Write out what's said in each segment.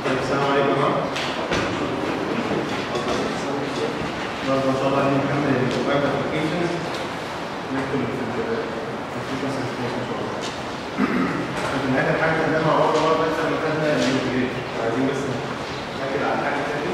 طيب السلام عليكم ورحمة الله ما شاء الله علينا نكمل الويب ابلكيشنز ندخل في الفيتشرز ان شاء الله لكن اخر حاجه خدناها مع بعض مره بس لما خدنا الانتجريشن عايزين بس ناكد على حاجه تاني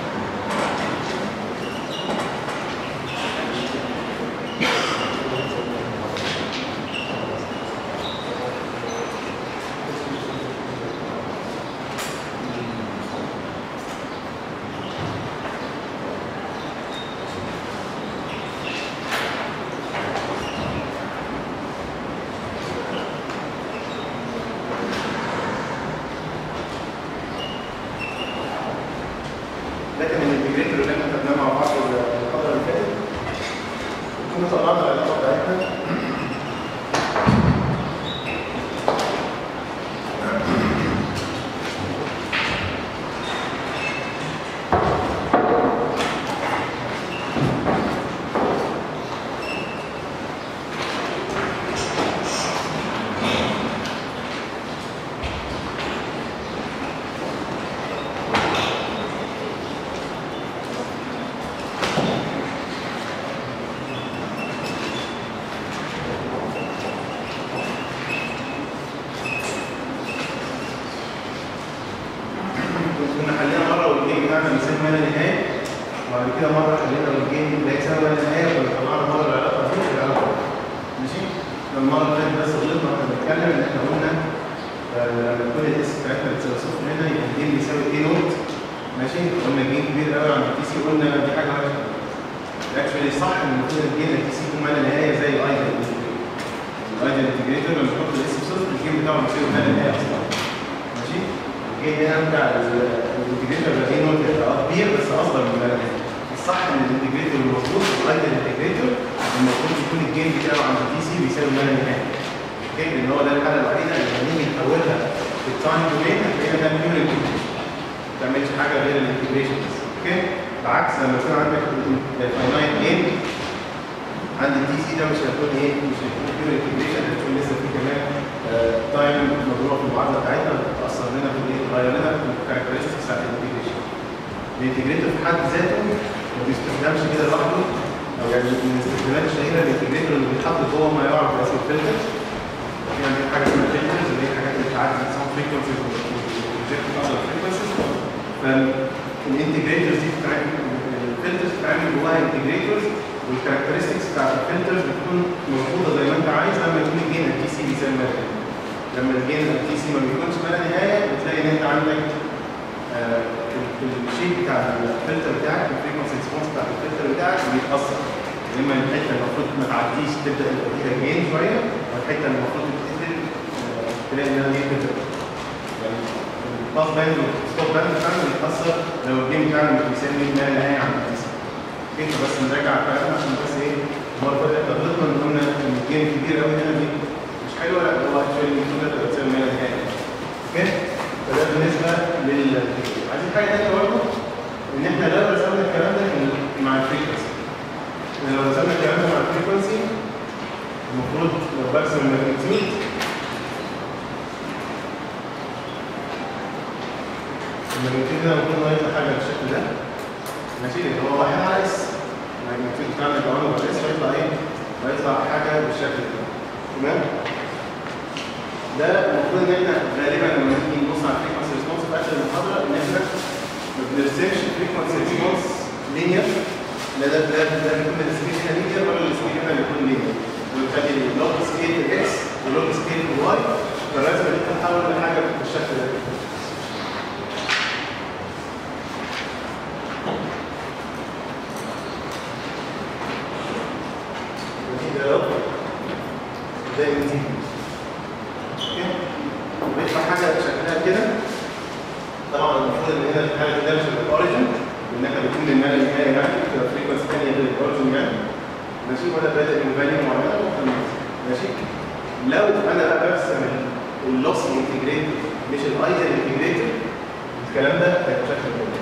لكن الانتجريتور اللي احنا خدناه مع بعض الفتره اللي فاتت كنا طلعنا العلاقه بتاعتنا كنا حلينا مره والجيم بتاعنا مثال ما لا نهايه وبعد كده مره حلينا والجيم لا يساوي ما لا نهايه وكنا طلعنا مره العلاقه دي العلاقه ماشي المره اللي فاتت بس غلطنا واحنا بنتكلم ان احنا قلنا آه، لما تكون الاس بتاعتنا بتساوي صفر هنا يبقى الجيم بيساوي ايه نوت ماشي قلنا الجيم كبير قوي عند البي سي قلنا دي حاجه وحشه اكشولي صح ان المفروض الجيم البي سي يكون ما لا نهايه زي الايدل الايدل انتجريتور لما تحط الاس بصفر الجيم بتاعه بيساوي ما لا نهايه اصلا ماشي الجيم هنا بتاع الانتجريتور ده ايه نوت هيبقى كبير بس اصغر من ما لا نهايه الصح ان الانتجريتور المظبوط الايدل انتجريتور المفروض يكون الجيم بتاعه عند البي سي بيساوي ما لا نهايه اوكي لان هو ده الحاله الوحيده اللي هنيجي نحولها في التايم دومين هتلاقيها ده بيور انتجريشن ما بتعملش حاجه غير الانتجريشن بس اوكي بعكس لما يكون عندك فاينايت جيم عند الدي سي ده مش هيكون ايه مش هيكون بيور انتجريشن هيكون لسه في كمان تايم مضروبه في المعادله بتاعتنا بتاثر لنا في الايه تغير لنا في الكاركترستكس بتاعت الانتجريشن الانتجريتور في حد ذاته ما بيستخدمش كده لوحده او يعني من الاستخدامات الشهيره الانتجريتور اللي بيتحط جوه ما يعرف باسم الفلترز في عندنا حاجه اسمها فلترز اللي هي حاجات اللي بتعدي ساوند فريكونسيز وبتجيب اذر فريكونسيز فالانتجريتورز دي بتتعمل الفلترز بتتعمل جواها انتجريتورز والكاركترستكس بتاعت الفلترز بتكون موجوده زي ما انت عايز لما يكون الجين التي سي بيساوي ما لا نهاية. لما الجين التي سي ما بيكونش ما لا نهايه بتلاقي ان انت عندك آه، الشيء بتاع الفلتر بتاعك الفريكونسي ريسبونس بتاع الفلتر بتاعك بيتاثر يا اما الحته اللي المفروض ما تعديش تبدا يبقى فيها جين شويه والحته اللي المفروض تتقفل آه، تلاقي انها دي بتبقى يعني الباس باند والستوب باند بتاعنا بيتاثر لو الجيم بتاعنا مش بيساوي ما لا نهايه عند الجسم كيف بس نراجع الكلام عشان بس ايه المره اللي فاتت غلطنا ان قلنا ان الجيم كبير قوي هنا دي مش حلوه لا هو اكشولي المفروض تبقى بتساوي ما لا نهايه اوكي فده بالنسبه لل عايزين حاجه ثانيه برضه ان احنا لو رسمنا الكلام ده في- مع الفريكونسي يعني لو رسمنا الكلام ده مع الفريكونسي المفروض لو برسم الماجنتيود الماجنتيود ده المفروض انه يطلع حاجه بالشكل ده ماشي لان هو واحد على اس الماجنتيود بتاعنا لو عملنا على اس هيطلع ايه؟ هيطلع حاجه بالشكل ده تمام؟ ده المفروض ان احنا غالبا لما نيجي نبص على الفريكونسي ريسبونس في اخر المحاضره ان احنا ما بنرسمش الفريكونسي ريسبونس لينير لا ده ده ده بيكون السكيل هنا لينير ولا السكيل هنا بيكون لينير وبالتالي اللوج سكيل اكس واللوج سكيل واي فالرسمه دي بتتحول لحاجه بالشكل ده ودي ده لوج زي ما دي وبيطلع حاجه شكلها كده طبعا المفروض ان هنا في الحاله دي ده مش الاوريجن ان احنا بيكون للمال النهائي يعني بتبقى فريكونسي ثانيه غير الاوريجن يعني ماشي وانا بادئ من فاليو معينه وخلاص ماشي لو انا بقى برسم اللوس انتجريتور مش الايدل انتجريتور الكلام ده هيبقى شكل كده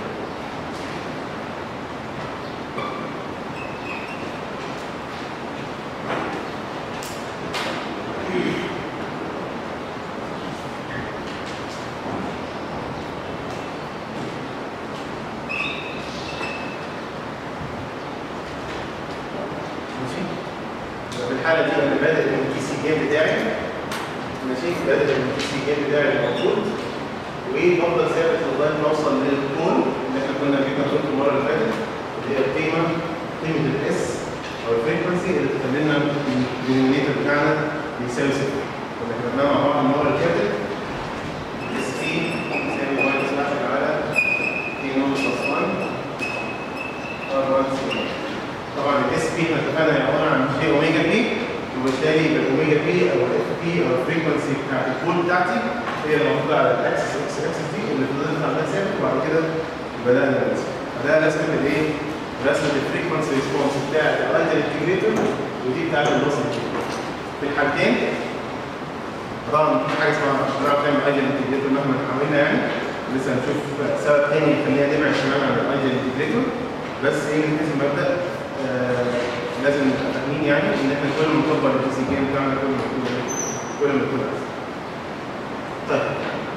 الحاله دي انا بادئ من الكي سي جيم بتاعي ماشي بادئ من الكي سي جيم بتاعي اللي موجود وبفضل ثابت لغايه ما اوصل للكون اللي احنا كنا جبنا قلت المره اللي فاتت اللي هي القيمه قيمه الاس او الفريكونسي اللي تخلينا الدينومينيتور بتاعنا يساوي صفر كنا كتبناها مع بعض المره اللي فاتت اس تي يساوي واحد سلاش على تي نوت بلس 1 ار 1 سي طبعا الاس بي احنا اتفقنا هي عباره عن جي اوميجا بي وبالتالي يبقى الاوميجا بي او الاف بي او الفريكونسي بتاعت الكول بتاعتي هي اللي موجوده على الاكسس اكس اكسس دي اللي فضلت عمال ثابت وبعد كده بدانا نرسم فده رسمه الايه؟ رسمه الفريكونسي ريسبونس بتاعت الايدل انتجريتور ودي بتاعت اللوس في الحالتين طبعا في حاجه اسمها مش هنعرف نعمل ايدل انتجريتور مهما حاولنا يعني لسه هنشوف سبب تاني يخلينا نبعد شمال عن الايدل انتجريتور بس ايه من حيث المبدا آه لازم نبقى فاهمين يعني ان احنا كل ما نكبر البي جيم بتاعنا كل ما يكون كل ما يكون احسن. طيب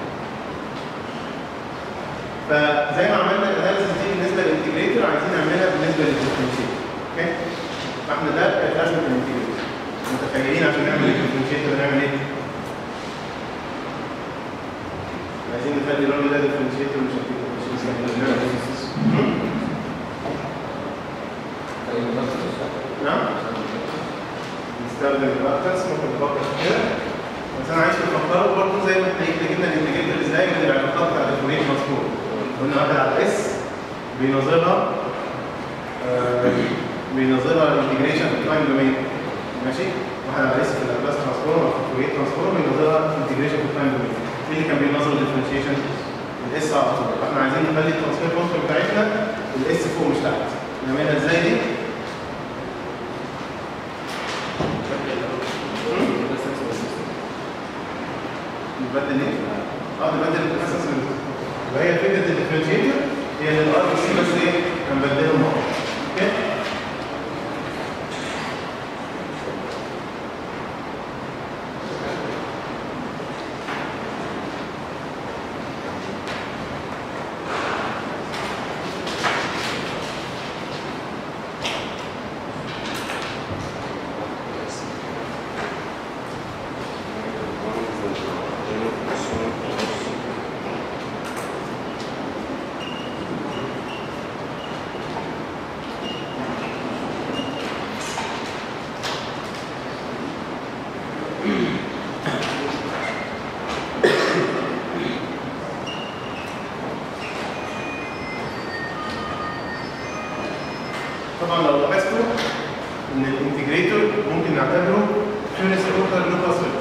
فزي ما عملنا الاناليسيس دي بالنسبه للانتجريتور عايزين نعملها بالنسبه للديفرنشيتور اوكي فاحنا ده كانت رسمه الانتجريتور متخيلين عشان نعمل الديفرنشيتور نعمل ايه؟ عايزين نخلي الراجل ده ديفرنشيتور مش مش نعمل نعم نستخدم الاكترس ممكن نفكر كده بس انا عايز تفكروا برضه زي ما احنا جبنا الانتجريتور ازاي من العلاقات بتاعت الفوريه مذكور قلنا واحد على الاس بينظرها آه بينظرها الانتجريشن في التايم دومين ماشي واحد على الاس في الابلاس ترانسفورم او في الفوريه ترانسفورم بينظرها الانتجريشن في التايم دومين مين اللي كان بينظر الديفرنشيشن الاس على طول فاحنا عايزين نخلي الترانسفير فانكشن بتاعتنا الاس فوق مش تحت نعملها ازاي دي؟ نبدل ايه؟ اه نبدل الاساس وهي فكره الديفرنشيتور هي ان الار سي بس ايه؟ هنبدلهم مع بعض اوكي؟ طبعا لو لاحظتوا ان الانتجريتور ممكن نعتبره فيرست اوردر لو باسورد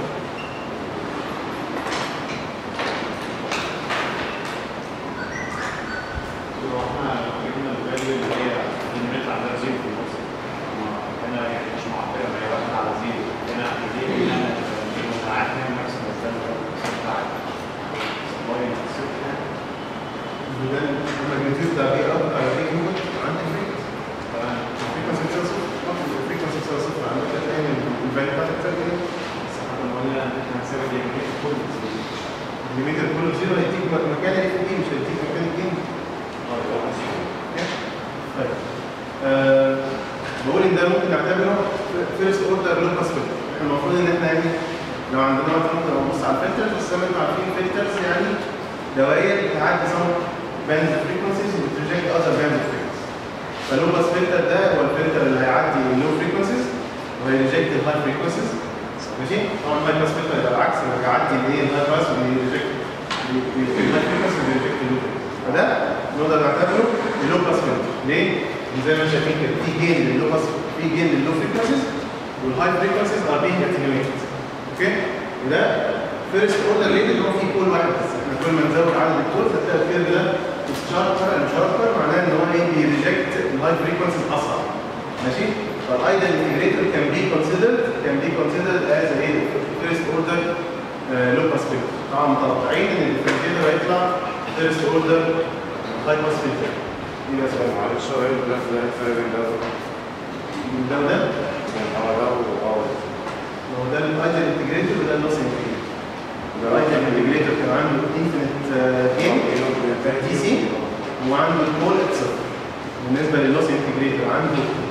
احنا جبنا الفاليو اللي هي النت عندها زيرو في النص هنا يعني مش معبره ما هي واحده على زيرو هنا زيرو هنا زيرو ساعات هنا ماكسيمم الفاليو بتاعت سبلاي صفر وده الماجنتيود بتاع بي اب على بي انبوت عندك فريكونسي تمام الفريكونسي بتساوي صفر الفريكونسي بتساوي صفر عندك هتلاقي الفاليو بتاعتك بتساوي ايه؟ بس احنا كنا قلنا ان احنا هنساوي الجيم كله زيرو الليميتر كله زيرو هيديك مكان الاف دي مش هيديك مكان الجيم اه يبقى هو زيرو طيب آه بقول ان ده ممكن نعتبره فيرست اوردر لو باسورد احنا المفروض ان احنا يعني لو عندنا وقت ممكن نبص على الفلترز بس زي ما انتم عارفين الفلترز يعني دوائر بتعدي سم باند فريكونسيز وبتريجكت اذر باند فريكونسيز فاللو باس فلتر ده هو الفلتر اللي هيعدي اللو فريكونسيز وهيريجكت الهاي فريكونسيز ماشي طبعا الهاي باس فلتر يبقى العكس اللي هيعدي الايه الهاي باس ويريجكت الهاي فريكونسيز ويريجكت اللو فده نقدر نعتبره اللو باس فلتر ليه؟ زي ما شايفين كده في جين للو باس في جين للو فريكونسيز والهاي فريكونسيز ار بينج اتنيويتد اوكي وده فيرست اوردر ليه اللي هو فيه كول واحد بس احنا كل ما نزود عدد الكولز هتلاقي الكيرف ده الشاربر الشاربر معناه ان هو ايه بيريجكت الهاي فريكونسيز اسرع ماشي فالايدل انتجريتور كان بي كونسيدرد كان بي كونسيدرد از ايه فيرست اوردر لو باس فلتر طبعا متوقعين ان الديفرنشيتور هيطلع فيرست اوردر هاي باس فلتر دي بس معلش هو ايه الجراف ده الفرق بين ده ده وده بين هو ده وهو هو ده الايدل انتجريتور وده اللوس انتجريتور الايدل انتجريتور كان عنده انفينيت جيم دي سي وعنده كول اكسر بالنسبه للوس انتجريتور عنده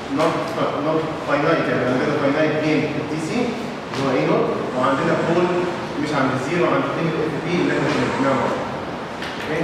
نوت نوت فاينايت يعني عندنا فاينايت جين تي سي اللي هو اي نوت وعندنا بول مش عند الزيرو عند قيمه اف بي اللي احنا بنجمعها اوكي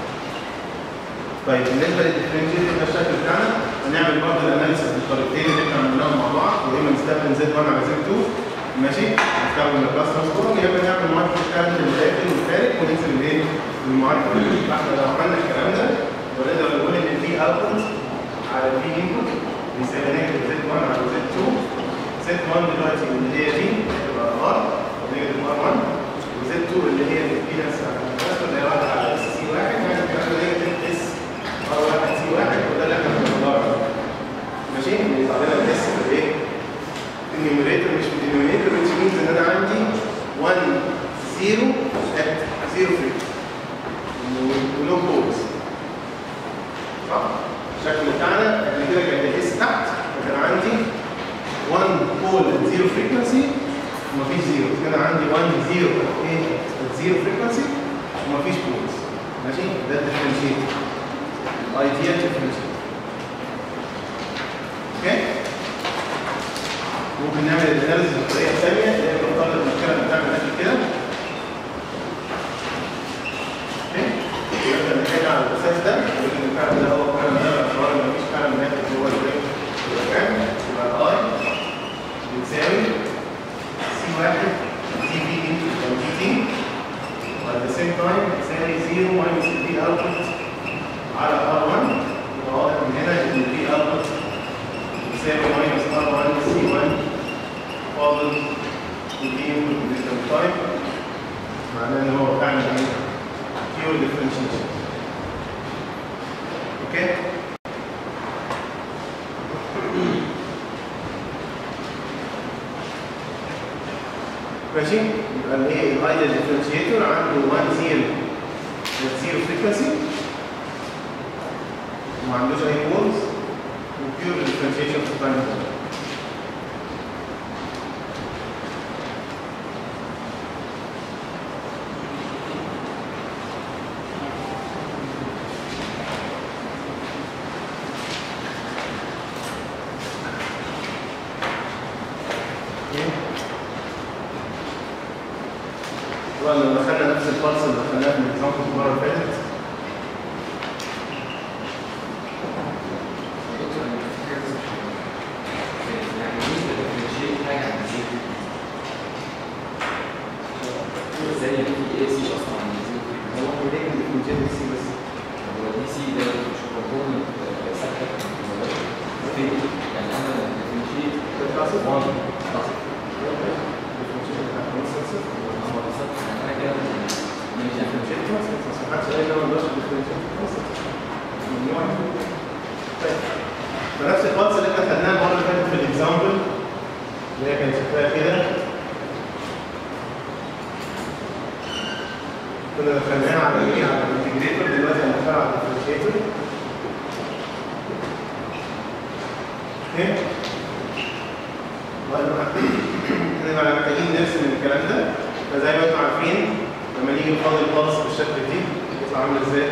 طيب بالنسبه للديفرنشيت ده الشكل بتاعنا هنعمل برضه الاناليسيس بالطريقتين اللي احنا عملناهم مع بعض يا اما نستخدم زد 1 على زد 2 ماشي نستخدم الكلاس ترانسفورم يا اما نعمل ماركت نستخدم الداخل والخارج وننزل الايه المعادله فاحنا لو عملنا الكلام ده ونقدر نقول ان الفي اوتبوت على الفي انبوت بيساوي نيجاتيف زد 1 على زد 2 زد 1 دلوقتي اللي هي دي تبقى ار نيجاتيف ار 1 وزد 2 اللي هي الامبيدنس على الكباستور اللي هي واحده على اس سي 1 يعني الكلام ده نيجاتيف اس ار 1 سي 1 وده اللي احنا بنطلعه ماشي بيطلع لنا الاس في الايه؟ النيوميريتور مش في الدينومينيتور which means ان انا عندي 1 0 at 0 فري ولو بولز صح؟ الشكل بتاعنا قبل كده كان الاس تحت فكان عندي 1 بول at 0 فريكونسي ومفيش زيرو كده عندي 1 0 at ايه؟ at 0 فريكونسي ومفيش بولز ماشي؟ ده الديفرنشيت الايديال ديفرنشيت اوكي؟ ممكن نعمل الاناليسيس بطريقه ثانيه اللي هي بنطلع المشكله اللي بتعمل قبل كده اوكي يبقى نحل على الاساس ده ونقول ان الفعل ده هو الفعل ده باعتبار ان مفيش فعل ناتج جوه البريك يبقى كام؟ يبقى الاي بتساوي سي واحد تي بي انتو تي تي وات ذا سيم تايم بتساوي 0 ماينس البي اوتبوت على ار 1 يبقى واضح من هنا ان البي اوتبوت يساوي ماينس ار 1 سي 1 فاضل البي انتو بالنسبه للتايم معناه ان هو فعلا ايه؟ pure differentiation. Okay? ماشي؟ يبقى الايه الايدل ديفرنشيتور عنده 1 0 0 فريكونسي وما عندوش اي بولز وبيور ديفرنشيشن في التايم طبعا لو دخلنا نفس البلس اللي دخلناها في الاكزامبل المره اللي فاتت زي ما في اي سي اصلا عن الزيرو هو احنا ليه كان differentiate سي بس هو دي سي ده مش كومبوننت ثابته في يعني انا ديفرنشيت ده كلاسيك 1 differentiation بتاع consensus هو بالظبط يعني انا كده ماشي يعني differentiate consensus ما حدش قال لي انا ما اقدرش differentiate consensus ممنوع طيب فنفس البلس اللي احنا خدناها المره اللي فاتت في الاكزامبل اللي هي كانت شكلها كده كنا دخلناها على ايه على الانتجريتور دلوقتي هندخلها على الديفرنشيتور اوكي وقال احنا بقى محتاجين نرسم الكلام ده فزي ما انتم عارفين لما نيجي نفاضل البلس بالشكل دي يطلع عامل ازاي؟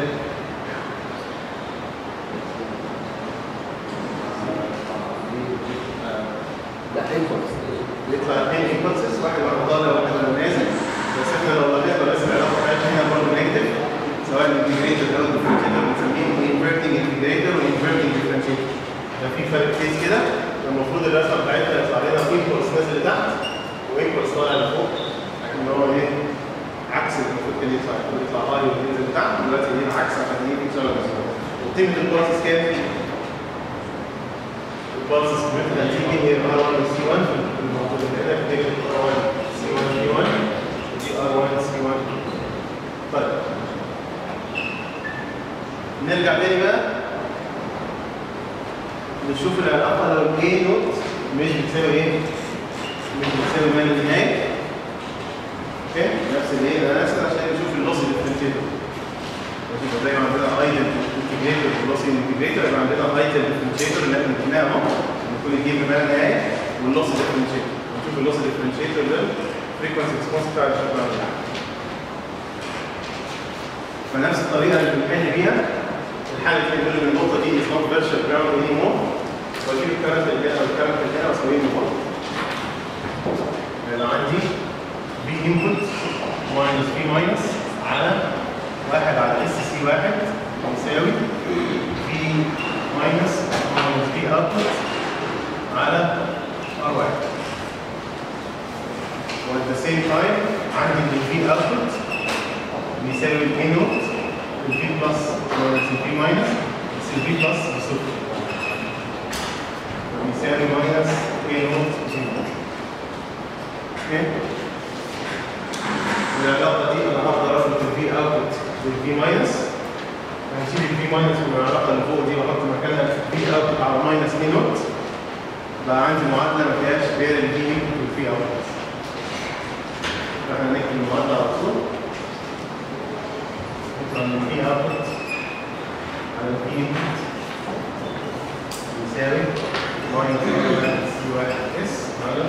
لا هيكونس بيطلع اثنين امبلسز واحد ورا طالع وواحد ورا نازل بس احنا لو لاحظنا بس العلاقه بتاعتنا هنا برضه نيجاتيف سواء الانتجريتور او الديفرنشيتور بنسميهم انفرتنج انتجريتور وانفرتنج ديفرنشيتور ده في فرق كيس كده المفروض الرسمه بتاعتنا يطلع لنا ايكوالز نازل لتحت وايكوالز طالع لفوق لكن هو ايه عكس المفروض كان يطلع المفروض يطلع هاي وينزل لتحت دلوقتي ايه العكس عشان يجي يكسر وقيمه البروسيس كام؟ البلسز مثل هتيجي هي ار 1 سي 1 في الموضوع هنا بتكتب ار 1 سي 1 في 1 ودي ار 1 سي 1 طيب نرجع تاني بقى نشوف العلاقه لو الكي نوت مش بتساوي ايه؟ مش بتساوي ما لا نهايه اوكي نفس الايه ده نفس عشان نشوف اللوس ديفرنشيتور ماشي يبقى زي ما عندنا ايدل انتجريتور واللوس انتجريتور يبقى عندنا ايدل ديفرنشيتور اللي احنا قلناه اهو نكون الجيم بما لا نهايه واللوس ديفرنشيتور نشوف اللوس ديفرنشيتور ده فريكونسي ريسبونس بتاع الشكل ده فنفس الطريقه اللي بنحل بيها الحاله اللي بيقول ان النقطه دي از نوت فيرشوال جراوند اني مور واجيب الكلام اللي هنا والكلام اللي هنا واسويهم مع بعض يبقى عندي في انبوت ماينس في ماينس على واحد على اس سي واحد يساوي في ماينس ماينس في اوتبوت على ار واحد وات ذا سيم تايم عندي ان الفي اوتبوت بيساوي البي نوت البي بلس ماينس البي ماينس بس البي بلس بصفر بيساوي ماينس اي نوت زيرو اوكي والعلاقه دي انا هقدر اربط الفي اوتبوت بالفي ماينس هنشيل الفي ماينس من العلاقه اللي فوق دي واحط مكانها في اوتبوت على ماينس اي نوت بقى عندي معادله ما فيهاش غير الفي انبوت والفي اوتبوت فاحنا نكتب المعادله على طول نطلع من الفي اوتبوت على الفي انبوت يساوي ماينس سي واحد اس على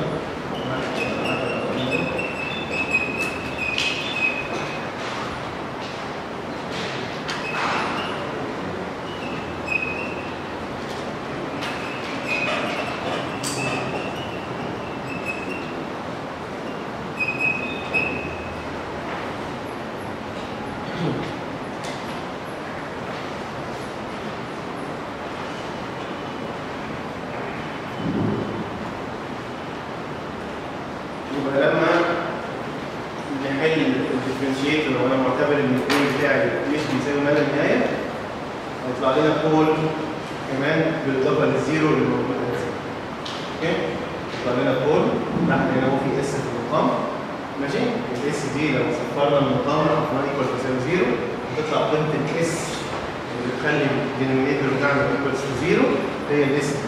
يبقى لما نحل الديفرنشيتور وانا معتبر ان الكول بتاعي مش بيساوي ما لا نهايه هيطلع لنا كول كمان بالاضافه للزيرو اللي موجود هنا. اوكي يطلع لنا كول تحت هنا هو في اس في المقام ماشي الاس دي لو صفرنا المقام رحنا ايكوال تساوي زيرو هتطلع قيمه الاس اللي بتخلي الدينومينيتور بتاعنا ايكوالز تو زيرو هي الاس دي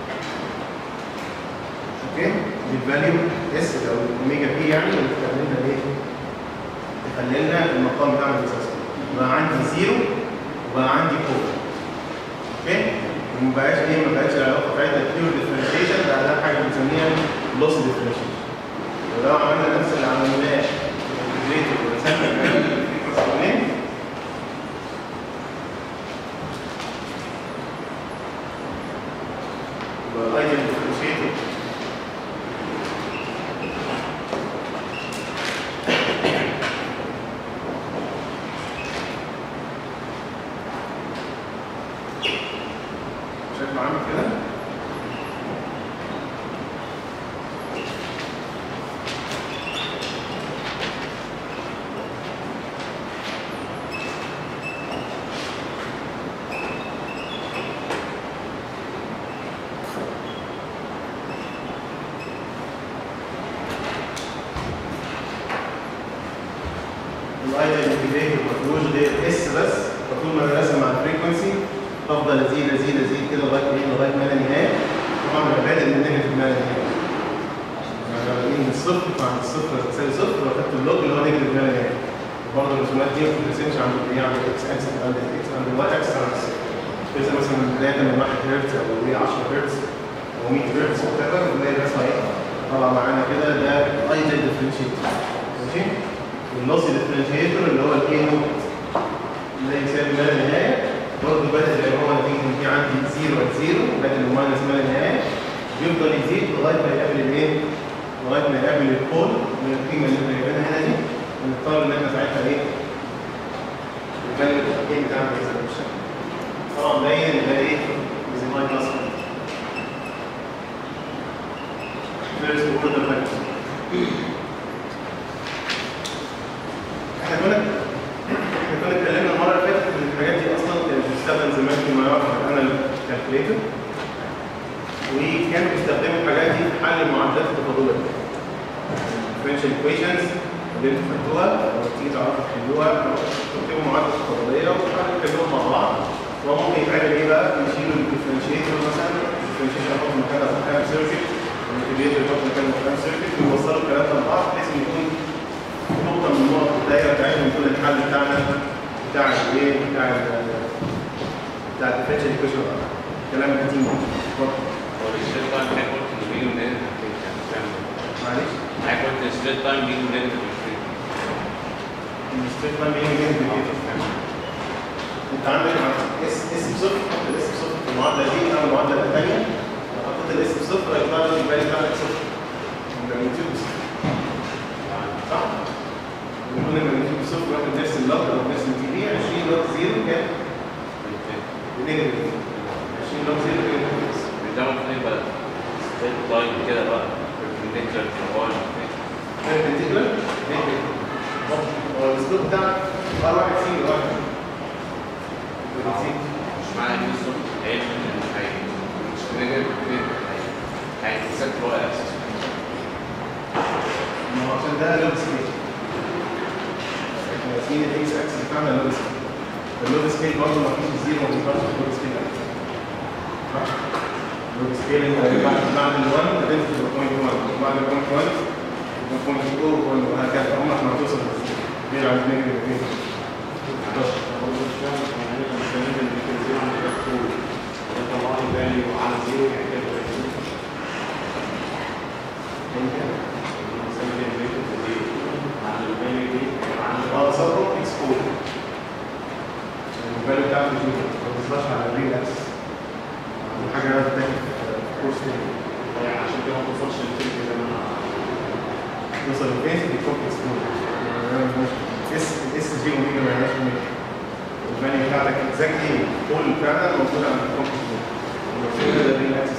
اوكي دي الفاليو اس او الاوميجا بي يعني اللي بتخلي لنا ايه؟ تخلي لنا المقام بتاعنا بيساوي بقى عندي زيرو وبقى عندي فور اوكي وما بقاش ايه ما بقاش العلاقه بتاعتنا بيور ديفرنشيشن بقى ده حاجه بنسميها لوس ديفرنشيشن ولو عملنا نفس اللي عملناه في الانتجريتور ورسمنا الفريكونسي يبقى الايدل ديفرنشيتور شكله عامل كده الايدل انتجريتور ما فيهوش غير اس بس فطول ما انا راسم مع الفريكونسي افضل ازيد ازيد ازيد كده لغايه ايه لغايه ما لا نهايه طبعا ببقى بادئ من نيجاتيف ما لا نهايه يعني لو بادئين من الصفر فعند الصفر تساوي صفر واخدت اللوج اللي هو نيجاتيف ما لا نهايه برضه الرسومات دي ما بترسمش عند ايه عند الاكس اكس عند الاكس عند الواي اكس عند الصفر ترسم مثلا بدايه من 1 هرتز او ايه 10 هرتز او 100 هرتز وكذا بنلاقي الرسمه ايه طبعا معانا كده ده ايدل ديفرنشيتور ماشي والنص ديفرنشيتور اللي هو الكي نوت اللي يساوي ما لا نهايه برضه بدأ زي ما هو نتيجة إن في عندي زيرو at زيرو بدل الماينس ما لا نهاية بيفضل يزيد لغاية ما يقابل الإيه؟ لغاية ما يقابل البول من القيمة اللي احنا جايبينها هنا دي ونضطر إن احنا ساعتها إيه؟ نكلم الإيه بتاعنا بالظبط طبعا باين إن ده إيه؟ زي ماي بلس فيرست اوردر فاكتور احنا كنا احنا كنا اتكلمنا المره اللي فاتت ان الحاجات دي اصلا كانت بتستخدم زمان فيما يعرف بالانال كالكوليتر وكانوا بيستخدموا الحاجات دي في حل المعادلات التفاضليه differential equations اللي انتوا خدتوها لو تيجي تعرفوا تحلوها تكتبوا معادله تفاضليه وتحاولوا تحلوها مع بعض وممكن يتعمل ايه بقى؟ نشيلوا الديفرنشيتور مثلا الديفرنشيتور نحط مكانها فوقها سيركت والانتجريتور نحط مكانها فوقها سيركت ونوصلوا الكلام ده لبعض بحيث ان يكون نقطة من نقط الدايرة بتاعتهم يكون الحل بتاعنا بتاع الايه بتاع ال بتاع الديفرنشال ايكويشن كلام قديم اتفضل هو الستريت تايم هيكون بيجي منين؟ معلش هيكون الستريت تايم بيجي منين؟ الستيت لاين بيجي منين بالكده انت عندك اس اس بصفر حط الاس بصفر في المعادله دي او المعادله الثانيه الاس بصفر هيطلع لي الفاليو بتاعتك صفر الماجنتيود بصفر صح؟ بنقول الماجنتيود بصفر واحنا بنرسم لوج او بنرسم تي في 20 لوج زيرو كام؟ بنيجاتيف 20 لوج زيرو بنيجاتيف بيتعمل في بقى ستيت لاين كده بقى perpendicular to wall perpendicular هو الاسلوب بتاعك ار واحد سي واحد مش معنى ان الصوت هيعمل ان هي مش نيجاتيف هيتسكت هو اكسس ما هو عشان ده لود سكيل احنا راسمين الاكس اكسس بتاعنا لود سكيل اللود سكيل برضه ما فيش زيرو ما بينفعش اللود سكيل صح؟ اللود سكيل انت بعد بعد ال 1 هتنزل ل 0.1 وبعد ال 0.1 يبقى 0.2 وهكذا عمرك ما هتوصل للزيرو غير عن نيجاتيف اه صار كومبلكس كود الفاليو بتاعته زيرو ما بتظهرش على الريل اكسس دي حاجه انا بتاخد في كورس تاني عشان كده ما توصلش للفيلم زي ما انا نوصل لفين دي كومبلكس كود اس اس جي اوميجا ما لهاش اوميجا الفاليو بتاعتك اكزاكتلي كل بتاعنا موجود عند الكومبلكس كود وبالتالي ده الريل اكسس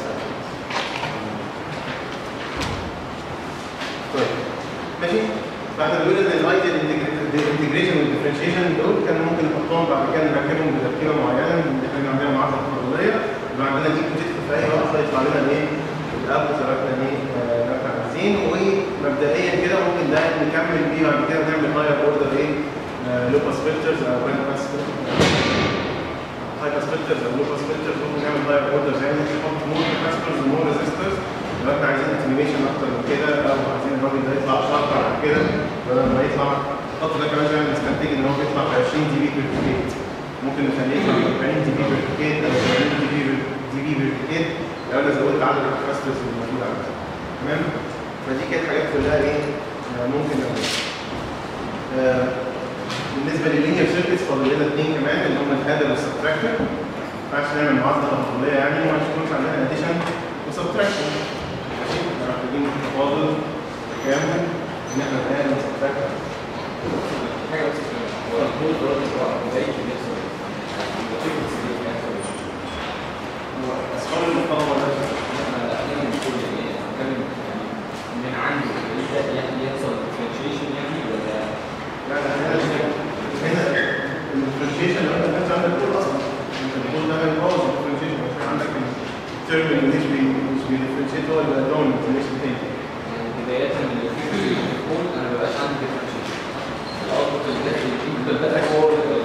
طيب ماشي فاحنا بنقول ان الايديال انتجريشن والديفرنشيشن دول كان ممكن نحطهم بعد كده نركبهم بتركيبه معينه ان احنا عندنا معادله تفاضليه يبقى عندنا دي بتدخل في اي وقت فيطلع لنا ايه الاب تركنا ايه آه، اللي احنا عايزين ومبدئيا كده ممكن ده نكمل بيه بعد كده نعمل هاير اوردر ايه لوباس فلترز او باس هايباس فلترز او لوباس فلترز ممكن نعمل هاير اوردر زي ممكن نحط مور كاباسيتورز ومور ريزيسترز لو احنا عايزين اتنيميشن اكتر من كده او عايزين الراجل ده يطلع شاطر عن كده بدل ما يطلع الخط ده كمان زي ما نستنتج ان هو بيطلع ب 20 دي بي بير كيت ممكن نخليه يطلع ب 40 دي بي بير كيت او 80 دي بي بير دي بي بير كيت لو انا زودت عدد الكاباسيتورز اللي موجوده عندي تمام فدي كانت حاجات كلها ايه آه، ممكن نعملها آه، بالنسبه لللينير سيركتس فاضل لنا اثنين كمان اللي هم الهادر والسبتراكتور ما ينفعش نعمل معادله تفاضليه يعني ما يكونش عندنا اديشن وسبتراكشن ماشي احنا محتاجين تفاضل تكامل ان احنا نقلل وسبتراكت حاجه بس هو الكود دلوقتي هو زي اللي بيحصل الفكرة اللي بيحصل اسفار المقاومه ده احنا احيانا بنقول ايه هنتكلم يعني من عنده يبدا يعني يحصل differentiation يعني ولا لا لا هنا هنا الديفرنشيشن لو انت كانت عندك كود اصلا انت الكود ده هيبوظ الديفرنشيشن عشان عندك الترم اللي مش بي مش بيديفرنشيت هو اللي لون ديفرنشيشن تاني يعني بدايه من الفكره اللي بتكون انا ما بقاش عندي differentiation الاوتبوت اللي داخل فيه بيبقى هو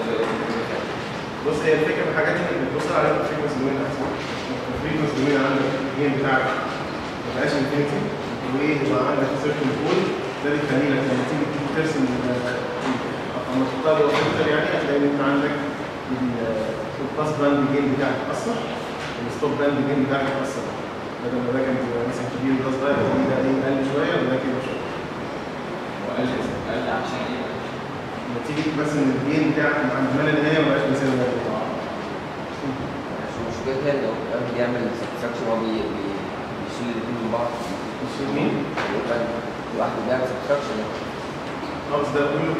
بص هي الفكره في الحاجات دي انك بتبص على الفريكونسي دومين احسن الفريكونسي دومين عندك الجيم بتاعك ما بقاش انفينيتي ويبقى عندك سيركل بول ده بيخلي لك لما تيجي ترسم اما تختار فلتر يعني هتلاقي ان انت عندك الباس باند جيم بتاعك اتاثر الستوب باند جيم بتاعك اتاثر بدل ما ده كان بيبقى مثلا كبير وده صغير هتلاقي ده ايه قل شويه وده كده شويه وقال قال عشان ايه لما تيجي بس ان الجيم بتاعك عند ما لا نهايه ما بقاش بيساوي ده عشان مشكلتها لو الاب بيعمل سبتراكشن هو بي بي- بيشيل الاثنين من بعض مش مين؟ يبقى الواحد بيعمل سبتراكشن خلاص ده كله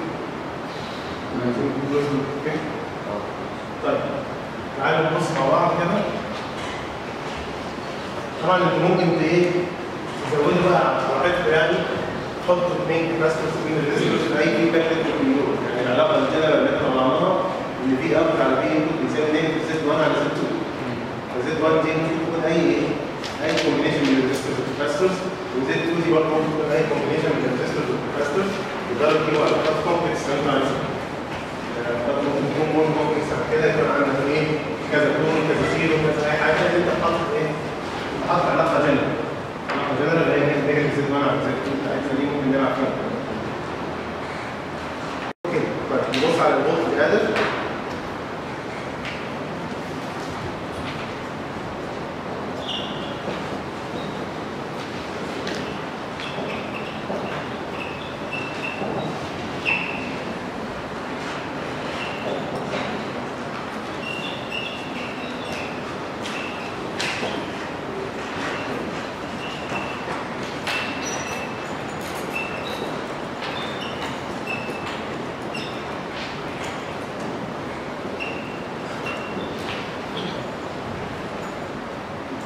اوكي طيب تعالوا نبص مع بعض كده طبعا انتوا ممكن ت- ايه تزودوا بقى براحتكم يعني تحطوا اثنين كاباسيتورز بين الريزيستورز في اي فيدباك نتورك من دول يعني العلاقه الجنرال اللي احنا طلعناها ان في اوت على في انبوت بيساوي نيجاتيف زد 1 على زد 2 فزد 1 دي ممكن تكون اي ايه اي كومبينيشن من الريزيستورز والكاباسيتورز وزد 2 دي برضه ممكن تكون اي كومبينيشن من الريزيستورز والكاباسيتورز يقدروا يجيبوا علاقات كومبلكس زي ما انتوا عايزين طب ممكن يكون مور كومبلكس على كده يكون عندك ايه كذا كون كذا زيرو كذا اي حاجه اللي انت حاطط ايه حاطط علاقه جنرال علاقه جنرال اللي هي نيجاتيف زد 1 على زد 2 بتاعتنا دي ممكن نلعب فيها اوكي طيب نبص على الفولت الادر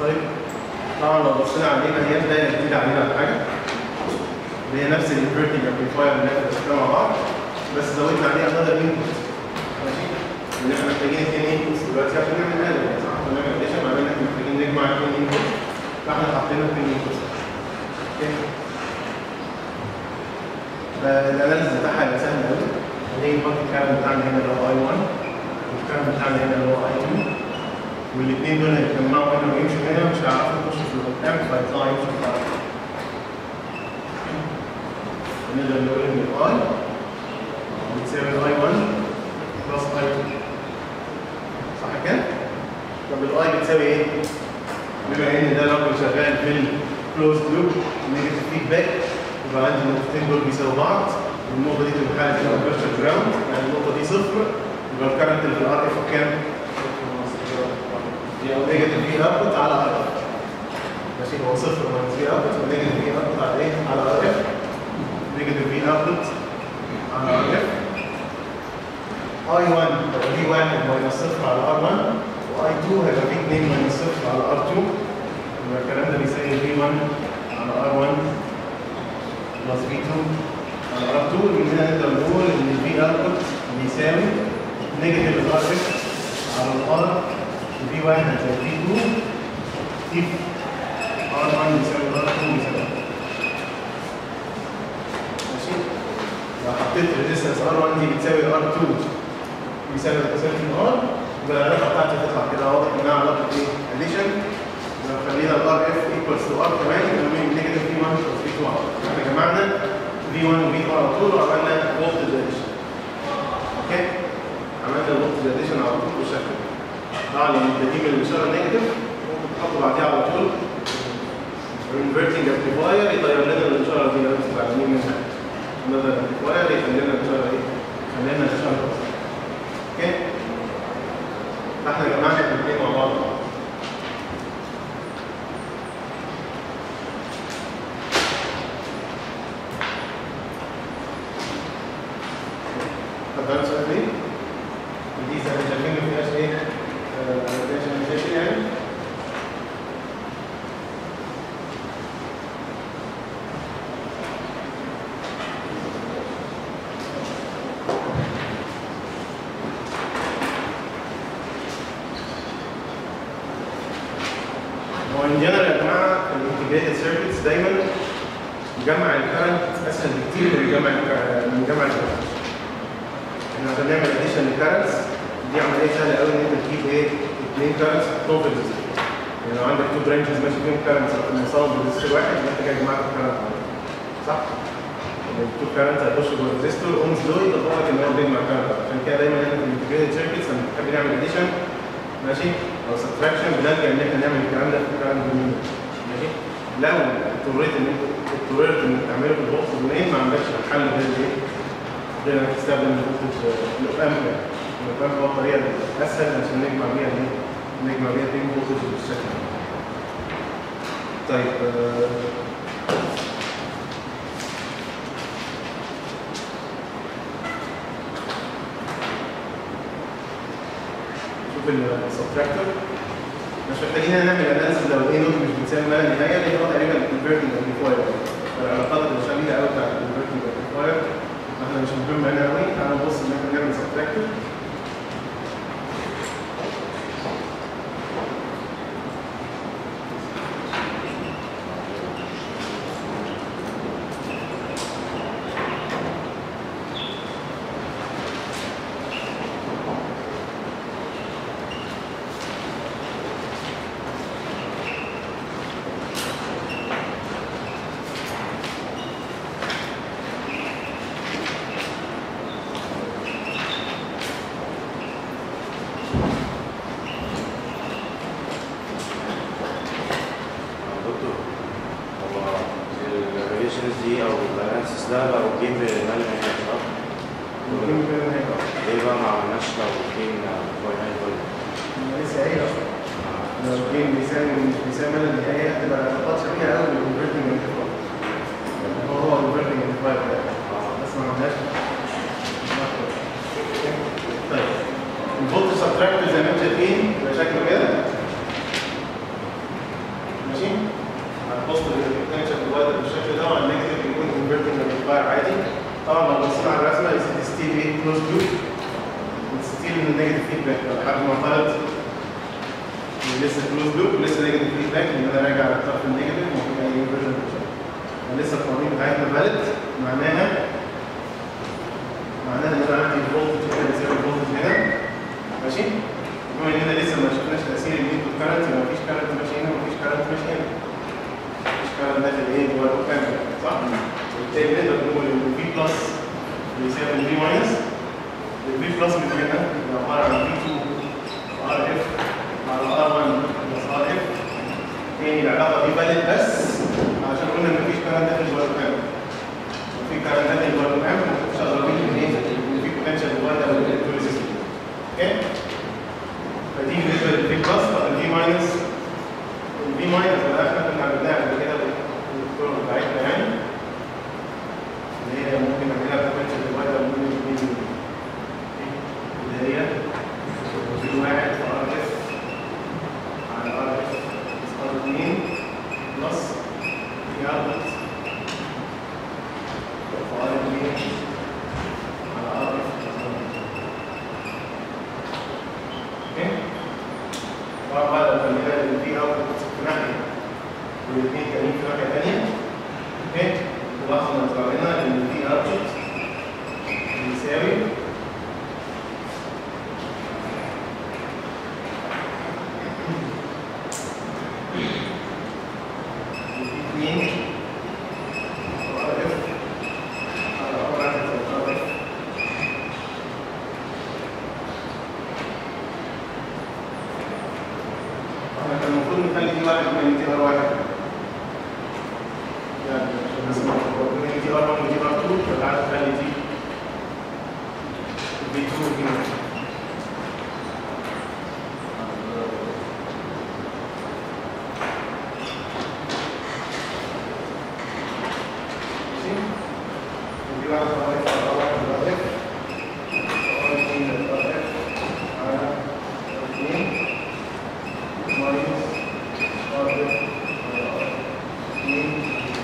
طيب طبعا لو بصينا عليها هي بدايه جديده علينا على حاجه اللي هي نفس الانفرتنج امبليفاير اللي احنا درسناه مع بعض بس زودنا عليها انذر انبوت ماشي ان احنا محتاجين اثنين انبوتس دلوقتي عشان نعمل ادد يعني صح عشان نعمل اديشن معناه ان احنا محتاجين نجمع اثنين انبوتس فاحنا حطينا اثنين انبوتس فالاناليز بتاعها هيبقى سهل قوي هنيجي نحط الكلام بتاعنا هنا اللي هو اي 1 والكلام بتاعنا هنا اللي هو اي 2 والاثنين دول هيتجمعوا هنا ويمشوا هنا مش هيعرفوا يخشوا في القدام فيطلعوا يمشوا في بعض. نقدر نقول ان الاي بتساوي الاي 1 بلس اي 2 صح كده؟ طب الاي بتساوي ايه؟ بما ان ده راجل شغال في الكلوز لوب نيجاتيف فيدباك يبقى عندي النقطتين دول بيساووا بعض والنقطه دي تبقى حاله فيها بريشر جراوند يعني النقطه دي صفر يبقى الكرنت اللي في الار اف كام؟ نيجاتيف في اوتبوت على ار اف ماشي هو صفر ماينس في اوتبوت ونيجاتيف في اوتبوت على ايه؟ على ار اف نيجاتيف في اوتبوت على ار اف اي 1 هيبقى في 1 ماينس صفر على ار 1 واي 2 هيبقى في 2 ماينس صفر على ار 2 يبقى الكلام ده بيساوي في 1 على ار 1 بلس في 2 على ار 2 من هنا نقدر نقول ان الفي اوتبوت بيساوي نيجاتيف ار اف على الار في واحد هتلاقي في 2 في ار 1 يساوي ار 2 يساوي ماشي لو حطيت ريزيستنس ار 1 دي بتساوي ار 2 يساوي تساوي ار يبقى العلاقه بتاعتي تطلع كده واضح انها علاقه ايه؟ اديشن لو خلينا الار اف ايكوالز تو ار كمان يبقى نيجاتيف في 1 بلس في 2 احنا جمعنا في 1 وفي 2 على طول وعملنا فولتج اديشن اوكي عملنا الفولتج اديشن على طول بالشكل ده طبعا لما بجيب الاشاره النيجاتيف ممكن تحط بعديها على طول انفرتنج امبليفاير يطير لنا الاشاره دي لو انتوا زعلانين منها انذر امبليفاير يخلي لنا الاشاره ايه؟ يخلي لنا الاشاره توصل اوكي فاحنا جمعنا الاثنين مع بعض طب انا سؤال ايه؟ دي زي ما شايفين ما فيهاش ايه؟ ما فيهاش مشاكل يعني هو ان جنرال يا جماعه الانتجريتد سيركتس دايما جمع الكرنت اسهل بكتير من جمع الك- من جمع الكرنت احنا عشان نعمل اديشن للكرنتس دي عمليه سهله قوي ان انت تجيب ايه اثنين كرنتس تحطهم في الريزستور يعني لو عندك تو برانشز ماشي فيهم كرنتس موصلهم بريزستور واحد يبقى انت كده جمعت الكرنت صح؟ التو كرنت هيخشوا جوه الريزستور اومز لو يطلع لك ان هو بيجمع كرنت عشان كده دايما احنا في الانتجريتد سيركتس لما بنحب نعمل اديشن ماشي او سبتراكشن بنلجا ان احنا نعمل الكلام ده في الكرنت دومين ماشي لو اضطريت ان انت اضطريت انك تعمله في البوكس دومين ما عندكش حل غير ايه؟ غير انك تستخدم الفولتج الامب يعني الامب هو الطريقه الاسهل عشان نجمع بيها ايه؟ نجمع بيها بين فولتج بالشكل ده. طيب آه، شوف السبتراكتور مش محتاجين هنا نعمل اناليسيس لو الاي نوت مش بتساوي ما لا نهايه لان هو تقريبا الكونفرتنج امبليفاير فالعلاقات اللي شغاله قوي بتاعت الكونفرتنج امبليفاير احنا مش مهم هنا قوي تعالى نبص ان احنا نعمل سبتراكتور دكتور هو الريليشنز دي او الاناليسيس ده لو جيم بمال نهائي صح؟ ممكن كده نهايه ليه بقى ما عملناش لو جيم فاينل ولا لسه قايل اصلا لو الجيم بيساوي مش بيساوي ما لا نهايه هتبقى العلاقات شبيهه قوي بالكونفرتنج امبليفاير هو هو الكونفرتنج امبليفاير ده بس ما عملناش طيب الفولت سبتراكتور زي ما انتم شايفين يبقى شكله كده كلوز لوب وتستيل من النيجاتيف فيدباك لحد ما طلعت لسه كلوز لوب ولسه نيجاتيف فيدباك لان انا راجع على الطرف النيجاتيف ومفروض اي فيرجن لسه القوانين بتاعتنا فالid معناها معناها ان انا عندي فولتج هنا بيساوي فولتج هنا ماشي بما اننا لسه ما شفناش تاثير الانبوت كارنت يبقى مفيش كارنت ماشي هنا ومفيش كارنت ماشي هنا مفيش كارنت داخل ايه جوه الكاميرا صح؟ وبالتالي نقدر نقول ان في بلس بيساوي في ماينس الفي بلس من هنا يبقى عباره عن في 2 ار اف على ار 1 بلس ار اف تاني العلاقه دي فالid بس عشان قلنا ان مفيش كارنت داخل جوه الكاميرا وفي كارنت داخل جوه الكاميرا مش قريبين من ايه؟ في بوتنشال جوه ده والالكتروليسيس اوكي؟ فدي بالنسبه للفي بلس طب الفي ماينس الفي ماينس بقى احنا كنا عملناها قبل كده بالدكتور بتاعتنا يعني اللي هي ممكن نعملها بوتنشال جوه ده ممكن يكون اللي هي في واحد في ار اف على ار اف ار 2 بلس في اوتبوت في ار 2 على ار اف اوكي طبعا بعد ما خلينا ان في اوتبوت في ناحيه والاثنين تانيين في ناحيه ثانيه اوكي نلاحظ ان طلع لنا ان في اوتبوت بيساوي اثنين ار اف على ار واحد زائد ار اف احنا كان المفروض نخلي دي واحد من دي ار واحد يعني عشان نسمع من دي ار 1 ودي ار 2 فتعالى نخلي دي دي 2 ودي 1 ماشي ودي واحد ار اف على ار واحد ار اف ار 2 زائد ار اف على ار 2 ماينس ار اف على ار 2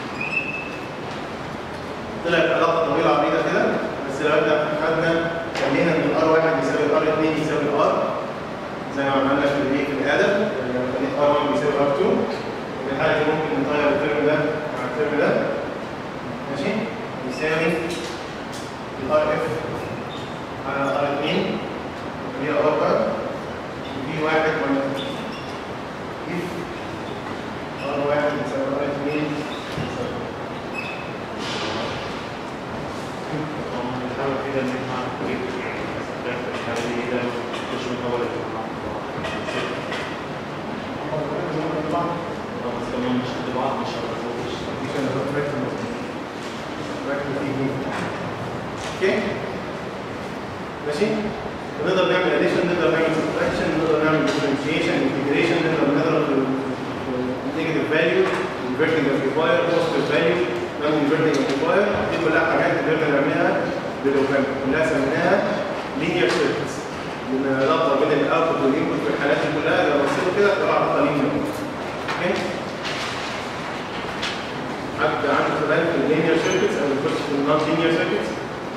طلعت علاقه طويله عريضه كده بس لو احنا خدنا خلينا ان الار واحد يساوي الار 2 يساوي الار زي ما عملنا في الايه في الادب يعني لو خليت ار 1 بيساوي ار 2 في الحاله دي ممكن نغير الترم ده مع الترم ده ماشي يساوي الار اف على ار 2 اللي هي ار 1 ودي واحد ماينس if ار واحد يساوي ار 2 يساوي بنحاول كده ان احنا نجيب الحاجه دي ده مش من اول بس كمان مش قد بعض مش هنظبطش مش انا بركز بركز فيه اوكي ماشي نقدر نعمل اديشن نقدر نعمل سبتراكشن نقدر نعمل ديفرنشيشن انتجريشن نقدر نضرب النيجاتيف فاليو انفيرتنج امبليفاير بوزيتيف فاليو نون انفيرتنج امبليفاير دي كلها حاجات قدرنا نعملها بالاوبام كلها سميناها لينير سيركتس لان العلاقه بين الاوتبوت والانبوت في الحالات دي كلها لو بصيتوا كده تبقى علاقه لينير اوكي حد عنده سؤال في اللينير سيركتس او يخش في النون لينير سيركتس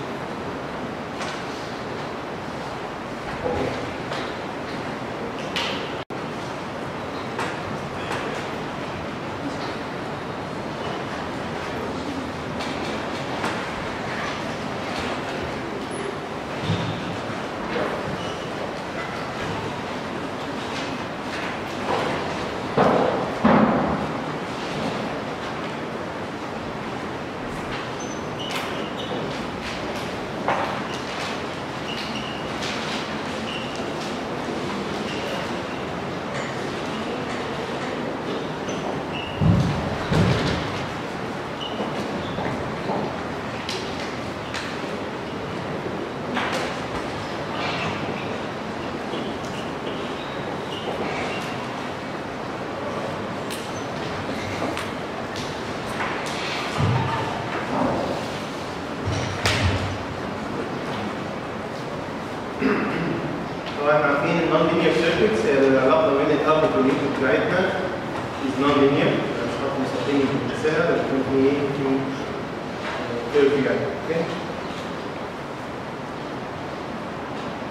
طبعا احنا عارفين النون لينير سيركتس العلاقه بين الاوتبوت والانبوت بتاعتنا از نون لينير مش خط مستقيم بنحسها بس بيكون في ايه في كيرف يعني اوكي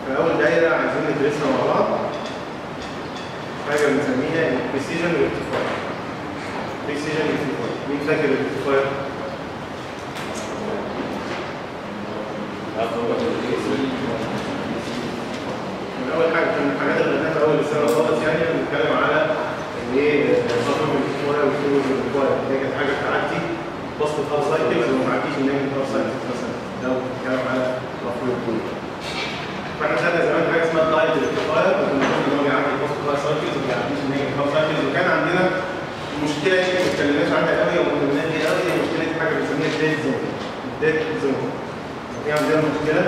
في اول دايره عايزين ندرسها مع بعض حاجه بنسميها البريسيجن ريكتيفاير بريسيجن ريكتيفاير مين فاكر الريكتيفاير؟ من اول حاجه كان من الحاجات اللي خدناها في اول السنه خالص يعني بنتكلم على ايه الخطوه الريكتيفاير والفلوس الريكتيفاير دي كانت حاجه بتعدي بوست هاف سايكل وما معديش النيجاتيف هاف سايكل مثلا لو بنتكلم على مفروض كله فاحنا خدنا زمان حاجه اسمها دايت ريكتيفاير وكنا بنقول ان هو بيعدي بوست هاف سايكلز وما بيعديش النيجاتيف هاف سايكلز وكان عندنا مشكله يمكن ما اتكلمناش عنها قوي او كنا بننادي قوي هي مشكله حاجه بنسميها الديد زون الديد زون في عندنا مشكله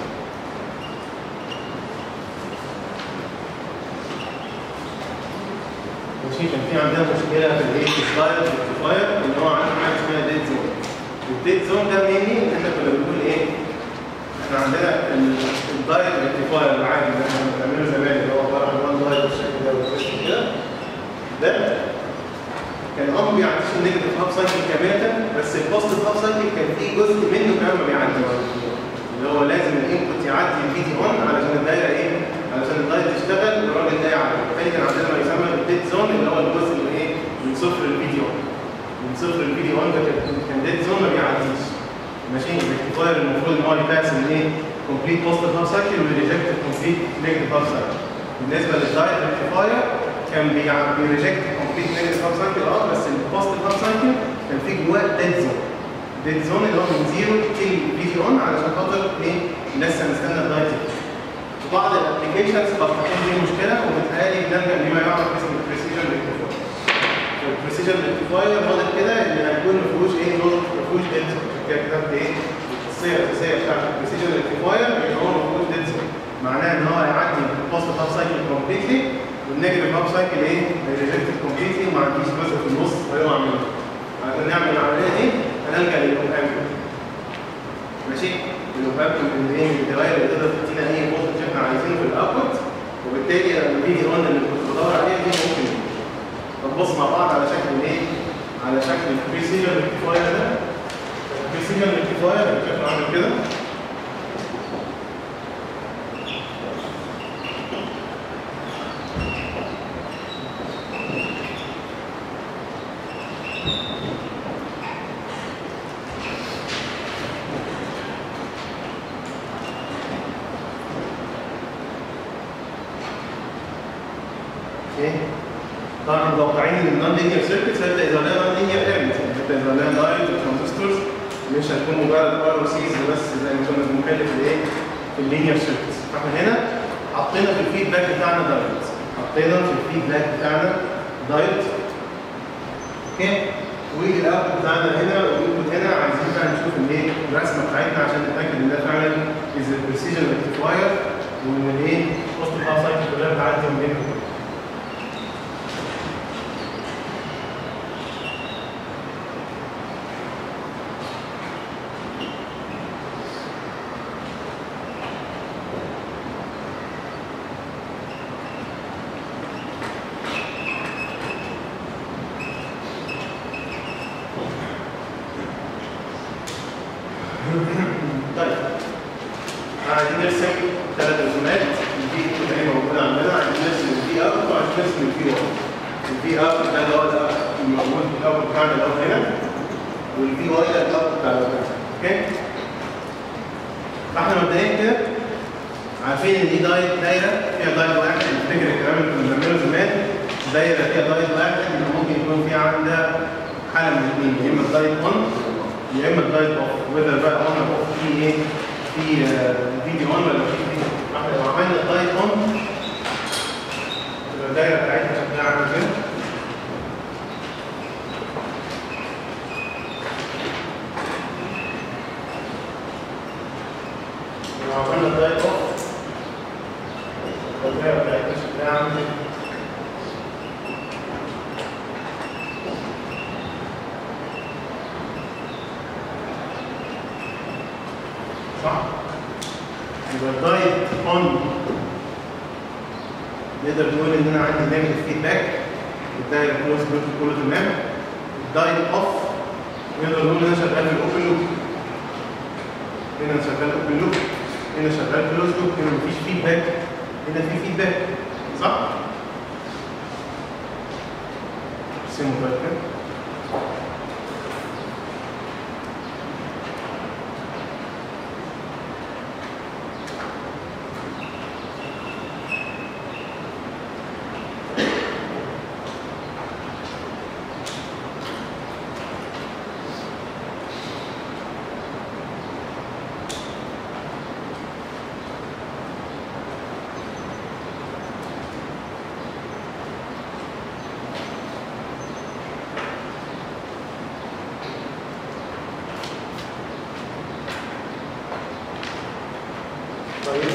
ماشي كان في عندنا مشكله في الايه في السلايد ريكتيفاير ان هو عنده حاجه اسمها ديد زون الديد زون ده ميني ان احنا كنا بنقول ايه احنا عندنا ال- الدايت ريكتيفاير العادي اللي احنا بنعمله زمان اللي هو عباره عن وان دايت بالشكل ده والشكل كده ده كان اه ما بيعديش النيجاتيف هاف سايكل كامله بس البوزيتيف هاف سايكل كان في جزء منه كمان ما بيعديش اللي هو لازم الانبوت يعدي الفي دي اون علشان الدايره ايه علشان الدايت تشتغل والراجل ده يعدي بالتالي كان عندنا ما يسمى الديد زون اللي هو الجزء اللي ايه من صفر الفي دي اون من صفر الفي دي اون ده كان كان ديد زون ما بيعديش ماشي الريكتيفاير المفروض ان هو يباس من ايه كومبليت بوزيتيف هاف سايكل ويريجكت كومبليت نيجاتيف هاف سايكل بالنسبه للدايت ريكتيفاير كان بيريجكت كومبليت نيجاتيف هاف سايكل اه بس البوزيتيف هاف سايكل كان فيه جواه ديد زون ديد زون اللي هو من زيرو تل في دي اون علشان خاطر ايه لسه مستنى الدايت يخلص. في بعض الابلكيشنز بتكون دي مشكله وبالتالي بنلجا لما يعرف اسم البريسيجن ريكتيفاير البريسيجن ريكتيفاير واضح كده ان هيكون ما فيهوش ايه نقطه ما فيهوش ديد زون كده كتبت ايه الخاصيه الاساسيه بتاعت البريسيجن ريكتيفاير ان هو ما فيهوش ديد زون معناه ان هو هيعدي البوست هاف سايكل كومبليتلي والنيجاتيف هاف سايكل ايه هيريجكت كومبليتلي وما عنديش جزء في النص هيقع منه عشان نعمل العمليه دي هنلجا للاوبام ماشي الاوبام من ايه من الدوائر اللي تقدر تدينا اي فولتج احنا عايزينه في الاوتبوت وبالتالي الفيديو اون اللي كنت بدور عليها دي ممكن طب بص مع بعض على شكل ايه؟ على شكل البريسيجن ريكتيفاير ده البريسيجن ريكتيفاير شكله عامل كده ايه؟ طبعا متوقعين ان النون لينير سيركتس هيبدا يظهر لها نون لينير ايرمنت هيبدا يظهر لها دايت وترانزستورز مش هتكون مجرد ار او سيز بس زي ما كنا بنحل في الايه؟ في اللينير سيركتس فاحنا هنا حطينا في الفيدباك بتاعنا دايت حطينا في الفيدباك بتاعنا دايت اوكي والاوت بتاعنا هنا والانبوت هنا عايزين بقى نشوف الايه الرسمه بتاعتنا عشان نتاكد ان ده فعلا از بريسيجن ريكتيفاير وان الايه وسط الهاف سايكل كلها بتعدي من بينهم طيب عايزين نرسم ثلاث رسومات الفي انبوت اهي موجوده عندنا عايزين نرسم الفي اوت وعايزين نرسم الفي واي الفي اوت ده اللي هو ده الموجود في الاول بتاعنا اللي هو هنا والفي واي ده الاوت بتاع ده اوكي فاحنا مبدئيا كده عارفين ان دي دايت دايره فيها دايت واحد نفتكر الكلام اللي كنا بنعمله زمان دايره فيها دايت واحد اللي ممكن يكون فيها عندها حاله من الاثنين يا اما الدايت اون يا اما الدايت اوف وذر بقى اون او اوف في ايه في فيديو اون ولا في فيديو احنا لو عملنا الدايت اون تبقى الدايره بتاعتنا شكلها عامل كده لو عملنا الدايت اوف تبقى الدايره بتاعتنا شكلها عامل كده صح؟ يبقى الدايت اون نقدر نقول ان انا عندي نيجاتيف فيدباك الدايره كلوز لوب كله تمام الدايت اوف نقدر نقول ان انا شغال في الاوبن لوب هنا انا شغال اوبن لوب هنا شغال كلوز لوب هنا مفيش فيدباك هنا في فيدباك صح؟ سيمو كده طيب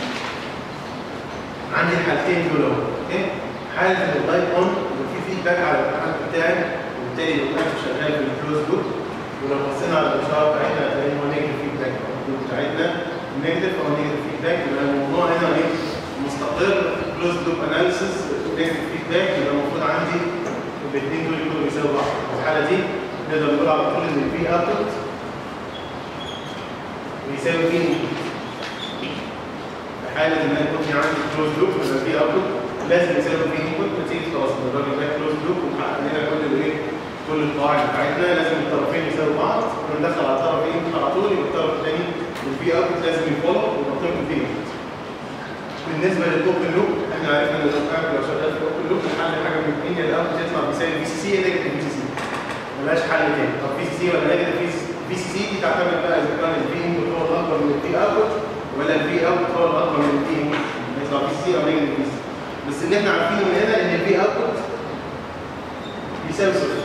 عندي الحالتين دول اهو اوكي حاله ان اللايت اون وفي فيدباك على الحالة بتاعي وبالتالي الاوتوماتيك شغال في الكلوز لوب ولو بصينا على الاشاره بتاعتنا هتلاقي ان هو نيجاتيف فيدباك اللوب بتاعتنا نيجاتيف او نيجاتيف فيدباك يبقى الموضوع هنا ايه مستقر كلوز لوب اناليسيس نيجاتيف فيدباك يبقى المفروض عندي الاثنين دول يكونوا بيساوي بعض في الحاله دي نقدر نقول على طول ان البي اوتبوت بيساوي بي في حاله ان انا يكون في عندي كلوز لوب يبقى في اوتبوت لازم يساوي في انبوت نتيجه خلاص ان الراجل ده كلوز لوب ومحقق لنا كل الايه كل القواعد بتاعتنا لازم الطرفين يساووا بعض وندخل على الطرف ايه على طول يبقى الطرف الثاني الفي اوتبوت لازم يفولو ويبقى قيمه الفي انبوت بالنسبه للاوبن لوب احنا عرفنا ان الاوبن لو شغال في الاوبن لوب الحل حاجه من الاثنين يا الاوتبوت يطلع بيساوي في سي سي يا نيجاتيف في سي سي ملهاش حل تاني طب في سي سي ولا نيجاتيف في سي سي دي تعتمد بقى اذا كان الفي انبوت هو الاكبر من الفي اوتبوت ولا الفي اوتبوت هو الاكبر من الفي انبوت يطلع في سي او نيجاتيف في سي بس اللي احنا عارفينه من هنا ان الفي اوتبوت بيساوي صفر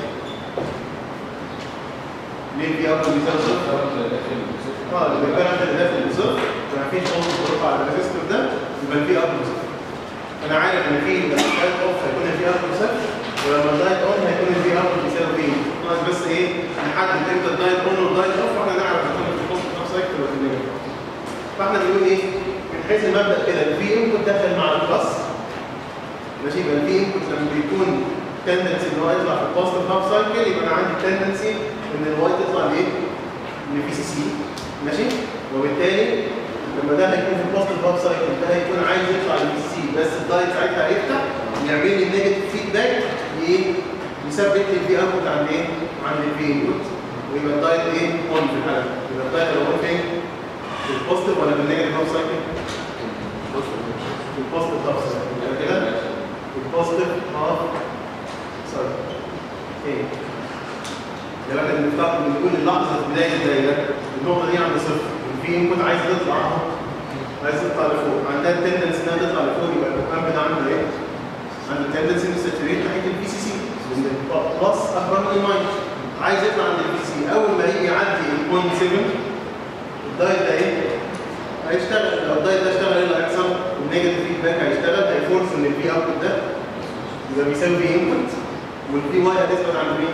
ليه الفي اوتبوت بيساوي صفر؟ اه لما الكارنت اللي داخل بصفر ما فيش اوف بترفع على الريزستور ده يبقى الفي اوتبوت صفر انا عارف ان في لما اللايت اوف هيكون الفي اوتبوت صفر ولما اللايت اون هيكون الفي اوتبوت بيساوي في ناقص بس ايه نحدد امتى اللايت اون واللايت اوف واحنا نعرف اذا كان في البوست اوف سايكل ولا النيجاتيف فاحنا بنقول ايه من حيث المبدا كده الفي انبوت داخل مع البلس ماشي يبقى الفي انبوت لما بيكون تندنسي ان هو يطلع في البوزيتيف هاف سايكل يبقى انا عندي تندنسي ان الواي تطلع لايه؟ لفي سي سي ماشي؟ وبالتالي لما ده هيكون في البوزيتيف هاف سايكل ده هيكون عايز يطلع لفي سي بس الدايت ساعتها هيفتح يعمل لي النيجاتيف فيدباك ايه؟ يثبت لي الفي اوتبوت عند ايه؟ عند الفي انبوت ويبقى الدايت ايه؟ اون في الحاله دي. يبقى الدايت لو اون فين؟ في البوزيتيف ولا في النيجاتيف هاف سايكل؟ في البوزيتيف هاف سايكل يبقى كده البوزيتيف هاف سايكل ايه يبقى احنا بنفتح بنقول اللحظه في بدايه الدايره النقطه دي عند صفر والفي انبوت عايز تطلع اهو عايز تطلع لفوق عندها التندنس انها تطلع لفوق يبقى البروجرام ده عنده ايه؟ عنده التندنس انه ساتوريت ناحيه البي سي سي بلس اكبر من الماينس عايز يطلع عند البي سي اول ما يجي يعدي ال 0.7 الدايت ده ايه؟ هيشتغل لو الدايت ده اشتغل ايه اللي هيحصل؟ النيجاتيف فيدباك هيشتغل هيفورس ان الفي اوتبوت ده يبقى بيساوي في انبوت والفي واي هتثبت عند مين؟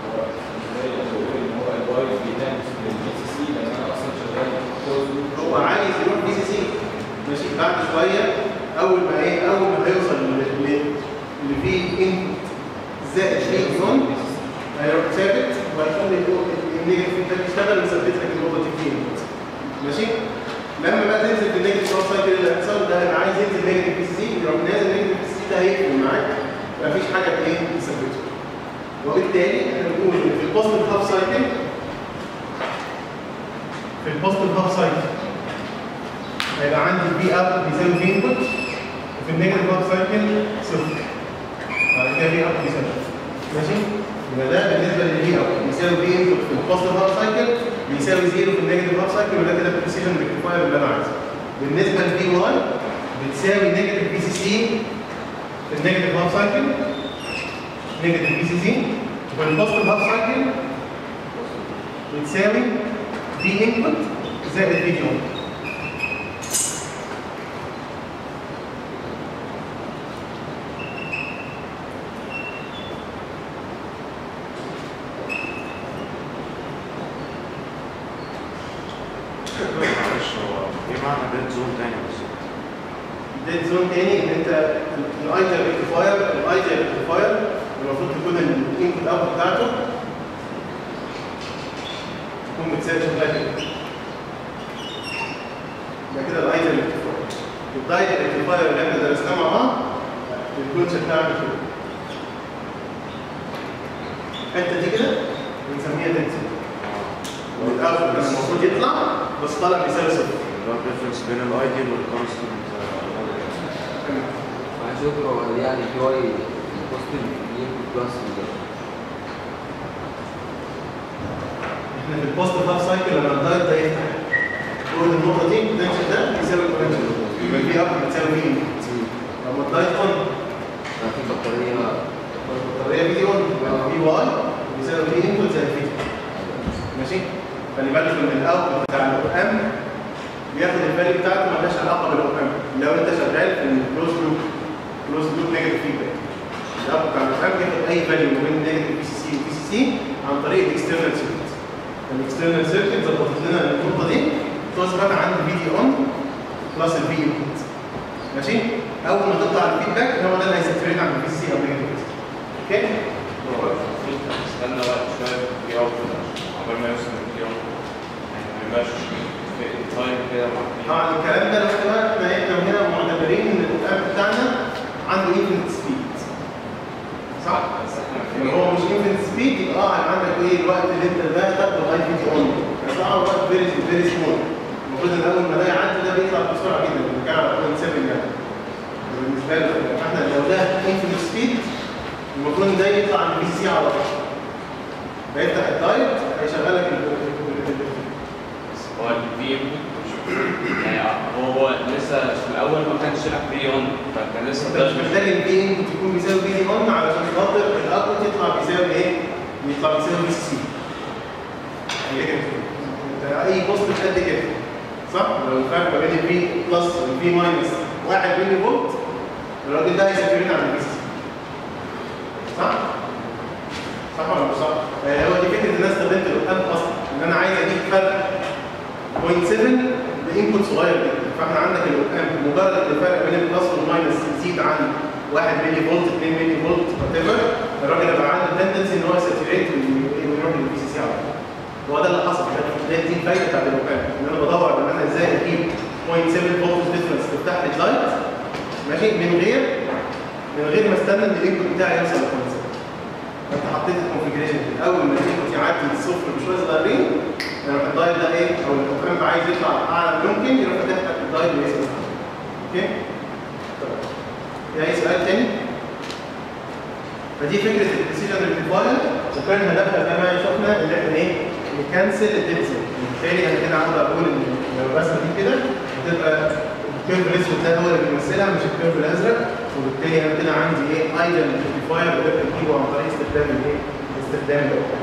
هو عايز يروح بي سي سي ماشي بعد شويه اول ما ايه اول ما هيوصل ل- ل- لفي انبوت زائد في اون هيروح ثابت وهيخلي النيجاتيف فيدباك يشتغل ويثبت لك النقطه دي في انبوت ماشي لما بقى تنزل في النيجاتيف اوف سايكل اللي هيحصل ده هيبقى عايز ينزل نيجاتيف بي سي سي يروح نازل نيجاتيف بي سي سي ده هيقفل معاك مفيش حاجه ايه تثبته وبالتالي احنا بنقول ان في البوزيتيف هاف سايكل في البوزيتيف هاف سايكل هيبقى عندي البي اوت بيساوي في انبوت وفي النيجاتيف هاف سايكل صفر بعد كده بي اوت بيساوي ماشي يبقى ده بالنسبه للبي اوت بيساوي في انبوت في البوزيتيف هاف سايكل بيساوي زيرو في النيجاتيف هاف سايكل وده كده البريسيجن ريكتيفاير اللي انا عايزه بالنسبه للبي واي بتساوي نيجاتيف بي سي سي في النيجاتيف هاف سايكل نيجاتيف بي سي سي والبوزيتيف هاف سايكل بتساوي في انبوت زائد في دي اون معلش هو ايه معنى ديد زون تاني بس؟ ديد زون تاني ان انت الايديال ريكتيفاير الايديال ريكتيفاير المفروض تكون الانبوت اوت بتاعته تكون بتساوي شغاله كده ده كده الايتم ريكتيفاير الدايت ريكتيفاير اللي احنا درسناه مع بعض بتكون شكلها عامل كده الحته دي كده بنسميها تنسل والاوت كان المفروض يطلع بس طلع بيساوي صفر اللي هو الديفرنس بين الايديال والكونستنت معلش يا دكتور هو يعني في واي البوستيف ينكو بلس احنا في البوست هاف سايكل لما الدايت ده يفتح جوه النقطه دي البوتنشال ده بيساوي البوتنشال يبقى في اب بتساوي مين؟ لما الدايت اون في بطارية البطاريه في دي اون في واي بيساوي في انبوت زي في ماشي؟ خلي بالك ان الاوتبوت بتاع الاو ام بياخد الفاليو بتاعته مالهاش علاقه بالاو ام لو انت شغال في الكلوز لوب كلوز لوب نيجاتيف فيدباك الاوتبوت بتاع الاو ام بياخد اي فاليو ما بين نيجاتيف بي سي سي وبي سي سي عن طريق الاكسترنال سيركت الاكسترنال سيركت ظبطت لنا النقطه دي تصبح عند في دي اون بلس الفي انبوت ماشي اول ما تطلع الفيدباك هو ده اللي هيساتوريت عند البي سي او نيجاتيف اوكي استنى وقت شويه في اوت عقبال ما يوصل في اوت يعني ما يبقاش في تايم كده مع طبعا الكلام ده لو احنا احنا احنا هنا معتبرين ان الاب بتاعنا عنده انفينيت سبيد صح؟ يعني هو مش انفينيت سبيد يبقى اه عندك ايه الوقت اللي انت بقى تاخده الاي في دي اون بس طبعا الوقت فيري فيري سمول المفروض ان اول ما ده يعدي ده بيطلع بسرعه جدا بنتكلم على 0.7 يعني بالنسبه له احنا لو ده انفينيت سبيد المفروض ان ده يطلع من بي سي على طول فيفتح الدايت هيشغل لك ال- ال- ال- هو الفي يعني هو لسه في الاول ما كانش شرح في اون فكان لسه انت مش محتاج البي ان تكون بيساوي بي اون علشان خاطر الاوتبوت يطلع بيساوي ايه؟ يطلع بيساوي بي سي هي كده انت اي بوست قد كده صح؟ لو الفرق ما بين البي بلس والبي ماينس 1 ملي فولت الراجل ده هيسافرنا عن البي سي صح؟ صح ولا مش صح؟ آه، هو دي فكره ان انا استخدمت الاوبامب اصلا ان انا عايز اجيب فرق 0.7 بانبوت صغير جدا فاحنا عندك الاوبامب مجرد ان الفرق بين البلس والماينس يزيد عن 1 ملي فولت 2 ملي فولت وات ايفر الراجل هيبقى عنده تندنسي ان هو يساتوريت ويروح للبي سي سي على طول هو ده اللي حصل ده دي الفايده بتاعت الاوبامب ان انا بدور ان انا ازاي اجيب 0.7 فولت ديفرنس تفتح لي اللايت ماشي من غير من غير ما استنى ان الانبوت بتاعي يوصل ل 0.7 انت حطيت الكونفجريشن اول ما الانبوت يعدي الصفر بشويه صغيرين لما الدايل ده ايه او الاوبامب عايز يطلع اعلى ما يمكن يروح فاتح لك الدايل ويسمع اوكي طيب في اي سؤال تاني؟ فدي فكره الديسيجن ريكتيفاير وكان هدفها زي ما شفنا ان احنا ايه نكنسل الديبسي بالتالي انا كده عاوز اقول ان لو الرسمه دي كده هتبقى الكيرف الاسود ده هو اللي بيمثلها مش الكيرف الازرق وبالتالي انا كده عندي ايه ايدل ريكتيفاير بقدر اجيبه عن طريق استخدام الايه؟ استخدام الاوبامب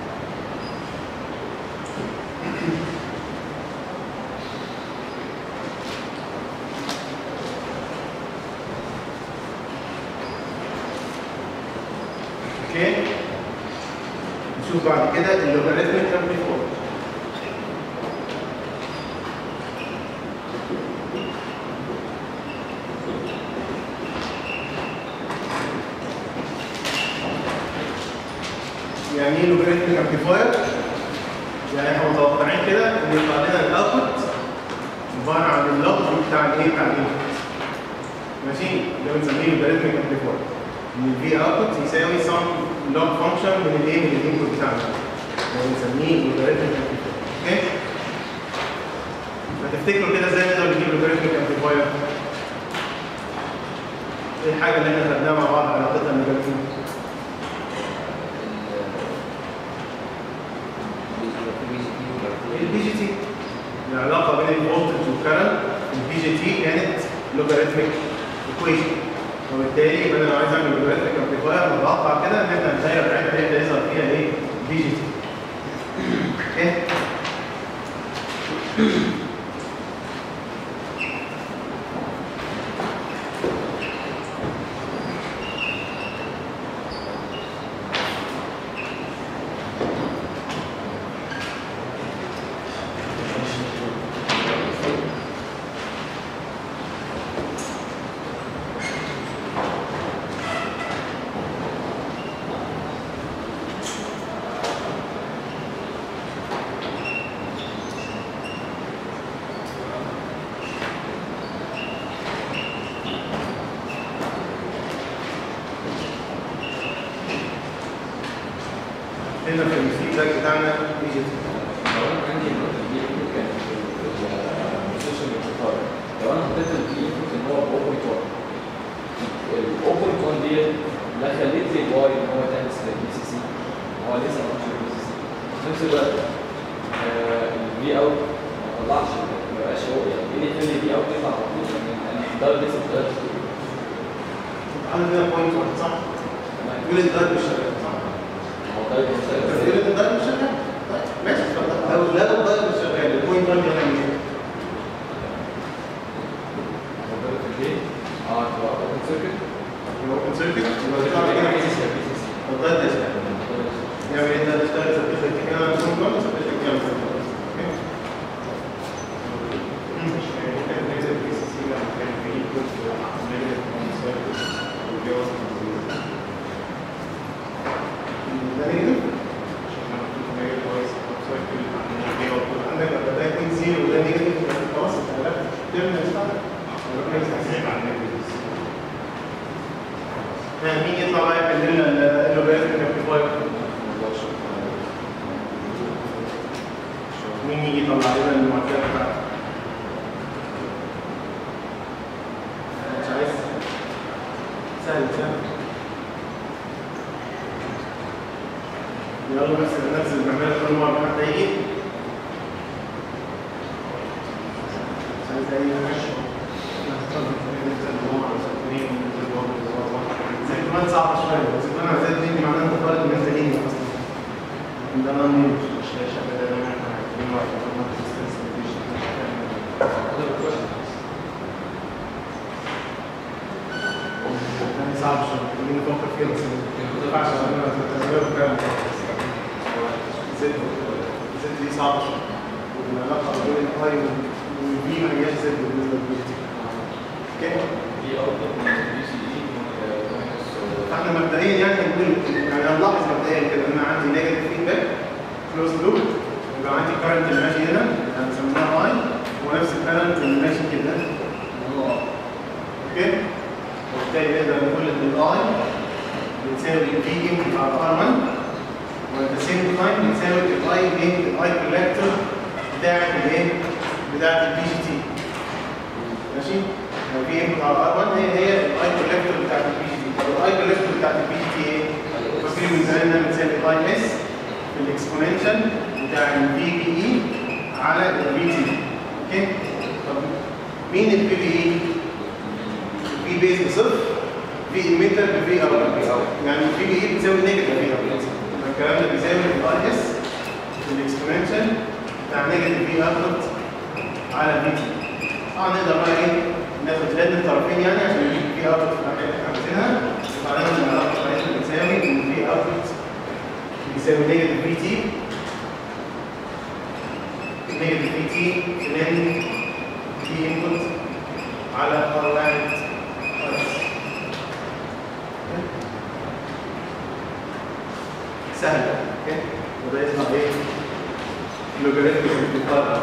اوكي نشوف بعد كده اللوغاريتميك امبليفاير يعني ايه لوغاريتميك امبليفاير؟ يعني احنا متوقعين كده ان يطلع لنا الاوتبوت عباره عن اللوج بتاع الايه بتاع الانبوت ماشي ده بنسميه لوغاريتميك امبليفاير ان الفي اوتبوت يساوي سم لوج فانكشن من الايه من الانبوت بتاعنا ده بنسميه لوغاريتميك امبليفاير اوكي فتفتكروا كده ازاي نقدر نجيب لوغاريتميك امبليفاير ايه الحاجه اللي احنا خدناها مع بعض علاقتها باللوغاريتميك البي جي تي العلاقه بين الفولتج والكرنت البي جي تي كانت لوغاريتميك ايكويشن وبالتالي يبقى انا لو عايز اعمل لوغاريتميك امبليفاير بتوقع كده ان احنا الدايره بتاعتنا هي اللي هيظهر فيها ايه؟ بي جي تي اوكي هنا في الفيدباك بتاعنا بي جي تي لو انا عندي النقطه دي كان في البوزيشن الاختيار لو انا حطيت البي انبوت ان هو 0.1 ال 0.1 دي لا خليت لي واي ان هو تعمل بي سي سي هو لسه ما عملش بي سي سي في نفس الوقت البي اوت ما طلعش ما بقاش هو يعني ايه اللي يخلي البي اوت يطلع على طول يعني انا ده لسه ما طلعش عندنا بوينت واحد صح؟ يقول لي الدايت مش شغال صح؟ هو ده بس المشكله يقول لي الدايت مش شغال طيب ماشي اتفضل لو لو الدايت مش شغال البوينت 1 يعمل ايه؟ هو ده في البي اه تبقى اوبن سيركت يبقى اوبن سيركت يبقى يطلع كده بي سي سي الدايت ده يشتغل يعمل ايه ده يشتغل يثبت لك كده بوينت 1 يثبت لك كده بوينت 1 اوكي؟ مش كان نيجاتيف بي سي سي لما كان في input مع نيجاتيف اون سيرفيس واللي هو ده نيجاتيف عشان لما كنت نيجاتيف كويس سايكل عندنا بي اوت عندك لما ده يكون زيرو وده نيجاتيف يبقى خلاص انت عرفت تعمل يشتغل ربنا يسهل عن نيجاتيف يعني مين يطلع بقى يحل لنا اللوغاريتم امبليفاير مين يجي يطلع لنا المعادلات بتاعته مش عايز سهل سهل يلا بس ننزل نعملها كل مرة حتى يجي مش عايز أي حاجة زي كمان صعبة شوية بس كمان عايزين تيجي معناها انت طالب من انت ليه اصلا ده انا مين يعني صعب شوية خلينا نفكر فيها بس ما ينفعش عشان انا بتعملها بكلام زد زد دي صعبة شوية والعلاقة بين الاي والبي ما هياش زد بالنسبة للبي اوكي بي اوت بي سي اي فاحنا مبدئيا يعني هنقول يعني هنلاحظ مبدئيا كده ان انا عندي نيجاتيف فيدباك كلوز لوب ويبقى عندي كارنت اللي ماشي هنا هنسميها اي ونفس الكارنت اللي ماشي كده هو اوكي وبالتالي نقدر نقول ان الاي بتساوي في انبوت على ار 1 وات ذا سيم تايم بتساوي الاي ايه الاي كولكتور بتاعت الايه بتاعت البي جي تي ماشي لو في انبوت على ار 1 هي هي الاي كولكتور بتاعت البي جي تي طب الاي كولكتور بتاعت البي جي تي ايه؟ فاكرين من زمان انها بتساوي اي اس في الاكسبوننشال بتاع البي بي اي على البي تي اوكي طب مين البي بي اي؟ في بيز بصفر في ايميتر بفي اوت يعني البي بي اي بتساوي نيجاتيف في اوت الكلام ده بيساوي الاي اس في الاكسبوننشال بتاع نيجاتيف في اوت على البي تي اه نقدر بقى ايه ناخد لان الطرفين يعني عشان نجيب في اوت في الحاجات اللي احنا عايزينها وبعدين العلاقه بتاعتنا بتساوي ان في اوت بيساوي نيجاتيف في تي نيجاتيف في تي لان في انبوت على ار واحد سهل اوكي وده يطلع ايه؟ لوغاريتم بالقدر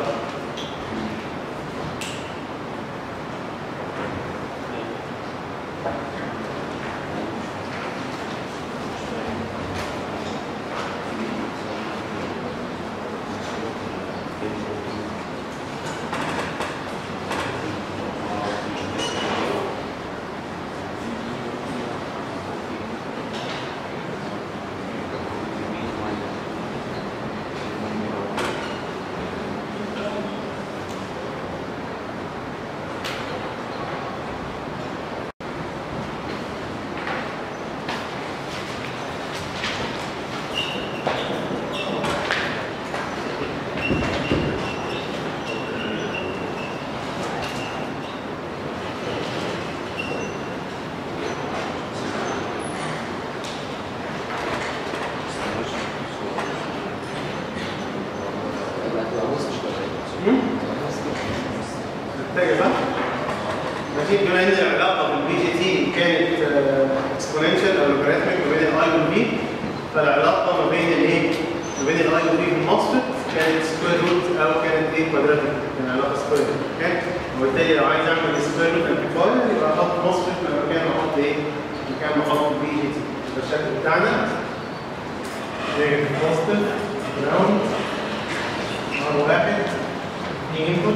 محتاجه صح؟ ماشي بما ان العلاقه بالبي جي تي كانت اكسبوننشال او لوغاريتميك ما بين الاي والبي فالعلاقه ما بين الايه؟ ما بين الاي والبي في المصفت كانت سكوير روت او كانت ايه كوادراتيك كان علاقه سكوير اوكي؟ وبالتالي لو عايز اعمل سكوير روت امبليفاير يبقى احط مصفت مكان ما احط ايه؟ مكان ما احط بي جي تي ده الشكل بتاعنا نيجاتيف بوزيتيف جراوند ار واحد دي انبوت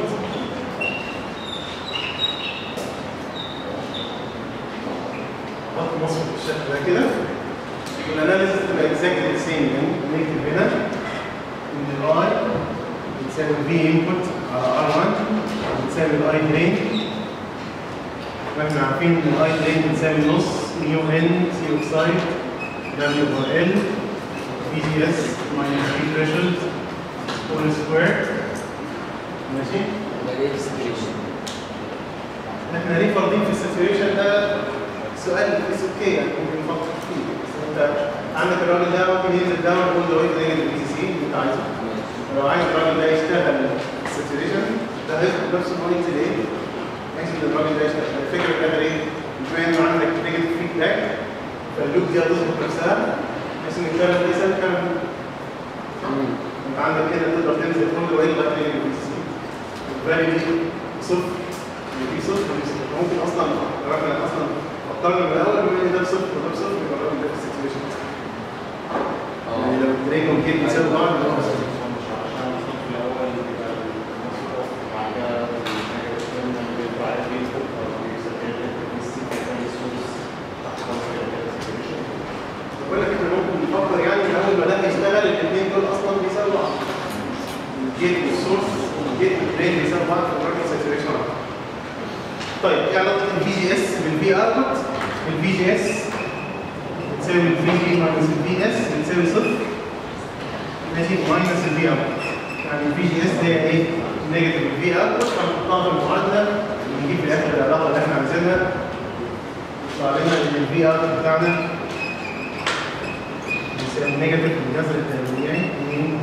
خط مصر بالشكل ده كده والاناليسيس تبقى اكزاكتلي سيم يعني نكتب هنا ان الاي بتساوي في انبوت على ار 1 بتساوي الاي درين واحنا عارفين ان الاي درين بتساوي نص ميو ان سي اوكسايد دبليو بار ال بي جي اس ماينس بي ثريشولد هول سكوير ماشي يبقى ليه الساتوريشن احنا ليه فاضيين في الساتوريشن ده سؤال اتس اوكي يعني ممكن نفكر فيه بس انت عندك الراجل ده ممكن ينزل داون اول ذا واي تو نيجاتيف بي سي سي اللي انت عايزه لو عايز الراجل ده يشتغل الساتوريشن ده هياخد نفس البوينت ليه؟ بحيث ان الراجل ده يشتغل الفكره بتاعتها ايه؟ بما ان عندك نيجاتيف فيدباك فاللوب دي هتظبط نفسها بحيث ان الكلام ده يسال كلام انت عندك كده تقدر تنزل كل واي لغايه نيجاتيف بي سي سي الفاليو دي صفر دي صفر دي صفر ممكن اصلا لو احنا اصلا فكرنا من الاول بما ان ده بصفر وده بصفر يبقى الراجل ده في الساتوريشن يعني لو الدرين والجيت بيساوي بعض يبقى هو صفر. عشان الصف الاول يبقى النص اوف بعدها النيجاتيف تيرمينال بيطلع على الفيسبوك او بيسجل لك السي كان سورس تحت خالص كده كده سيتويشن بقول لك احنا ممكن نفكر يعني من اول ما ده يشتغل الاثنين دول اصلا بيساوي بعض الجيت والسورس الجيت والدرين بيساوي بعض في الراجل ساتوريشن طيب ايه علاقه الفي جي اس بالفي اوتبوت؟ الفي جي اس بتساوي الفي جي ماينس الفي اس بتساوي صفر ماشي ماينس الفي اوتبوت يعني الفي جي اس دي ايه؟ نيجاتيف الفي اوتبوت فنحطها في المعادله ونجيب في الاخر العلاقه اللي احنا عايزينها يطلع لنا ان الفي اوتبوت بتاعنا بيساوي نيجاتيف الجذر التربيعي من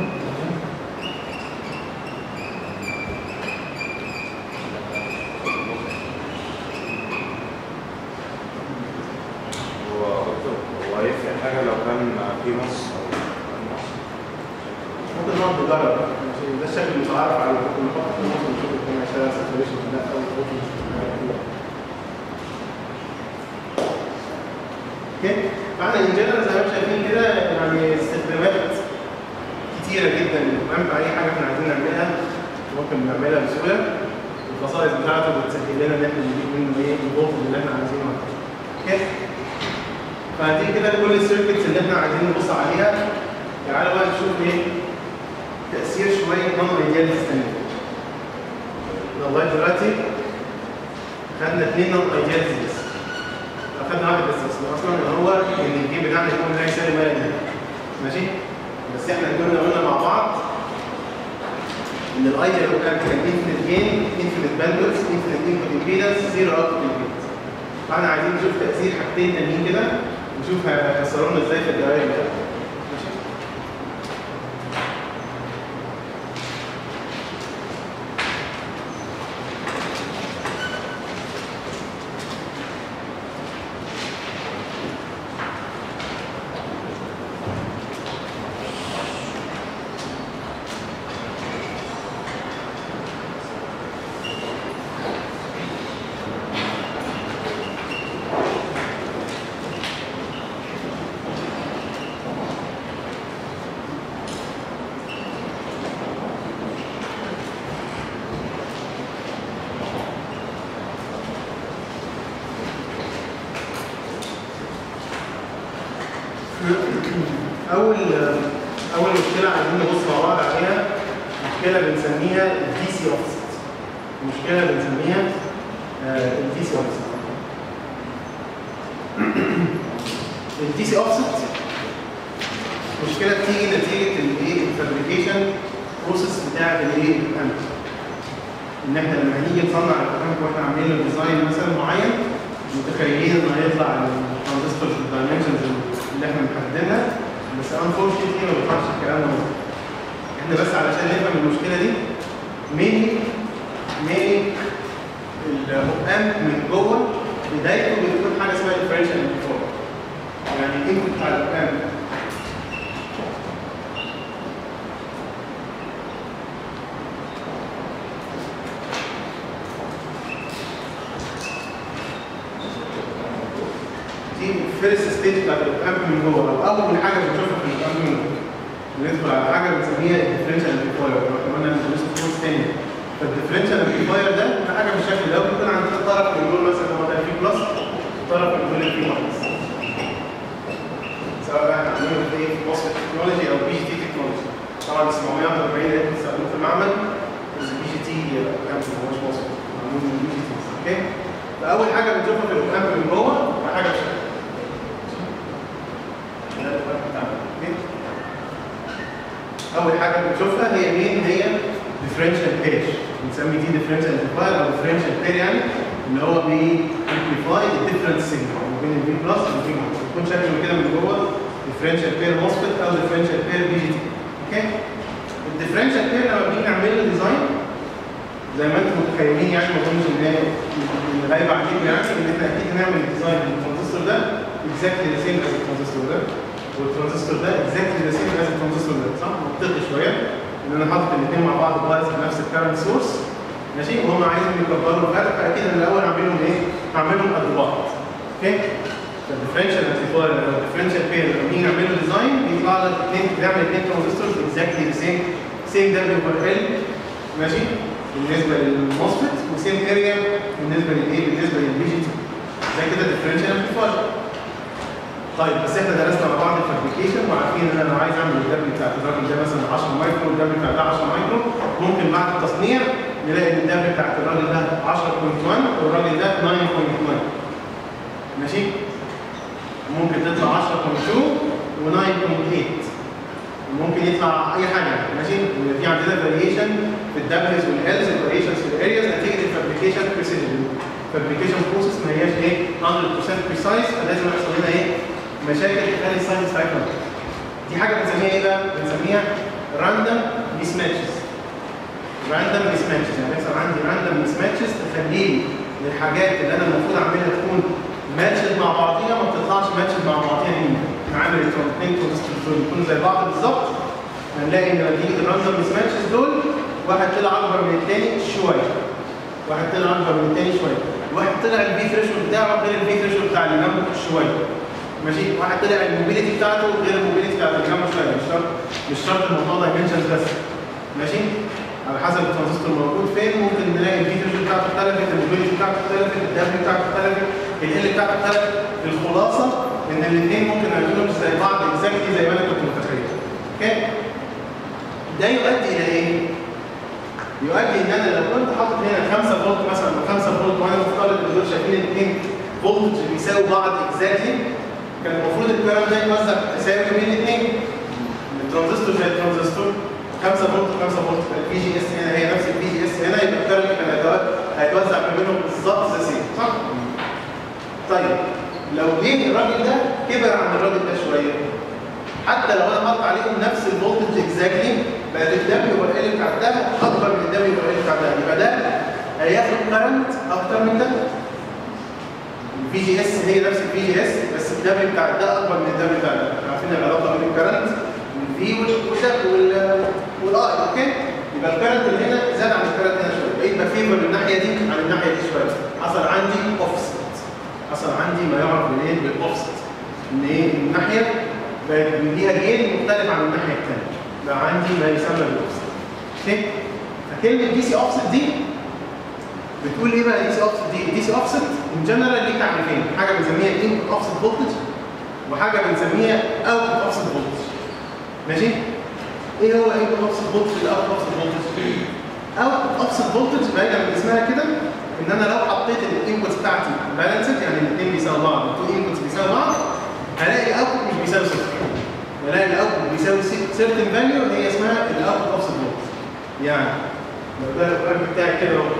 هو دكتور هو هيفرق حاجة لو كان في نص أو كان نص؟ ممكن نقعد نجرب عشان ده الشكل المتعارف عليه ممكن نحط في النص ونشوف الدنيا هيشتغل ساتوريشن ولا لا او نحط اوكي فاحنا ان جنرال زي ما انتم شايفين كده يعني استخدامات كتيره جدا تمام في اي حاجه احنا عايزين نعملها ممكن نعملها بسهوله الخصائص بتاعته بتسهل لنا ان احنا نجيب منه ايه الفولت اللي احنا عايزينه اوكي فدي كده كل السيركتس اللي احنا عايزين نبص عليها تعالوا بقى نشوف ايه تأثير شوية نون ايديال تاني لغاية دلوقتي خدنا اثنين نون ايديال بس أخدنا واحد بس بس أصلا اللي هو إن الجيم بتاعنا يكون لا يساوي ما لا ينتهي. ماشي؟ بس احنا كنا قلنا مع بعض إن الايديال لو كان كان انفينيت جين انفينيت باندويث انفينيت انبوت امبيدنس زيرو اوتبوت امبيدنس فاحنا عايزين نشوف تأثير حاجتين تانيين كده نشوف هيكسروا لنا ازاي في الدوائر بتاعتنا ماشي؟ اول اول مشكله عايزين نبص مع بعض عليها مشكله بنسميها الدي سي اوفست مشكله بنسميها الدي سي اوفست الدي سي اوفست مشكله بتيجي نتيجه الايه الفابريكيشن بروسيس بتاعه الايه الامن ان احنا لما هنيجي نصنع الكلام واحنا عاملين له ديزاين مثلا معين متخيلين ان هيطلع الترانزستور في الدايمنشنز اللي احنا محددينها بس انفورشنتلي ما بيطلعش الكلام ده مظبوط. احنا بس علشان نفهم المشكله دي مين مين الهقام من جوه بدايته بتكون حاجه اسمها ديفرنشال امبليفاير يعني الانبوت بتاع الهقام دي الفيرست ستيج بتاعت الامب من جوه او اول حاجه بنشوفها في الامب من جوه بندخل على حاجه بنسميها الديفرنشال امبليفاير كمان بندرس كورس تاني فالديفرنشال امبليفاير ده ده حاجه بالشكل ده بيكون عندنا طرف من دول مثلا هو ده فيه بلس وطرف من دول فيه ماينس سواء بقى عاملينه في ايه في مصر تكنولوجي او بي جي تي تكنولوجي طبعا 740 اللي بنستخدمه في المعمل بس بي جي تي كان ما هوش مصر معمول من بي جي تي اوكي فاول حاجه بنشوفها في الامب من جوه حاجه بالشكل ده الأمب بتاعنا اوكي اول حاجه بنشوفها هي مين هي differential pair بنسمي دي differential amplifier او differential pair يعني اللي هو بي amplify the different signal ما بين البي بلس والبي ماينس بيكون شكله كده من جوه differential pair MOSFET او differential pair بي جي تي اوكي الديفرنشال pair لما بنيجي نعمل له ديزاين زي ما انتم متخيلين يعني ما اظنش ان هي غايبه عليكم يعني ان احنا اكيد هنعمل الديزاين للترانزستور ده exactly the same as الترانزستور ده والترانزستور ده exactly the same as الترانزستور ده صح؟ منطقي شويه ان انا حاطط الاثنين مع بعض بايظ بنفس الكارنت سورس ماشي وهم عايزين يكبروا الفرق فاكيد انا الاول هعملهم ايه؟ هعملهم قد بعض اوكي؟ فالديفرنشال امبليفاير لو الديفرنشال بير لما نيجي نعمل له ديزاين بيطلع لك اثنين بنعمل اثنين ترانزستورز exactly the same same دبليو اوفر ال ماشي؟ بالنسبه للموسفيت وسيم اريا بالنسبه للايه؟ بالنسبه للبي جي تي زي كده الديفرنشال امبليفاير طيب بس احنا درسنا مع بعض الفابريكيشن وعارفين ان انا لو عايز اعمل الدبل بتاعت الراجل ده مثلا 10 مايكرو والدبل بتاع ده 10 مايكرو ممكن بعد التصنيع نلاقي ان الدبل بتاعت الراجل ده 10.1 والراجل ده 9.1 ماشي؟ ممكن تطلع 10.2 و9.8 ممكن يطلع اي حاجه ماشي؟ في عندنا فاريشن في الدبلز والالز الفاريشنز في الارياز نتيجه الفابريكيشن بريسيجن الفابريكيشن بروسيس ما هياش ايه 100% بريسايز فلازم يحصل لنا ايه مشاكل تخلي الساينس بتاعتنا دي حاجه بنسميها ايه بقى؟ بنسميها راندوم ميس ماتشز راندوم ميس ماتشز يعني بيحصل عندي راندوم ميس ماتشز تخلي لي الحاجات اللي انا المفروض اعملها تكون ماتشد مع بعضيها ما بتطلعش ماتشد مع بعضيها ليه؟ نعمل الاثنين ترانزستور يكونوا زي بعض بالظبط هنلاقي ان نتيجه الراندوم ميس ماتشز دول واحد طلع اكبر من الثاني شويه واحد طلع اكبر من الثاني شويه واحد طلع البي ثريشولد بتاعه غير البي ثريشولد بتاع اللي جنبه شويه ماشي واحد طلع الموبيليتي بتاعته غير الموبيليتي بتاع اللي جنبه شويه مش شرط مش شرط الموضوع دايمنشنز بس ماشي على حسب الترانزستور موجود فين ممكن نلاقي البي ثريشولد بتاعته اختلفت الموبيليتي بتاعته اختلفت الدبليو بتاعته اختلفت ال بتاعته اختلفت الخلاصه ان الاثنين ممكن يكونوا مش زي بعض اكزاكتلي زي ما انا كنت متخيل اوكي ده يؤدي الى ايه؟ يؤدي ان انا لو كنت حاطط هنا 5 فولت مثلا او 5 فولت وانا مفترض ان دول شايفين الاثنين فولت بيساوي بعض اكزاكتلي كان المفروض الكلام ده يتوزع تساوي بين الاثنين الترانزستور زي الترانزستور 5 فولت 5 فولت البي جي اس هنا هي نفس البي جي اس هنا يبقى الكلام كان هيتوزع- هيتوزع ما بينهم بالظبط زي سيم صح؟ طيب لو جه الراجل ده كبر عن الراجل ده شويه حتى لو انا حاطط عليهم نفس الفولتج اكزاكتلي بقت الدبليو ال بتاع ده اكبر من الدبليو ال بتاع ده يبقى ده هياخد كرنت اكتر من ده البي جي اس هي نفس البي جي اس بس الدبليو بتاع ده اكبر من الدبليو بتاع ده عارفين العلاقه بين الكرنت والفي وال والاي اوكي يبقى الكرنت اللي هنا زاد عن الكرنت هنا شويه بقيت بفيفر الناحيه دي عن الناحيه دي شويه حصل عندي اوفست حصل عندي ما يعرف بالايه بالاوفست ان ايه الناحيه بقت ليها جين مختلف عن الناحيه الثانيه بقى عندي ما يسمى بالاوفست اوكي فكلمه دي سي اوفست دي بتقول ايه بقى دي سي اوفست دي دي سي اوفست ان جنرال ليه تعريفين حاجه بنسميها انبوت اوفست فولتج وحاجه بنسميها اوتبوت اوفست فولتج ماشي ايه هو انبوت اوفست فولتج الاوتبوت اوفست فولتج اوتبوت اوفست فولتج بعيدا من اسمها كده ان انا لو حطيت الانبوتس بتاعتي بالانسد يعني الاثنين بيساوي بعض التو انبوتس بيساوي بعض هلاقي الاوتبوت مش بيساوي صفر هلاقي الاوتبوت بيساوي سيرتن فاليو هي اسمها الاوتبوت اوفست فولتج يعني لو ده الرقم بتاعي كده اهو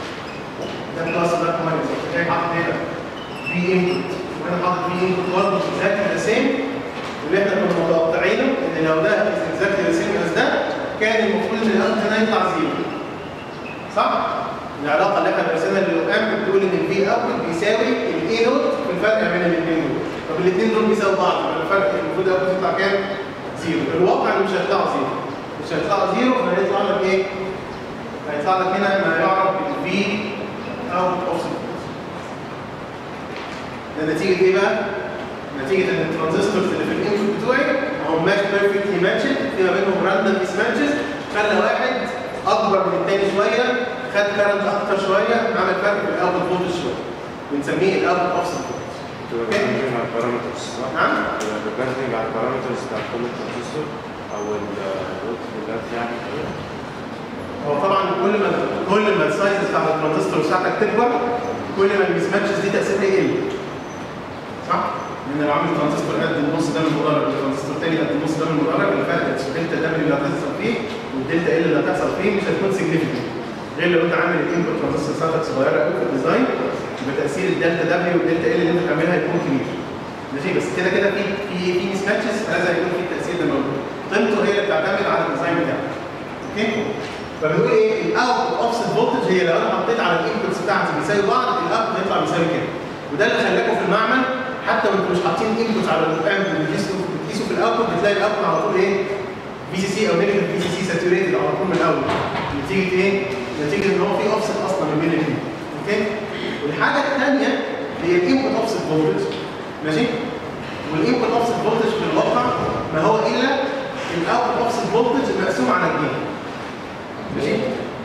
ده بلس ده ماينس جاي حاطط هنا في انبوت وانا حاطط في انبوت برضه اكزاكتلي ذا سيم اللي احنا كنا متوقعينه ان لو ده اكزاكتلي ذا سيم از ده كان المفروض ان الاوتبوت هنا يطلع زيرو صح؟ العلاقه اللي احنا درسناها للقام بتقول ان الفي اوتبوت بيساوي الاي نوت في الفرق بين الاثنين دول طب الاثنين دول بيساوي بعض يبقى الفرق المفروض الاوتبوت يطلع كام؟ زيرو الواقع انه مش هيطلع زيرو مش هيطلع زيرو فهيطلع لك ايه؟ هيطلع لك هنا ما يعرف بالفي اوت اوف ده نتيجه ايه بقى؟ نتيجه ان الترانزستورز اللي في الانبوت بتوعي هم ماتش بيرفكتلي ماتشد في ما بينهم راندوم ميس ماتشز خلى واحد اكبر من الثاني شويه خد كارنت اكتر شويه عمل فرق في الاوتبوت فولتج شويه بنسميه الاوتبوت اوفست فولتج تبقى depending على البارامترز صح؟ نعم تبقى depending على البارامترز بتاع كل ترانزستور او الوقت بتاعت يعني كده. هو طبعا كل ما كل ما السايز بتاع الترانزستور بتاعتك تكبر كل ما الميس ماتشز دي تاثيرها يقل صح؟ لان لو عامل ترانزستور قد النص ده من المدرج وترانزستور تاني قد النص ده من المدرج الفرق الدلتا دبليو اللي هتحصل فيه والدلتا ال اللي هتحصل فيه مش هتكون سيجنفكت غير لو انت عامل الانبوت ترانزستور بتاعتك صغيره قوي في الديزاين يبقى تاثير الدلتا دبليو والدلتا ال اللي انت بتعملها هيكون كبير ماشي بس كده كده في في في ميس ماتشز فلازم يكون في التاثير ده موجود قيمته هي اللي بتعتمد على الديزاين بتاعك اوكي فبنقول ايه الاوت اوفست فولتج هي لو انا حطيت على الانبوتس بتاعتي بيساوي بعض الاوت هيطلع بيساوي كده وده اللي خلاكم في المعمل حتى وانتم مش حاطين انبوتس على الامب بتقيسوا بتقيسوا في الاوتبوت بتلاقي الاوتبوت على طول ايه في سي سي او نيجاتيف في سي سي ساتوريتد على طول من الاول نتيجه ايه؟ نتيجه ان هو في اوفست اصلا ما بين الاثنين اوكي والحاجه الثانيه هي الانبوت اوفست فولتج ماشي والانبوت اوفست فولتج في الواقع ما هو الا الاوتبوت اوفست فولتج مقسوم على الجين ماشي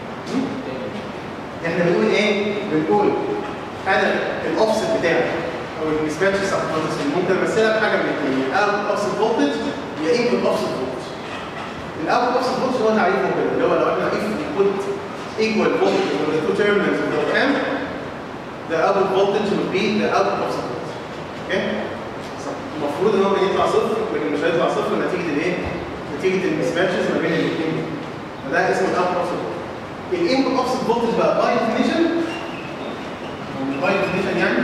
احنا بنقول ايه؟ بنقول انا الاوفست بتاعي او الديسباتش سبورتس ممكن امثلها بحاجه من الاثنين يا اوت اوفست فولتج يا انبوت اوفست فولتج الاوت اوفست فولتج هو تعريفه كده اللي هو لو احنا if we put equal voltage on the two terminals of the amp the output voltage will be the output offset voltage اوكي المفروض ان هو يطلع صفر لكن مش هيطلع صفر نتيجه الايه؟ نتيجه المسماتشز ما بين الاثنين فده اسمه الاوت اوفست فولتج الانبوت اوفست فولتج بقى باي ديفينيشن باي ديفينيشن يعني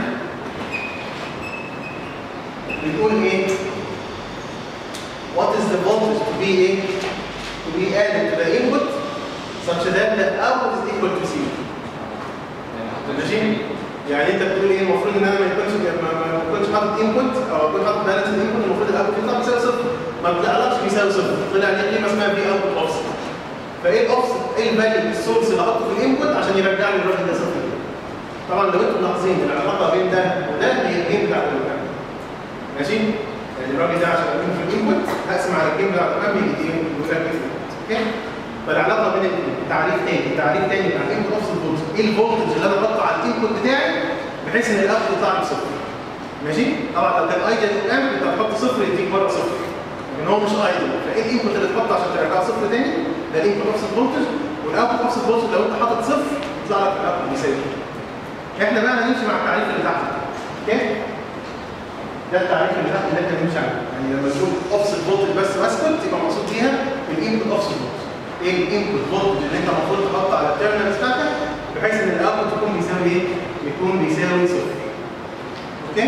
بنقول ايه what is the voltage to be ايه to be added to the input such that the output is equal to zero ماشي يعني انت بتقول ايه المفروض ان انا ما يكونش ما ما يكونش حاطط انبوت او اكون حاطط بالانس انبوت المفروض الاوتبوت يطلع بيساوي صفر ما طلعلكش بيساوي صفر طلع لي قيمه اسمها في اوتبوت اوفست فايه الاوفست ايه الفاليو السورس اللي حاطه في الانبوت عشان يرجع لي الراجل ده صفر طبعا لو انتم ملاحظين العلاقه بين ده وده هي الجيم بتاع الوكام ماشي يعني الراجل ده عشان اجيبه في الانبوت هقسم على الجيم بتاع الوكام يجي ايه الوكام اوكي فالعلاقه بين التعريف تاني تعريف تاني بتاع الانبوت اوفست فولتج ايه الفولتج اللي انا بحطه على الانبوت بتاعي بحيث ان الاوت يطلع لي صفر ماشي طبعا لو كان ايدل امب انت هتحط صفر يديك بره صفر لكن هو مش ايدل فايه الانبوت اللي تحطه عشان ترجعه صفر تاني ده الانبوت اوفست فولتج والاوتبوت اوفست فولتج لو انت حاطط صفر يطلع لك الاوتبوت بيساوي احنا بقى هنمشي مع التعريف اللي تحت اوكي ده التعريف اللي تحت اللي احنا هنمشي عليه يعني لما نقول اوفست فولتج بس واسكت يبقى مقصود بيها الانبوت اوفست فولتج ايه الانبوت فولتج اللي انت المفروض تحطه على التيرمينالز بتاعتك بحيث ان الاوتبوت يكون بيساوي ايه؟ يكون بيساوي صفر اوكي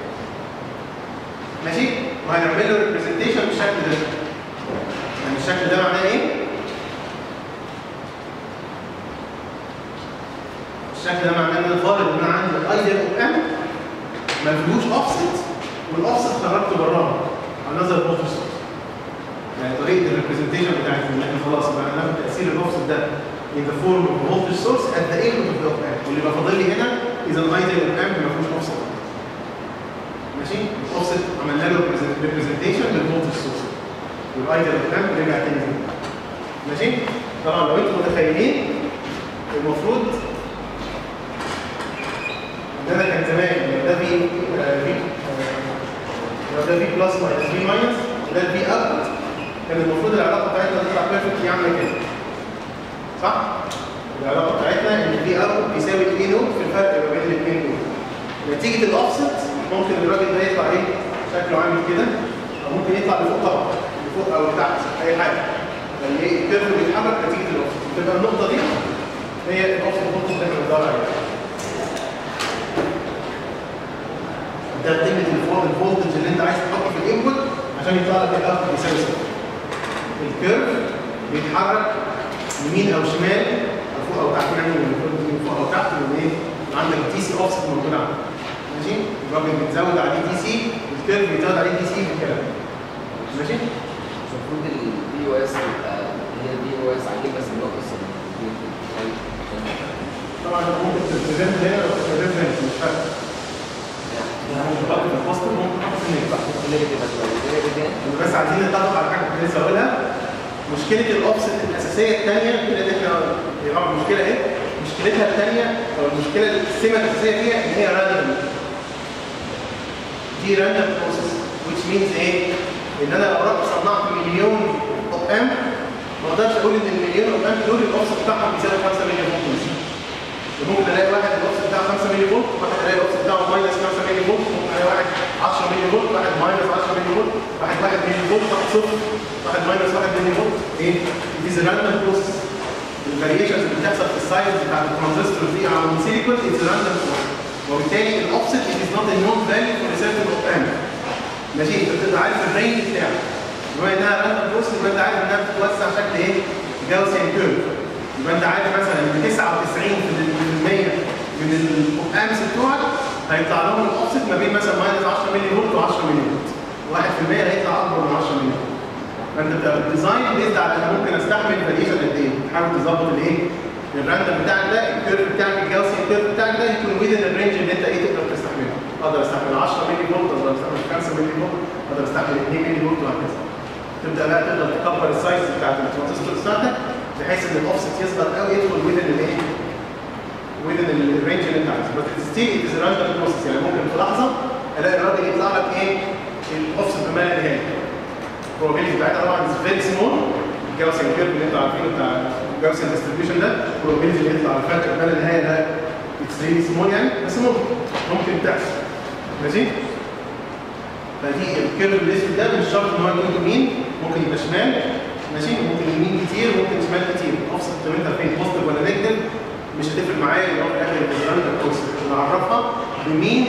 ماشي وهنعمل له ريبريزنتيشن بالشكل ده يعني الشكل ده معناه ايه؟ الشكل ده معناه ان انا فارض ان انا عندي الايدل اوف ام ما فيهوش اوفست والاوفست خرجت براها another voltage source يعني طريقه الريبريزنتيشن بتاعت ان احنا خلاص بقى ناخد تاثير الاوفست ده in the form of voltage source at the input of the op amp واللي بقى فاضل لي هنا اذا الايدل اوف ام ما فيهوش اوفست ماشي الاوفست عملنا له ريبريزنتيشن للفولتج سورس والايدل اوف ام رجع تاني زي ما هو. ماشي طبعا لو انتم متخيلين المفروض ان انا كان زمان لو ده في آه، في آه، لو ده في بلس ماينس في ماينس وده في اب كان المفروض العلاقه بتاعتنا تطلع بيرفكت عامله كده صح؟ العلاقه بتاعتنا ان في اب بيساوي 2 نوت في الفرق ما بين الاثنين دول نتيجه الاوفست ممكن الراجل ده يطلع ايه؟ شكله عامل كده او ممكن يطلع لفوق طبعا لفوق او لتحت اي حاجه يعني ايه الكيرف بيتحرك نتيجه الاوفست تبقى النقطه دي هي الاوفست فولتج اللي احنا بندور عليها ده قيمه الفول- الفولتج اللي انت عايز تحطه في الانبوت عشان يطلع لك الاوتبوت بيساوي صفر الكيرف بيتحرك يمين او شمال او فوق او تحت يعني المفروض من فوق او تحت من ايه؟ عندك دي سي اوفست موجود عندك ماشي؟ الراجل بتزود عليه دي سي والكيرف بيزود عليه دي سي بالكلام ماشي؟ مش المفروض الدي او اس تبقى هي الدي او اس عاجبك بس الناقص طبعا انت ممكن تبريزنت هنا او تبريزنت مش فارق يعني ممكن تحط في البوستر ممكن تحط في النيجاتيف نيجاتيف هتبقى نيجاتيف دي بس عايزين نتفق على حاجه كنت لسه هقولها مشكله الاوفست الاساسيه الثانيه اللي احنا يعرف المشكله ايه مشكلتها الثانيه او المشكله السمه الاساسيه فيها ان هي راندوم دي راندوم بروسيس which means ايه ان انا لو رحت صنعت مليون اوب ام ما اقدرش اقول ان المليون اوب ام دول الاوفست بتاعهم بيساوي 5 ملي فولت مثلا ممكن الاقي واحد الاوفست بتاعه 5 ملي فولت واحد الاقي الاوفست بتاعه ماينس 5 ملي فولت ممكن الاقي واحد 10 ملي فولت واحد ماينس 10 ملي فولت واحد 1 ملي فولت واحد صفر واحد ماينس 1 ملي فولت ايه؟ دي راندوم بروسيس الفاريشنز اللي بتحصل في السايز بتاع الترانزستور دي على السيليكون از راندوم بروسيس وبالتالي الاوفست از نوت ا نون فاليو فور سيرتن اوب ام ماشي انت بتبقى عارف الرينج بتاعك بما انها راندوم بروسيس يبقى انت عارف انها بتتوسع شكل ايه؟ جاوسيان كيرف يبقى انت عارف مثلا ان 99% من الاوب امس بتوعك هيطلع لهم الاوفست ما بين مثلا ماينس 10 ملي فولت و10 ملي فولت 1% هيطلع اكبر من 10 ملي فولت فانت بتبقى الديزاين بيزد على انا ممكن استحمل فاريشن قد ايه تحاول تظبط الايه الراندوم بتاعك ده الكيرف بتاعك الجاوسي الكيرف بتاعك ده يكون ويزن الرينج اللي انت ايه تقدر تستحمله اقدر استحمل 10 ملي فولت اقدر استحمل 5 ملي فولت اقدر استحمل 2 ملي فولت وهكذا تبدا بقى تقدر تكبر السايز بتاعت الترانزستور بتاعتك بحيث ان الاوفست يصغر قوي يدخل ويزن الايه ويزن الرينج اللي انت عايزه بس ستيل ات از راندوم بروسيس يعني ممكن في لحظه الاقي الراجل يطلع لك ايه الاوفست بما لا نهايه probability بتاعتها طبعا is very small الجاوسن كيرف اللي انتوا عارفينه بتاع الجاوسن ديستريبيوشن ده probability اللي يطلع الفرق بما لا نهايه ده it's really small يعني بس ممكن ممكن تحصل ماشي فدي الكيرف الاسود ده مش شرط ان هو يكون يمين ممكن يبقى شمال ماشي ممكن يمين كتير ممكن شمال كتير اوفست طب انت فين بوزيتيف ولا نيجاتيف مش هتفرق معايا لو في الاخر الديزاين ده كويس بنعرفها بمين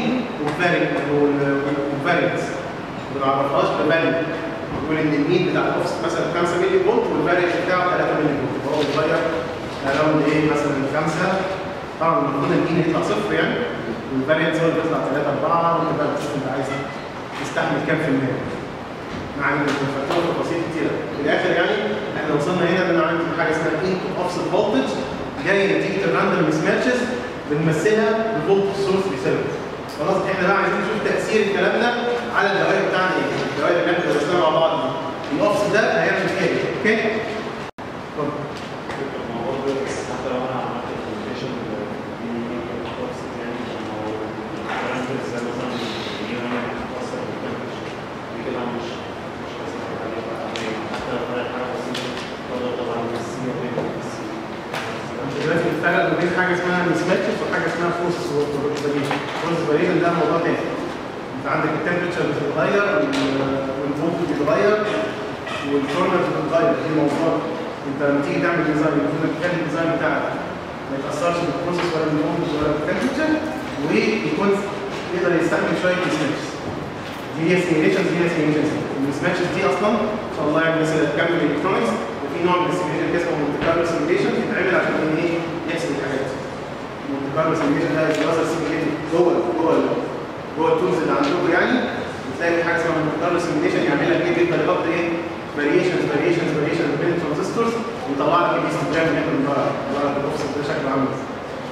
وفارينس ما بنعرفهاش بفاليو نقول ان المين بتاع الاوفست مثلا 5 مللي فولت والفارينس بتاعه 3 مللي فولت فهو بيغير اراوند ايه مثلا 5 طبعا المفروض المين يطلع صفر يعني والفارينس هو اللي بيطلع 3 4 وانت بقى بتشوف انت عايز تستحمل كام في المية مع ان الفاتوره تفاصيل كتيره في الاخر يعني احنا وصلنا هنا ان انا عندي حاجه اسمها انبوت اوفست فولتج جاي نتيجه الراندوم مس ماتشز بنمثلها بفولت سورس بيساوي خلاص احنا بقى عايزين نشوف تاثير الكلام ده على الدوائر بتاعنا ايه الدوائر اللي احنا درسناها مع بعض دي الاوفست ده هيعمل فيها ايه اوكي اتفضل الموضوع ده بس حتى لو انا عملت الكوميونيكيشن دي خلاص يعني لو الكلام ده ازاي مثلا اليوم انا بتتاثر بالتمبريتشر دي كده مش مش هتأثر عليها بقى عمليا. حتى لو طلعت حاجه بسيطه تقدر طبعا السي وبين السي انت دلوقتي بتفرق ما بين حاجه اسمها مس ماتشز وحاجه اسمها فورس فاريشن فورس فاريشن ده موضوع تاني انت عندك التمبريتشر بتتغير والفولت بيتغير والكورنر بتتغير دي موضوع انت لما تيجي تعمل ديزاين المفروض انك تخلي الديزاين بتاعك ما يتاثرش بالبروسيس ولا بالفولت ولا بالتمبريتشر ويكون يقدر يستحمل شويه مس ماتشز دي هي سيميليشنز دي هي سيميليشنز المس ماتشز دي اصلا ان شاء الله يعني الناس اللي هتكمل الكترونكس وفي نوع من السيميليشن اسمه مونت كارلو سيميليشن بيتعمل عشان ايه يحسب الحاجات دي مونت كارلو سيميليشن ده دراسه سيميليشن جوه جوه ال- جوه التولز اللي عندكم يعني بتلاقي في حاجه اسمها مونت كارلو سيميليشن يعمل لك ايه بيبقى يحط ايه فاريشنز فاريشنز فاريشنز بين الترانزستورز ويطلع لك الهيستوجرام اللي احنا بندور عليه يطلع لك الاوفست ده شكله عامل ازاي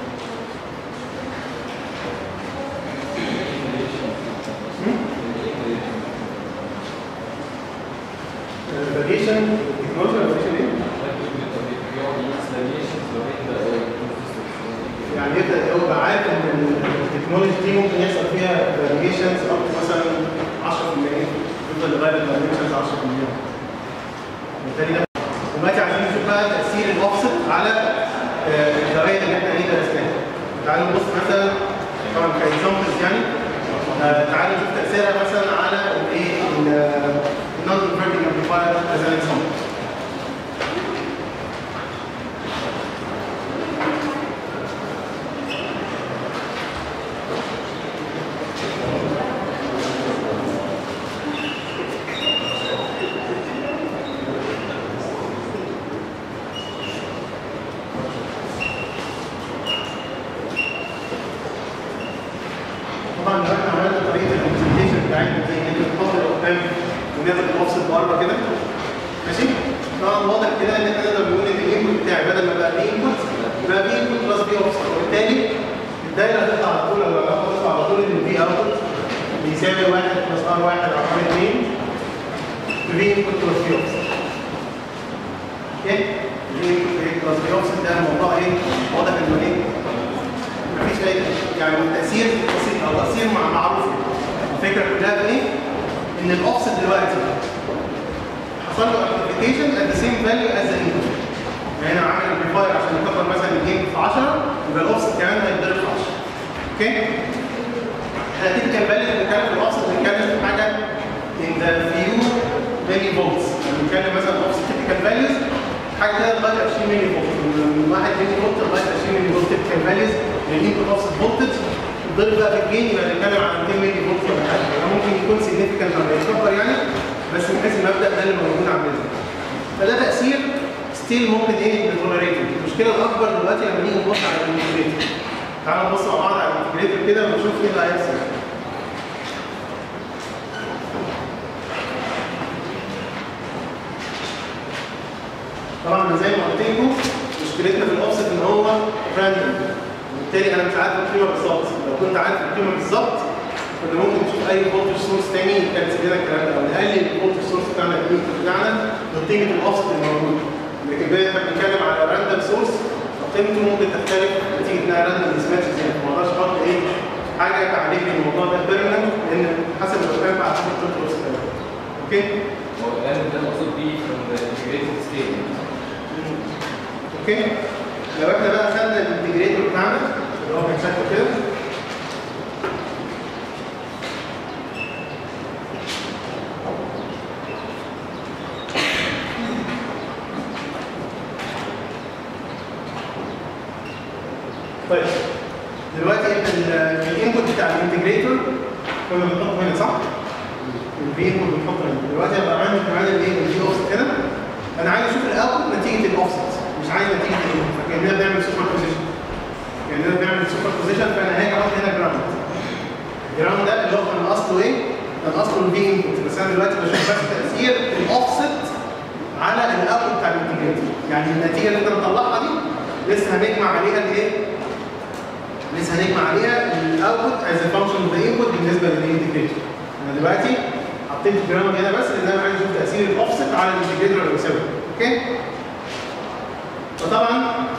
فاريشن تكنولوجيا ولا فاريشن ايه؟ يعني يبدا هو يبقى عارف ان التكنولوجي دي ممكن يحصل فيها فاريشنز اب مثلا 10% يفضل يغير الفاريشنز 10% بالتالي ده دلوقتي عايزين نشوف بقى تاثير الاوفست على آه، الدوائر اللي احنا ايه درسناها تعالوا نبص مثلا طبعا كاكزامبلز يعني آه، تعالوا نشوف تاثيرها مثلا على الايه النون كونفرتنج امبليفاير از ان اكزامبل طبعا لو احنا عملنا طريقه البرزنتيشن بتاعتنا زي ان انت تحط القدام وناخد الاوفست بره كده ماشي طبعا واضح كده ان احنا نقدر نقول ان الانبوت بتاعي بدل ما بقى بي انبوت بقى بي انبوت بلس بي اوفست وبالتالي الدايره هتطلع على طول او العلاقه هتطلع على طول ان البي اوتبوت بيساوي 1 بلس ار 1 على ار 2 في انبوت بلس في اوفست اوكي في انبوت بلس في اوفست ده الموضوع ايه واضح انه ايه مفيش اي يعني تاثير بسيط او تاثير مع معروف الفكره كلها في ايه؟ ان الاوفست دلوقتي حصل له امبليفيكيشن at the same value as the input يعني انا عامل امبليفاير عشان يكبر مثلا الجيم في 10 يبقى الاوفست كمان هيتضرب في 10 اوكي؟ احنا تيبيكال فاليو بنتكلم في الاوفست بنتكلم في حاجه in the few many volts يعني بنتكلم مثلا اوفست تيبيكال فاليوز حاجه كده لغايه 20 ملي فولت من 1 ملي فولت لغايه 20 ملي فولت تيبيكال فاليوز للانبوت اوفست فولتج الضرب بقى في الجين يبقى بنتكلم عن 200 ملي فولت ولا حاجه يعني ممكن يكون سيجنفكانت لما يتكبر يعني بس من حيث المبدا ده اللي موجود عندنا فده تاثير ستيل ممكن ايه نتولريته المشكله الاكبر دلوقتي لما نيجي نبص على الانتجريتور تعالوا نبص مع بعض على الانتجريتور كده ونشوف ايه اللي هيحصل طبعا أنا زي ما قلت لكم مشكلتنا في الاوفست ان هو راندوم وبالتالي انا مش عارف القيمه بالظبط لو كنت عارف القيمه بالظبط كنا ممكن نشوف اي فولتج سورس تاني كان يسيب لنا الكلام ده او نقلل الفولتج سورس بتاعنا الانبوت بتاعنا بقيمه الاوفست الموجود لكن بقى احنا بنتكلم على راندوم سورس فقيمته ممكن تختلف نتيجه انها راندوم مسماتش يعني ما اقدرش احط ايه حاجه تعليق الموضوع ده بيرمننت لان حسب الارقام على حسب الفولتج سورس اوكي هو الآن ده المقصود بيه from the integrated state اوكي لو احنا بقى خدنا الانتجريتور بتاعنا اللي هو كان شكله كده طيب دلوقتي احنا ال- الانبوت بتاع الانتجريتور كنا بنحطه هنا صح؟ الفي انبوت بنحطه هنا دلوقتي هبقى عندي كمان الايه الفي اوفست هنا انا عايز اشوف الاوتبوت نتيجه الاوفست مش عايز نتيجه الانبوت فكاننا بنعمل سوبر بوزيشن كاننا بنعمل سوبر بوزيشن فانا هاجي احط هنا جراوند الجراوند ده اللي هو كان اصله ايه؟ كان اصله الفي انبوت بس انا دلوقتي بشوف بس تاثير الاوفست على الاوتبوت بتاع الانتجريتور يعني النتيجه اللي انت مطلعها دي لسه هنجمع عليها الايه؟ لسه هنجمع عليها الاوتبوت از فانكشن اوف ذا انبوت بالنسبه للانتجريتور انا دلوقتي حطيت الجرام هنا بس لان انا عايز اشوف تاثير الاوفست على الانتجريتور اللي بيساوي اوكي فطبعا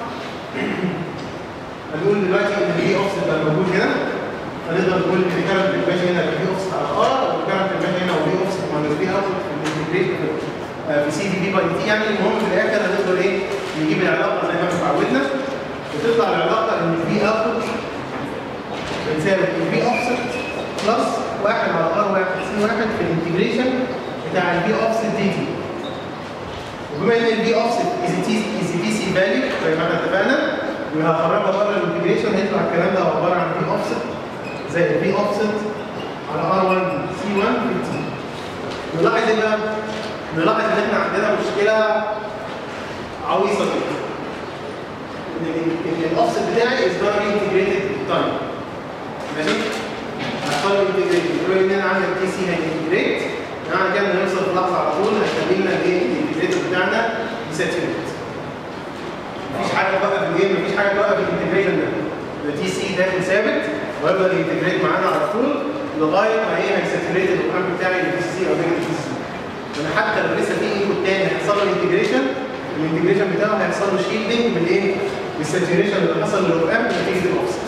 هنقول دلوقتي ان الفي اوفست بقى موجود هنا فنقدر نقول ان الكارنت اللي ماشي هنا في اوفست على ار والكارنت اللي ماشي هنا وفي اوفست ماينس في اوتبوت في الانتجريتور في سي دي بي باي تي يعني المهم في الاخر هنقدر ايه نجيب العلاقه زي ما احنا اتعودنا وتطلع العلاقه ان الفي اوتبوت بتساوي الفي اوفست بلس 1 على ار 1 سي 1 في الانتجريشن بتاع الفي اوفست دي تي وبما ان الفي اوفست از تي از تي سي فاليو زي ما احنا اتفقنا وهخرجها بره الانتجريشن هيطلع الكلام ده عباره عن في اوفست زي الفي اوفست على ار 1 سي 1 في تي نلاحظ ايه بقى؟ نلاحظ ان احنا عندنا مشكله عويصه جدا ان ال- ان الاوفست بتاعي از نوت انتجريتد تايم ماشي؟ هختار الانتجريتد بما ان انا عندي تي سي هينتجريت معنى كده ان نوصل في لحظه على طول هيخلي لنا الايه الانتجريتد بتاعنا يساتوريت مفيش حاجه توقف الايه مفيش حاجه توقف الانتجريشن ده ده تي سي داخل ثابت ويفضل ينتجريت معانا على طول لغايه ما ايه هيساتوريت الرقم بتاعي للتي سي او نيجاتيف تي سي انا حتى لو لسه في انبوت تاني هيحصل له انتجريشن الانتجريشن بتاعه هيحصل له شيلدنج من ايه؟ من الساتوريشن اللي حصل للرقم نتيجه الاوفست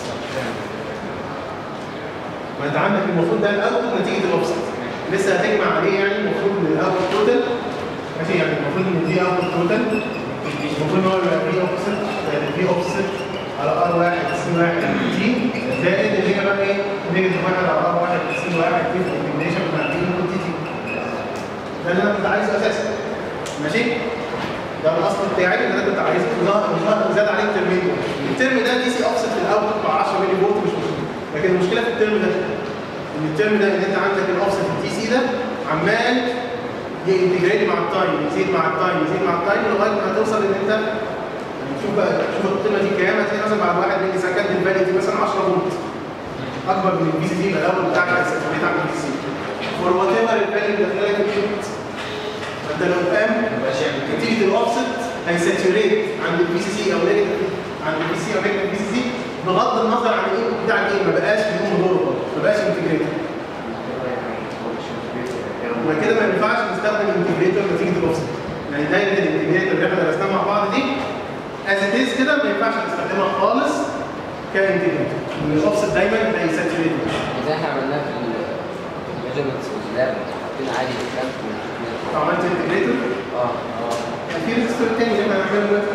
ما انت عندك المفروض ده الاوتبوت نتيجه الاوفست لسه هتجمع عليه يعني المفروض ان الاوتبوت توتال ماشي يعني المفروض ان دي اوتبوت توتال المفروض ان هو يبقى في اوفست في اوفست على ار 1 سي 1 تي زائد اللي هي بقى ايه؟ نيجاتيف 1 على ار 1 سي 1 تي في الانتجريشن بتاع دي تي تي ده اللي انا كنت عايزه اساسا ماشي؟ ده الاصل بتاعي اللي انا كنت عايزه وظهر وظهر وزاد عليه الترمين ده الترم ده دي سي اوفست في الاوتبوت مع 10 ملي فولت مش مشكله لكن المشكله في الترم ده ان الترم ده ان انت عندك الاوفست التي سي ده عمال ينتجريت مع التايم يزيد مع التايم يزيد مع التايم لغايه ما توصل ان انت يعني شوف بقى شوف القيمه دي كام هتلاقي مثلا بعد واحد ملي سكند الفاليو دي مثلا 10 فولت اكبر من البي سي دي يبقى الاول بتاعك هيساتوريت عن البي سي فور وات ايفر الفاليو اللي داخلك الانبوت فانت لو قام ماشي يعني كده نتيجه الاوفست هيساتوريت عند البي سي سي او نيجاتيف عند البي سي او نيجاتيف البي سي سي بغض النظر عن الايه بتاع الايه ما بقاش بيقوم دوره برضه ما بقاش انتجريتد يبقى كده ما ينفعش نستخدم انتجريتور نتيجه الاوفست يعني دايره الانتجريتور اللي احنا درسناها مع بعض دي از ات از كده ما ينفعش نستخدمها خالص كانتجريتور الاوفست دايما هي ساتوريتد زي احنا عملناه في الميجرمنتس واللاب حطينا عادي الكلام عملت انتجريتور اه اه كان في ريزستور تاني اللي احنا هنعمله دلوقتي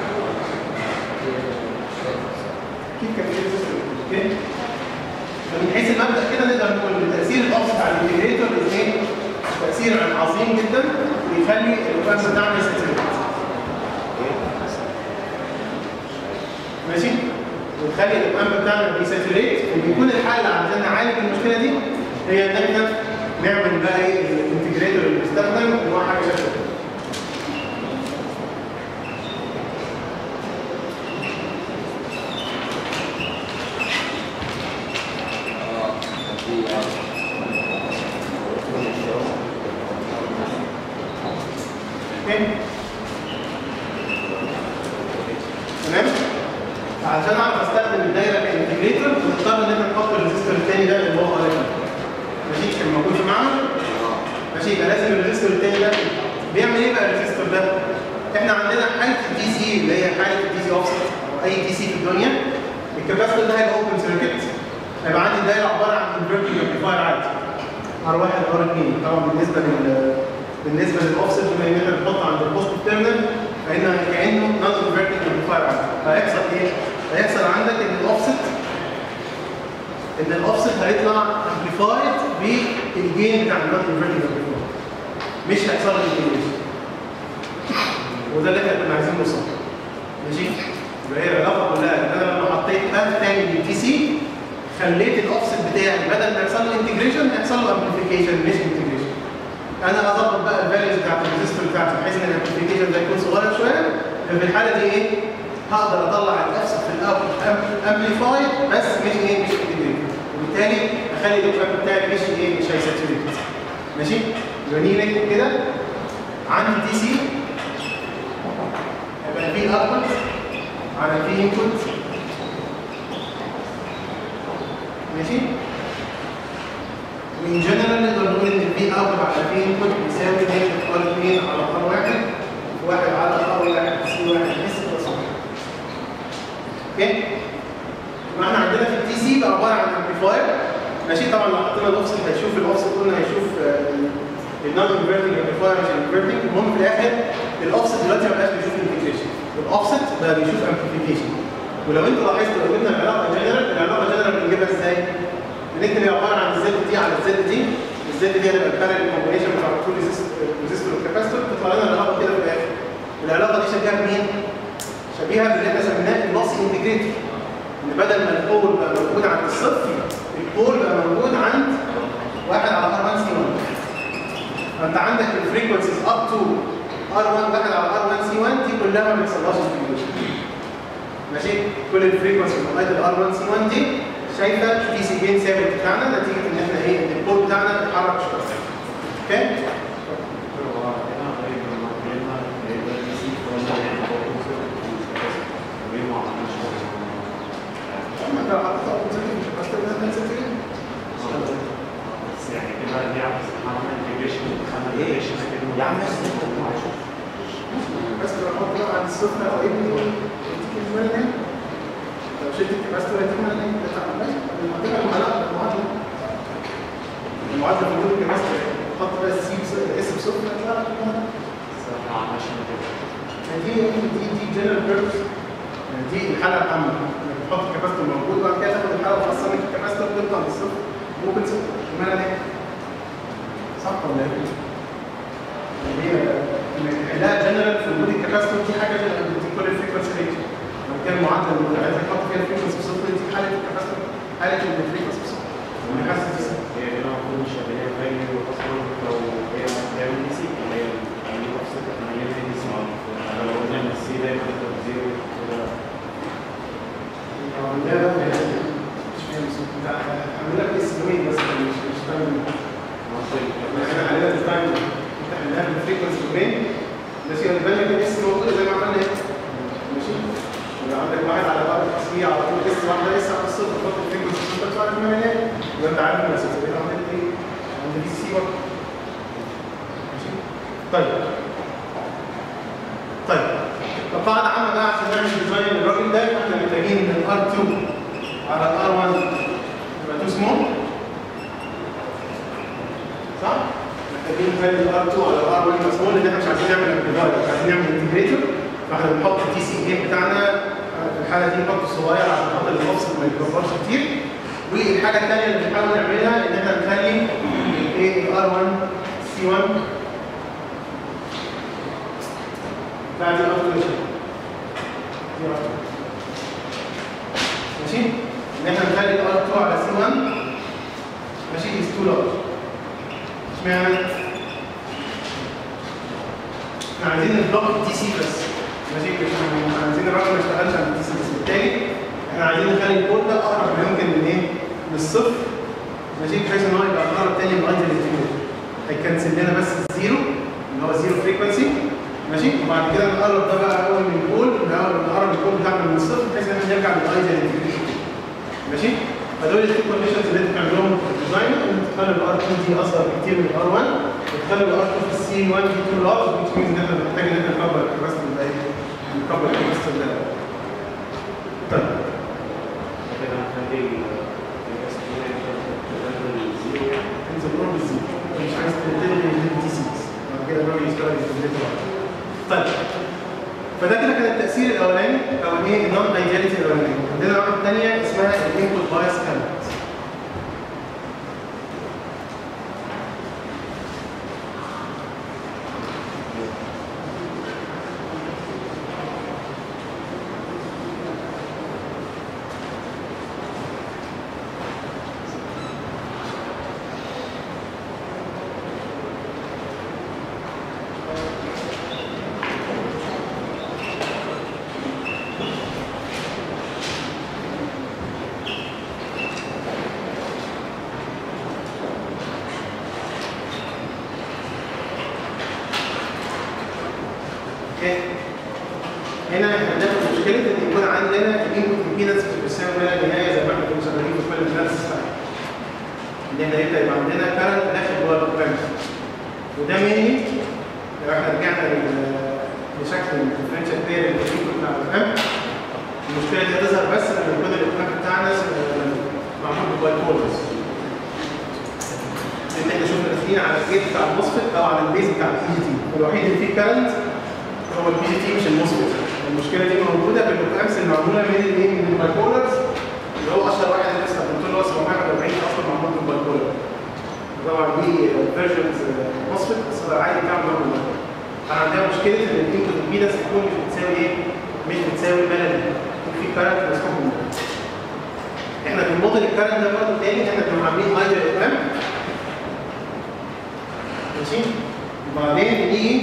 اكيد كان في ريزستور اوكي فمن حيث المبدا كده نقدر نقول ان تاثير الاوفست على الانتجريتور الاثنين تاثير عظيم جدا ويخلي الوقت بتاعنا يساتوريت ماشي وتخلي الامام بتاعنا بيساتوريت وبيكون الحل عشان نعالج المشكله دي هي ان احنا نعمل بقى ايه الانتجريتور اللي بيستخدم ان هو حاجه شكل كده. اه كان في اوكي تمام عشان اعرف استخدم الدايره كانتجريتور بنضطر ان احنا نحط الريزستور الثاني ده اللي هو قريب ماشي كان موجود في معمل ماشي يبقى لازم الريزستور الثاني ده بيعمل ايه بقى الريزستور ده؟ احنا عندنا حاله الدي سي اللي هي حاله الدي سي اوفست او اي دي سي في الدنيا الكاباسيتور ده هيبقى اوبن سيركت هيبقى عندي الدايره عباره عن انفرتنج امبليفاير عادي ار واحد ار اثنين طبعا بالنسبه لل بالنسبه للاوفست بما ان احنا بنحط عند البوست تيرمينال فإنه كانه نون انفرتنج امبليفاير عادي فهيحصل ايه؟ هيحصل عندك ان الاوفست ان الاوفست هيطلع امبليفايد بالجين بتاع النون انفرتنج امبليفاير مش هيحصل له انتجريشن وده اللي احنا كنا عايزين نوصل له. ماشي يبقى هي العلاقه كلها ان انا لما حطيت باث تاني للتي سي خليت الاوفست بتاعي بدل ما يحصل له انتجريشن يحصل له امبليفيكيشن مش انتجريشن انا اظبط بقى الفاليوز بتاعت الريزستور بتاعتي بحيث ان الامبليفيكيشن ده يكون صغير شويه ففي الحاله دي ايه هقدر اطلع الاوفست في الاوتبوت امبليفايد بس مش ايه مش انتجريتد وبالتالي اخلي الاوتبوت بتاعي مش ايه مش هيساتوريت ماشي يبقى نيجي نكتب كده عندي دي سي يبقى في اوتبوت على في انبوت ماشي وان جنرال نقدر نقول ان البي اوتبوت على في انبوت بيساوي نيجاتيف ار 2 على ار 1 في 1 على ار 1 سي 1 اس بلس 1 اوكي يبقى احنا عندنا في التي سي بقى عباره عن امبليفاير ماشي طبعا لو حطينا الاوفست هيشوف الاوفست قلنا هيشوف النون انفرتنج امبليفاير مش انفرتنج المهم في الاخر الاوفست دلوقتي ما بقاش بيشوف انتجريشن الاوفست بقى بيشوف امبليفيكيشن ولو انت لاحظت لو جبنا العلاقه جنرال العلاقه جنرال بنجيبها ازاي؟ بنكتب هي عباره عن الزد دي على الزد دي الزد دي هتبقى البارل كومبينيشن بتاع كل ريزيستور والكاباستور تطلع لنا العلاقه كده في الاخر العلاقه دي شبيهه بمين؟ شبيهه باللي احنا سميناه اللوس انتجريتور ان بدل ما البول بقى موجود عند الصفر البول بقى موجود عند واحد على ار 1 سي 1 فانت عندك الفريكونسيز اب تو ار 1 واحد على ار 1 سي 1 دي كلها ما بيحصلهاش انتجريشن ماشي كل الفريكونسي لغايه الار 1 سي 1 دي شايفه في سي جين ثابت بتاعنا نتيجه ان احنا ايه ان البول بتاعنا اتحرك شويه اوكي ما انت حطيت اول سنه مش هتحط لنا سنتين يعني كده دي عملنا انتجريشن انتجريشن يا عم بس لو احط بقى عند الصفر او ابني تيجي المال لو شلت الكباستور هتيجي المال ده تعمل ماشي المنطقه المعلقه المعادله المعادله في وجود الكباستور حط بقى السي اس بصفر هتطلع لك المعادله ما عملناش دي دي دي جنرال بيربس دي الحاله العامه انك تحط الكباستور موجود وبعد كده تاخد الحاله الخاصه من الكباستور تطلع للصفر ممكن صفر اشمعنى ليه؟ صح ولا ايه؟ هي انك تحلها جنرال في وجود الكباستور دي حاجه جنرال بتديك كل الفريكونسي ريت لو كان معدل اللي عايز تحط فيها الفريكونسي بصفر دي حاله الكباستور حاله الفريكونسي بصفر والكباستور دي صفر هي هنا المفروض مش هتبقى هي فاليو اصلا لو هي هتعمل دي سي اللي هي يعني اوفست هنعملها دي سي لو قلنا ان السي دايما تبقى زيرو كده لا لا مش فاهم الصوت بتاع هعمل لك اس دومين بس مش مش فاهم احنا علينا ديزاين انت حلها بالفريكونسي دومين بس يبقى بالك الاس موجوده زي ما عملنا هنا ماشي يبقى عندك واحد على بعض سي على طول اس واحده اس على الصفر تحط الفريكونسي صفر تطلع لك من هنا يبقى انت عارف المسافه يبقى عندك ايه؟ عندك دي سي برضه طيب طيب فقاعدة عامة بقى عشان نعمل ديزاين للراجل ده احنا محتاجين من R2 على R1 يبقى 2 سمول صح؟ محتاجين نخلي R2 على R1 يبقى سمول لان احنا مش عايزين نعمل امبليفاير عايزين نعمل انتجريتور فاحنا بنحط التي سي جيم بتاعنا في الحالة دي نحطه صغير عشان خاطر الاوفست ما يتكبرش كتير والحاجة الثانية اللي بنحاول نعملها ان احنا نخلي الايه R1 C1 بعد الأوتوميشن ماشي ان احنا نخلي الار 2 على سي 1 ماشي از 2 لارج اشمعنى؟ احنا عايزين نبلوك الدي سي بس ماشي مش احنا عايزين الراجل ما يشتغلش على الدي سي بس بالتالي احنا عايزين نخلي الكود ده اقرب ما يمكن من ايه؟ للصفر ماشي بحيث ان هو يبقى اقرب تاني لغايه الانتجريشن هيكنسل لنا بس الزيرو اللي هو زيرو فريكونسي ماشي وبعد كده نقرب ده بقى اول من البول نقرب نقرب البول بتاعنا من الصفر بحيث ان احنا نرجع للايديال انتجريشن ماشي فدول التو كونديشنز اللي انت بتعملهم في الديزاين ان تخلي الار 2 دي اصغر بكتير من الار 1 وتخلي الار 2 في السي 1 دي 2 لارج which means ان احنا محتاج ان احنا نكبر الكباستي ده نكبر الكباستي ده طيب كده هنخلي الجهاز زيرو يعني انزل قرب الزيرو مش عايز تلغي الدي سي بعد كده الراجل يشتغل يتبلته طيب فده كده كان التاثير الاولاني او ايه النون ايدياليتي الاولاني عندنا واحده ثانيه اسمها الانبوت بايس كارنت اوكي هنا احنا بناخد مشكله ان يكون عندنا الانبوت امبيدنس مش بتساوي ما لا نهايه زي ما احنا كنا شغالين في كل الناس ان احنا يبدا يبقى عندنا كارنت داخل جوه البروجرام وده مينلي لو احنا رجعنا لل- لشكل الديفرنشال بير الانبوت بتاع البروجرام المشكله دي هتظهر بس لما يكون البروجرام بتاعنا معمول بباي بولز ان احنا شفنا داخلين على الجيت بتاع المصفت او على البيز بتاع البي جي تي الوحيد اللي فيه كارنت هو البي جي تي مش المصفت المشكله دي موجوده في الامس المعموله من الايه من البايبولرز اللي هو اشهر واحد اللي لسه كنت له 740 اصلا معمول بالبايبولر طبعا دي فيرجنز مصفت بس هو العادي بتاعه معمول بالبايبولر انا عندنا مشكله ان الانبوت امبيدنس تكون مش بتساوي ايه؟ مش بتساوي بلد يكون في كارنت مسحوب من جوه. احنا في الموديل الكارنت ده برضه تاني احنا كنا عاملين هايدر اف ام ماشي وبعدين نيجي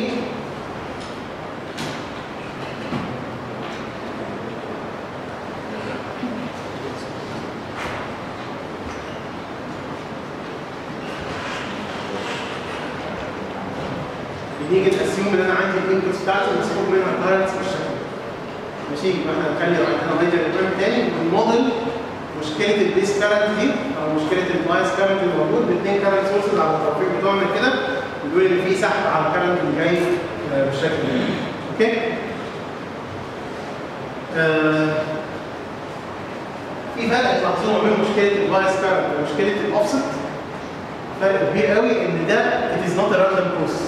بنيجي نقسمهم ان انا عندي الانبوتس بتاعتي مسحوب منها كارنتس بالشكل ده. ماشي يبقى احنا هنخلي عندنا هايدر اف ام تاني الموديل مشكله البيس كارنت دي او مشكله البايس كارنت اللي موجود باثنين كارنت سورسز على التوفيق بتوعنا كده بيقول ان في سحب على الكارنت اللي جاي آه، بالشكل ده اوكي آه، في فرق تلاحظوه ما بين مشكله البايس كارنت ومشكله الاوفست فرق كبير قوي ان ده it is not a random process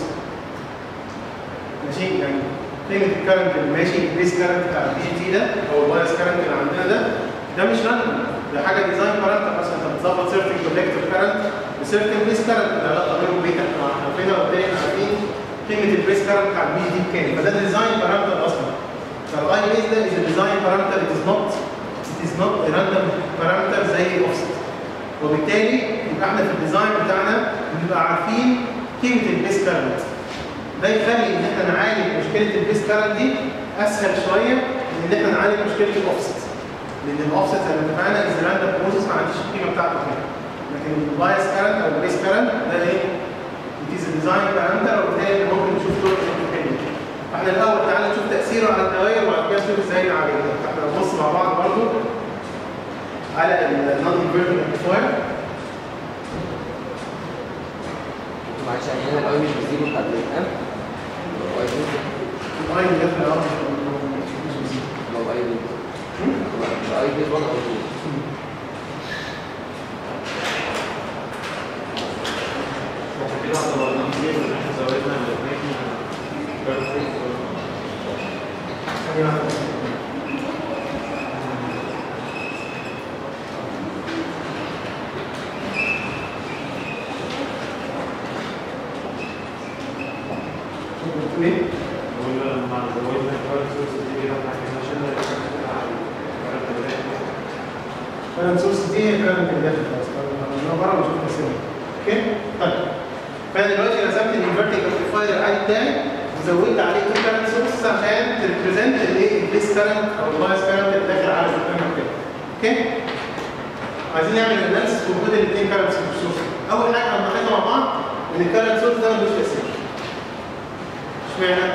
ماشي يعني قيمه الكارنت اللي ماشي البيس كارنت بتاع البي جي تي ده او البايس كارنت اللي عندنا ده ده مش راندوم ده حاجه ديزاين بارامتر مثلا انت بتظبط سيرتن كولكتور كارنت بسيرتن بيس كارنت العلاقه بينهم بين احنا عارفين وبالتالي احنا عارفين قيمه البيس كارنت بتاع البي دي بكام فده ديزاين بارامتر اصلا فالاي بيس ده از ديزاين بارامتر ات از نوت ات از نوت راندوم بارامتر زي الاوفست وبالتالي يبقى احنا في الديزاين بتاعنا بنبقى عارفين قيمه البيس كارنت ده يخلي ان احنا نعالج مشكله البيس كارنت دي اسهل شويه من ان احنا نعالج مشكله الاوفست لان الاوفست زي ما اتفقنا از راندوم بروسيس ما عنديش القيمه بتاعته هنا لكن البايس كارنت او البيس كارنت ده ايه؟ it is a design parameter وبالتالي ممكن نشوف طرق تانية فاحنا الاول تعالى نشوف تاثيره على الدوائر وبعد كده نشوف ازاي نعالجها فاحنا نبص مع بعض برضو على النون انفيرتنج امبليفاير معلش يعني هنا الاي مش بزيرو بتاعت الام الاي اللي داخل الار مش بيزيد لو اي بيت لو اي بيت وانا او كده اعتبرنا كتير ان احنا زودنا الاثنين ثانية واحدة. بتقول ايه؟ قلنا لما زودنا الكارت سورس دي كده احنا شلنا الكارت كانت سورس دي هي كانت اللي داخل خلاص انا بره مش متقسمه اوكي طيب فانا دلوقتي رسمت الانفرتنج امبليفاير العادي بتاعي وزودت عليه تو كارنت سورس عشان تريبريزنت الايه البيس كارنت او البايس كارنت اللي داخل على الكارنت كده اوكي عايزين نعمل اناليسيس وجود الاثنين كارنت سورس اول حاجه هنلاحظها مع بعض ان الكارنت سورس ده ملوش تاثير اشمعنى؟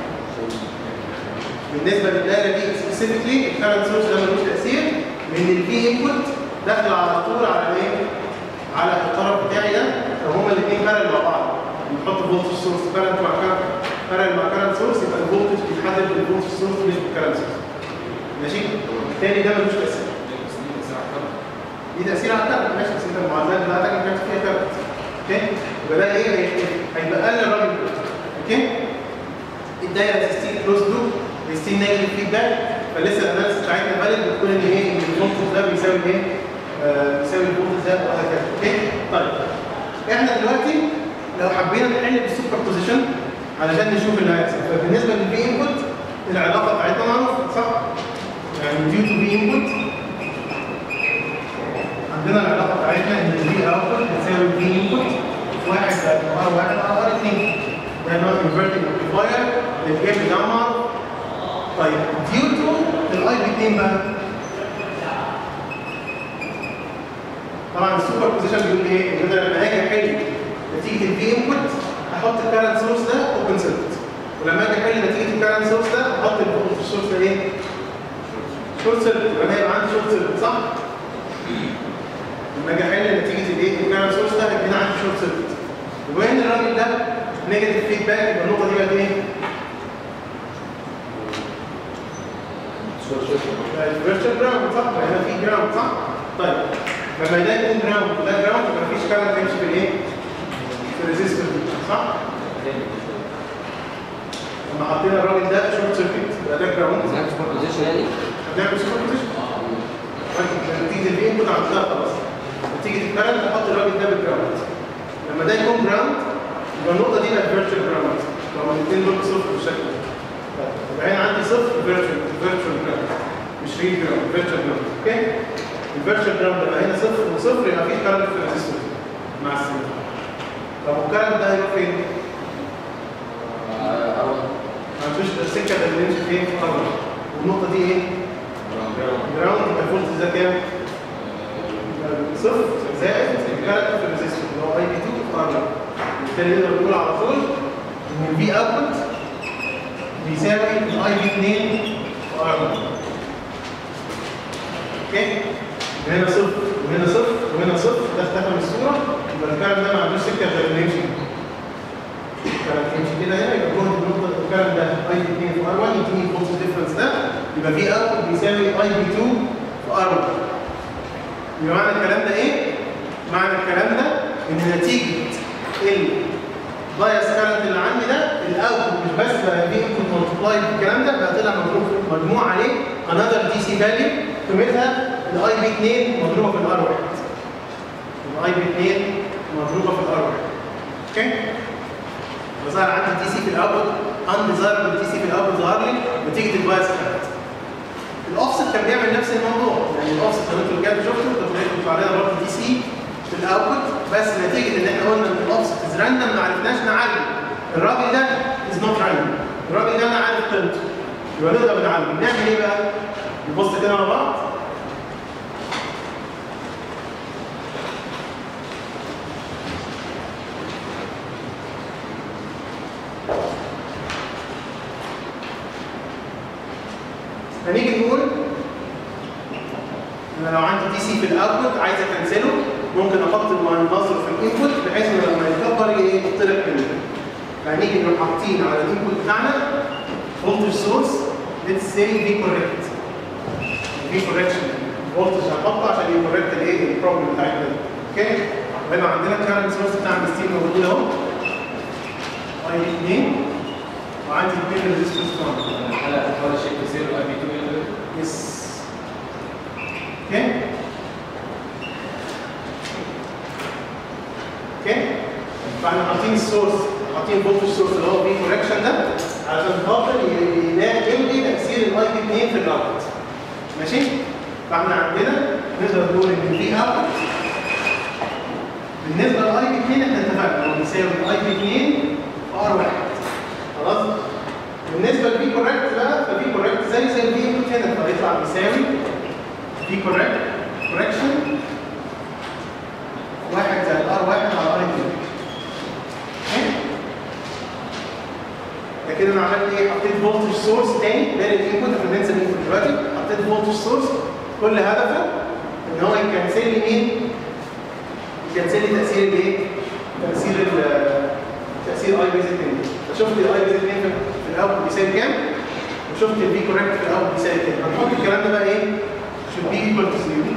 بالنسبه للدايره دي سبيسيفيكلي الكارنت سورس ده ملوش تاثير لان البي انبوت داخل على طول على الايه؟ على الطرف بتاعي ده فهما الاثنين بارل مع بعض نحط فولتج سورس كارنت مع كارنت بارل مع كارنت سورس يبقى الفولتج بيتحدد بالفولتج سورس مش بالكارنت سورس ماشي؟ الثاني ده ملوش تاثير ليه تاثير على الكارنت ماشي بس انت المعادلات بتاعتك ما كانش فيها كارنت اوكي؟ يبقى ده ايه؟ هي- هيبقى لنا الراجل ده اوكي؟ الدايره ستيل كلوز لوب ستيل نيجاتيف فيدباك فلسه الاناليسيس بتاعتنا فاليد بتقول ان ايه ان الفولتج ده بيساوي ايه؟ آه، بيساوي الفولتج ده وهكذا اوكي؟ طيب احنا دلوقتي لو حبينا نحل بالسوبر بوزيشن علشان نشوف اللي هيحصل فبالنسبه للبي انبوت العلاقه بتاعتنا معروفه صح؟ يعني ديو تو بي انبوت عندنا العلاقه بتاعتنا ان البي اوتبوت بتساوي البي انبوت في واحد زائد ار واحد على ار اثنين ده نوع انفرتنج امبليفاير الجيم بتاعه معروف طيب ديو تو الاي بي 2 بقى طبعا السوبر بوزيشن بيقول ايه؟ ان انا لما اجي احل نتيجه البي انبوت احط الكارنت سورس ده اوبن سيركت ولما اجي احل نتيجه الكارنت سورس ده احط الفولتج سورس ده ايه؟ شورت سيركت يبقى انا هيبقى عندي شورت سيركت صح؟ لما اجي احل نتيجه الايه؟ الكارنت سورس ده هيبقى عندي شورت سيركت وبما ان الراجل ده نيجاتيف فيدباك يبقى النقطه دي بقت ايه؟ الفيرتشوال جراوند صح؟ يبقى هنا في جراوند صح؟ طيب لما ده يكون جراوند وده جراوند يبقى مفيش كارنت يمشي في الايه؟ في الريزيستور صح؟ لما حطينا الراجل ده شورت سيركت يبقى ده جراوند هناك سوبر بوزيشن يعني هنعمل سوبر بوزيشن نتيجه البي انبوت عندها خلاص نتيجه الكارنت نحط الراجل ده بالجراوند لما ده يكون جراوند يبقى النقطه دي بقت فيرتشوال جراوند لما الاثنين دول صفر بالشكل ده طيب يبقى هنا عندي صفر فيرتشوال فيرتشوال جراوند مش ريل جراوند فيرتشوال جراوند اوكي الفيرتشوال جراوند لما هنا صفر وصفر يبقى في كارنت في الريزيستور مع السنين طب والكارنت ده هيروح فين؟ ما فيش السكه اللي بيمشي فين في القمر والنقطه دي ايه؟ جراوند يبقى الفولتج ده كام؟ صفر زائد الكارنت في الريزيستور اللي هو اي بي 2 في ار بالتالي نقدر نقول على طول ان الفي اوتبوت بيساوي الاي بي 2 في ار اوكي؟ وهنا صفر وهنا صفر وهنا صفر ده اختفى من الصوره يبقى الكارنت ده ما عندوش سكه غير انه يمشي الكارنت يمشي كده هنا يبقى جهد النقطه الكارنت ده اي بي 2 في ار 1 يديني الفولتج ديفرنس ده يبقى في اوتبوت بيساوي اي بي 2 في ار 1 يبقى معنى الكلام ده ايه؟ معنى الكلام ده ان نتيجه البايس كارنت اللي عندي ده الاوتبوت مش بس بقى في انبوت ملتبلاي الكلام ده بقى طلع مجموع مجموع عليه انذر دي سي فاليو قيمتها الاي بي 2 مضروبه في الار 1 الاي بي 2 مضروبه في الار 1 اوكي؟ فظهر عندي دي سي في الاوتبوت انديزايربل دي سي في الاوتبوت ظهر لي نتيجه البايس كارنت الاوفست كان بيعمل نفس الموضوع يعني الاوفست لو انتوا رجعتوا شفتوا كنت بيطلع علينا برضه دي سي في الاوتبوت بس نتيجه ان احنا قلنا ان الاوفست از راندم ما عرفناش نعلم الراجل ده از نوت راندم الراجل ده انا عارف قيمته يبقى نقدر نعلم نعمل ايه بقى؟ نبص كده مع بعض هنيجي نقول انا لو عندي دي سي في الاوتبوت عايز اكنسله ممكن احط النظر في الانبوت بحيث انه لما يكبر يطلق منه فهنيجي نروح حاطين على الانبوت بتاعنا فولتج سورس ليتس سي في كوريكت في كوريكشن فولتج هنحطه عشان يكوريكت الايه البروبلم بتاعتنا دي اوكي وهنا عندنا كارنت سورس بتاع الستيم موجود اهو اي 2 وعندي اثنين ريزيستنس كمان الحلقه بتحاول شيفت زيرو اي بي 2 يس اوكي اوكي فاحنا حاطين السورس حاطين فولتج سورس اللي هو فيه كوركشن ده عشان خاطر ي- يلاقي يلغي تاثير الاي بي 2 في الراوت ماشي فاحنا عندنا نقدر نقول ان في اوت بالنسبه للاي بي 2 احنا اتفقنا هو بيساوي الاي بي 2 في ار 1 خلاص بالنسبه للبي كوركت بقى فبي كوركت زي زي البي انبوت هنا فبيطلع بيساوي بي كوركت كوركشن واحد زائد ار واحد على ار 2 ده كده انا عملت ايه؟ حطيت فولتج سورس تاني غير الانبوت احنا بننسى الانبوت دلوقتي حطيت فولتج سورس كل هدفه ان هو يكنسل لي مين؟ يكنسل لي تاثير الايه؟ تاثير ال تاثير اي بيز 2 فشفت الاي بيز 2 في في الاول بيساوي كام؟ وشفت البي كوركت في الاول بيساوي كام؟ هنحط الكلام ده بقى ايه؟ should be equal to zero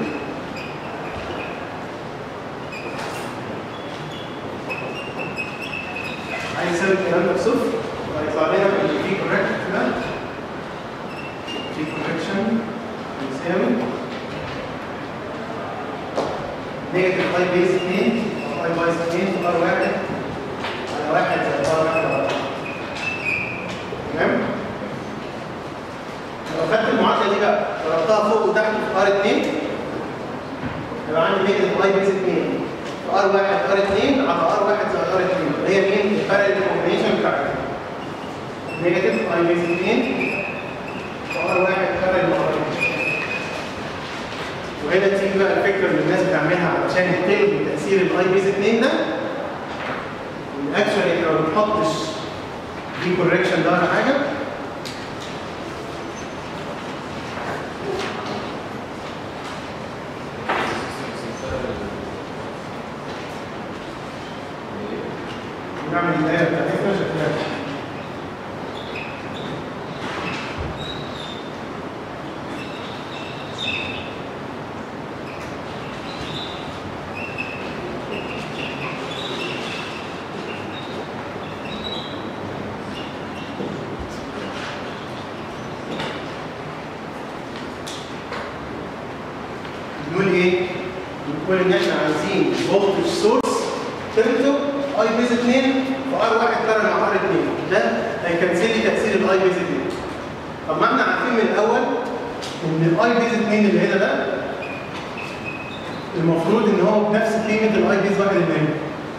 عايز يساوي الكلام ده بصفر وهيطلع لنا ان البي كوركت ده بي كوركشن بيساوي نيجاتيف اي بيز 2 اي بايز 2 في ار 1 على 1 زائد ار 1 على 1 تمام؟ لو خدت المعادله دي بقى ضربتها فوق وتحت في ار 2 يبقى عندي نيجاتيف اي بيز 2 في ار 1 ار 2 على ار 1 زائد ار 2 اللي هي مين؟ الفرق الكومبينيشن بتاعتها نيجاتيف اي بيز 2 في ار 1 فرق ار 2 وهنا تيجي بقى الفكره اللي الناس بتعملها علشان تلغي تاثير الاي بيز 2 ده اكشولي احنا ما بنحطش دي كوركشن ده ولا حاجه نعمل الدايره بتاعتنا شكلها بنقول ايه؟ بنقول ان احنا عايزين فولتج سورس قيمته اي بيز 2 في ار 1 كارل مع ار 2 ده هيكنسل لي تاثير الاي بيز 2 طب ما احنا عارفين من الاول ان الاي بيز 2 اللي هنا ده المفروض ان هو بنفس قيمه الاي بيز 1 اللي هنا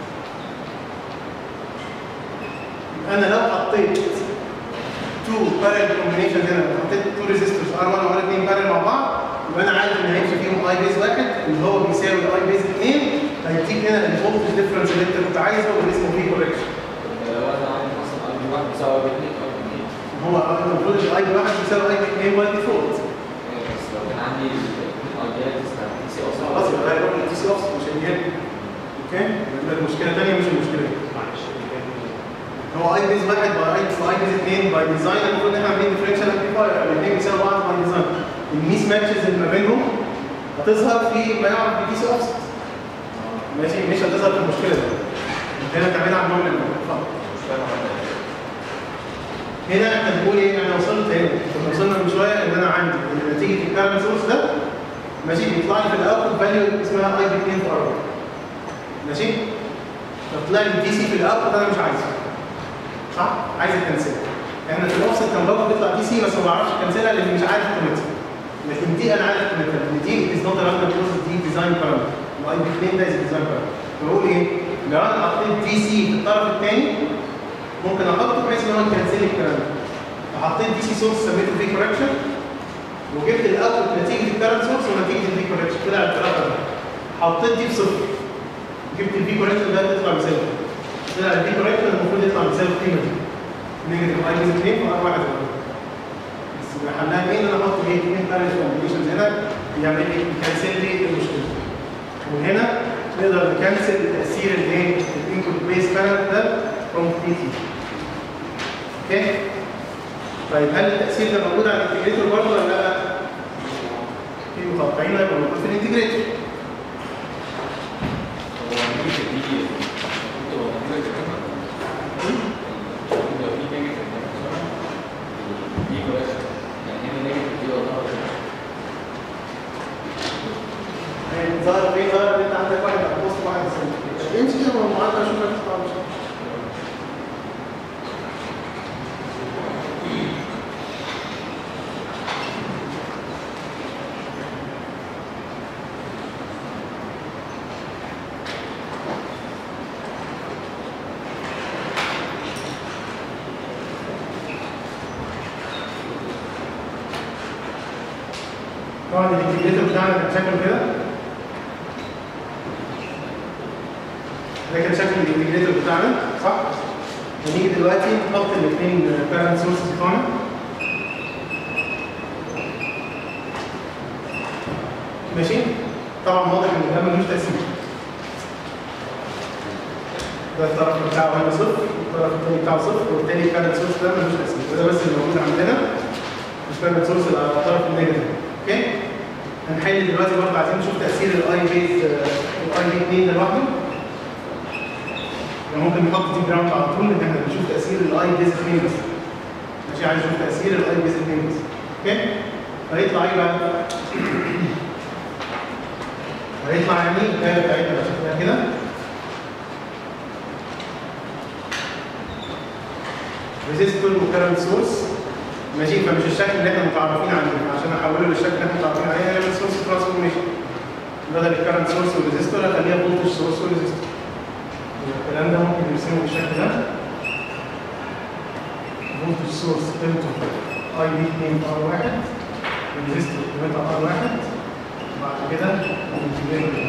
يبقى انا لو حطيت 2 بارل كومبينيشن هنا حطيت 2 ريزيستورز ار 1 وار 2 بارل مع بعض يبقى انا عارف ان هيمشي فيهم اي بيز واحد اللي هو بيساوي اي بيز 2 هيديك هنا الفولتج ديفرنس اللي انت كنت عايزه واللي اسمه فيه كوركشن لو انا عندي مثلا اي بي 1 بيساوي اي بي 2 اي بي 2 هو المفروض الاي بي 1 بيساوي اي بي 2 باي ديفولت بس لو كان عندي الايديات بتاعت تي سي اصلا خلاص يبقى هيروح للتي سي اوفست مش هيجي اوكي يبقى المشكله الثانيه مش المشكله دي معلش اللي كان هو اي بيز واحد باي اي اي بيز 2 باي ديزاين المفروض ان احنا عاملين ديفرنشال امبليفاير الاثنين بيساوي بعض باي ديزاين الميس ماتشز اللي ما بينهم هتظهر في ما يعرف بالتي سي اوفست ماشي مش هتظهر في المشكله دي هنا تعملها على النوم اتفضل هنا احنا بنقول ايه انا وصلت هنا كنا وصلنا من شويه ان انا عندي ان نتيجه الكارنت سورس ده ماشي بيطلع لي في الاوتبوت فاليو اسمها اي بي 2 في ار ماشي فطلع لي الدي سي في الاوتبوت انا مش عايزه صح عايز اكنسلها احنا في الاوفست كان برضه بيطلع دي سي بس ما بعرفش اكنسلها لان مش عارف قيمتها لكن دي انا عارف قيمتها لان دي از نوت راندوم بروسيس دي ديزاين بارامتر الاي بي 2 ده ديزاين بارامتر بقول ايه لو انا حطيت دي سي في الطرف الثاني ممكن احطه بحيث ان هو يكنسل لي الكلام ده فحطيت دي سي سورس سميته في كوركشن وجبت الاوتبوت نتيجه الكارنت سورس ونتيجه الفي كوركشن طلع الثلاثه ده حطيت دي بصفر جبت الفي كوركشن ده تطلع بصفر طلع الفي كوركشن المفروض يطلع بصفر القيمه دي نيجاتيف اي بيز 2 وار 1 بس يبقى حلها ايه ان انا احط ايه اثنين بارل كومبينيشنز هنا يعمل لي يكنسل لي المشكله وهنا نقدر نكنسل تاثير الايه الانبوت بيس كارنت ده completely اوكي طيب هل التاثير ده موجود على الانتجريتور برضه ولا لا؟ في متوقعين هيبقى موجود في الانتجريتور هو النيجاتيف دي بتبقى موجودة كمان بيبقى في نيجاتيف دي بس يعني هنا نيجاتيف دي ولا يعني ظاهر فين ظاهر ان انت عندك واحد على البوست واحد على السنتر امشي كده مع المعادله اشوف هتطلع مش طبعا الانتجريتور بتاعنا كان شكله كده ده كان شكل الانتجريتور بتاعنا صح؟ ونيجي دلوقتي نحط الاثنين بارنت سورسز بتوعنا ماشي؟ طبعا واضح ان ده ملوش تأثير ده الطرف بتاعه هنا صفر والطرف الثاني بتاعه صفر وبالتالي البارنت سورس ده ملوش تأثير وده بس اللي موجود عندنا مش بارنت سورس اللي على الطرف النيجاتيف اوكي؟ هنحل دلوقتي برضه عايزين نشوف تأثير الاي بيز الاي بي 2 ده لوحده يعني ممكن نحط دي جراوند على طول ان احنا بنشوف تاثير الاي بيز 2 بس ماشي عايز اشوف تاثير الاي بيز 2 بس اوكي هيطلع ايه بقى؟ هيطلع يعني الدايره بتاعتنا بقى شكلها كده ريزيستور وكارنت سورس ماشي فمش الشكل اللي احنا متعرفين عليه عشان احوله للشكل اللي احنا متعرفين عليه هنعمل سورس ترانسفورميشن بدل الكارنت سورس والريزيستور هخليها فولتج سورس وريزيستور الكلام ده ممكن نرسمه بالشكل ده فولتج سورس قيمته اي بي 2 ار 1 ريزيستور قيمتها ار 1 بعد كده الانتجريتور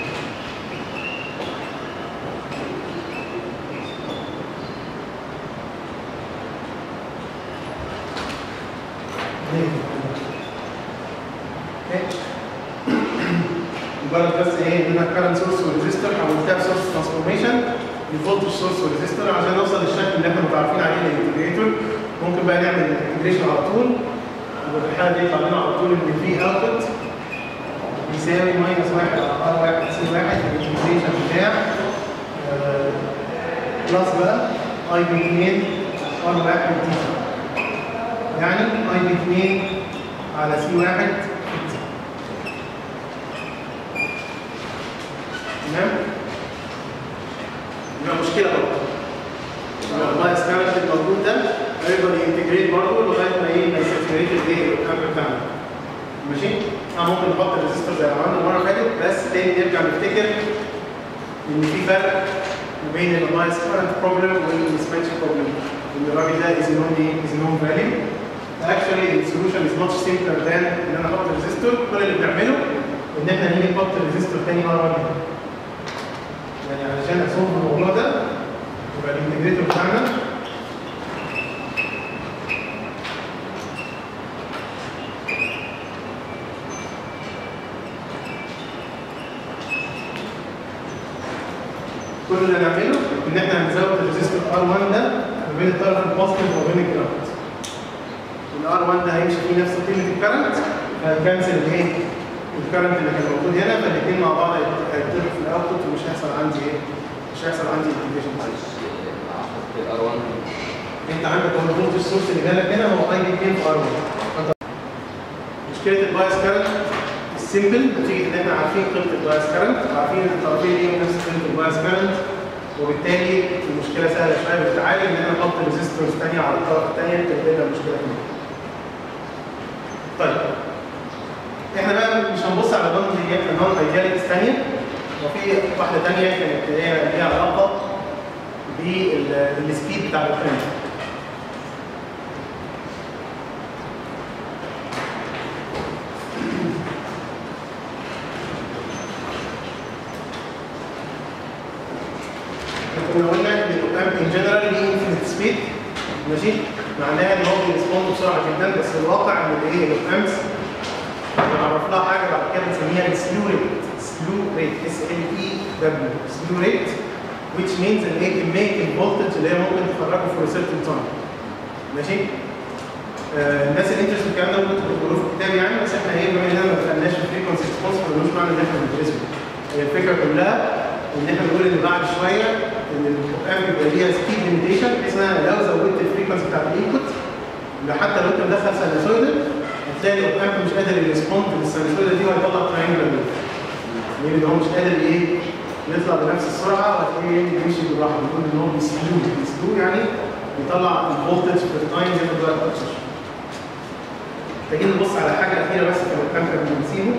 مجرد بس ايه ان انا كارنت سورس وريزيستور حولتها بسورس ترانسفورميشن لفولتج سورس وريزيستور عشان نوصل للشكل اللي احنا متعرفين عليه الانتجريتور ممكن بقى نعمل الانتجريشن على طول وفي الحاله دي يطلع لنا على طول ان في اوتبوت يساوي ماينس 1 على ار 1 سي 1 الانتجريشن بتاع بلس بقى اي بي 2 ار 1 دي يعني اي بي 2 على سي 1 تمام؟ يبقى مشكلة برضه. يبقى البايس كارنت الموجود ده هيفضل ينتجريت برضه لغاية ما ايه ما يساتوريت الايه الكاميرا بتاعنا. ماشي؟ اه ممكن نحط الريزستور زي ما عملنا المرة اللي فاتت بس تاني نرجع نفتكر ان في فرق ما بين البايس كارنت بروبلم والسبنشن بروبلم. ان الراجل ده از نون ايه؟ از نون فاليو. Actually the solution is much simpler than ان انا احط ريزستور كل اللي بنعمله ان احنا نيجي نحط ريزستور تاني ار 1 يعني علشان اصوب الموضوع ده يبقى الانتجريتور بتاعنا كل اللي هنعمله ان احنا هنزود الريزستور ار 1 ده ما بين الطرف البوزيتيف وما بين الجراوند الار 1 ده هيمشي فيه نفس قيمه الكرنت فهنكنسل الايه؟ الكرنت اللي كان موجود هنا فالاثنين مع بعض هيتضربوا في الاوتبوت ومش هيحصل عندي ايه؟ مش هيحصل عندي انتجريشن معلش احط الار 1 انت عندك هو الفولت السورس اللي جالك هنا هو اي 2 في ار 1 مشكله البايس كارنت السيمبل نتيجه ان احنا عارفين قيمه البايس كارنت وعارفين ان الطرفين ليهم نفس قيمه البايس كارنت وبالتالي المشكله سهله شويه بتتعالج ان انا احط ريزيستورز ثانيه على الطرف الثانيه تحل لنا المشكله دي. طيب احنا بقى مش هنبص على نون نون ايدياليتيز ثانيه وفي واحده ثانيه كانت هي ليها علاقه بالسبيد بتاع الترند كنا قلنا ان الاوبامب ان جنرال ليه انفينيت سبيد ماشي معناها ان هو بيرسبوند بسرعه جدا بس الواقع ان الايه الاوبامبس بنعرف لها حاجه بعد كده بنسميها السلو ريت سلو ريت اس ال اي دبليو سلو ريت which means ان ايه كميه الفولتج اللي هي ممكن تخرجه for a certain time ماشي آه الناس اللي انترست في الكلام ده ممكن تقروه في الكتاب يعني بس احنا ايه بما اننا ما دخلناش في فريكونسي ريسبونس ملوش معنى ان احنا ندرسه هي الفكره كلها ان احنا بنقول ان بعد شويه ان الام بيبقى ليها سبيد ليميتيشن بحيث ان انا لو زودت الفريكونسي بتاعت الانبوت حتى لو انت مدخل سينوسويدال هتلاقي الام مش قادر يريسبوند للسينوسويدال دي وهيطلع تراينجلر لان هو مش قادر ايه يطلع بنفس السرعه وهتلاقيه بيمشي بالراحه بنقول ان هو بيسلو بيسلو يعني بيطلع الفولتج في التايم زي ما دلوقتي اكتر محتاجين نبص على حاجه اخيره بس في الكلام قبل ما نسيبه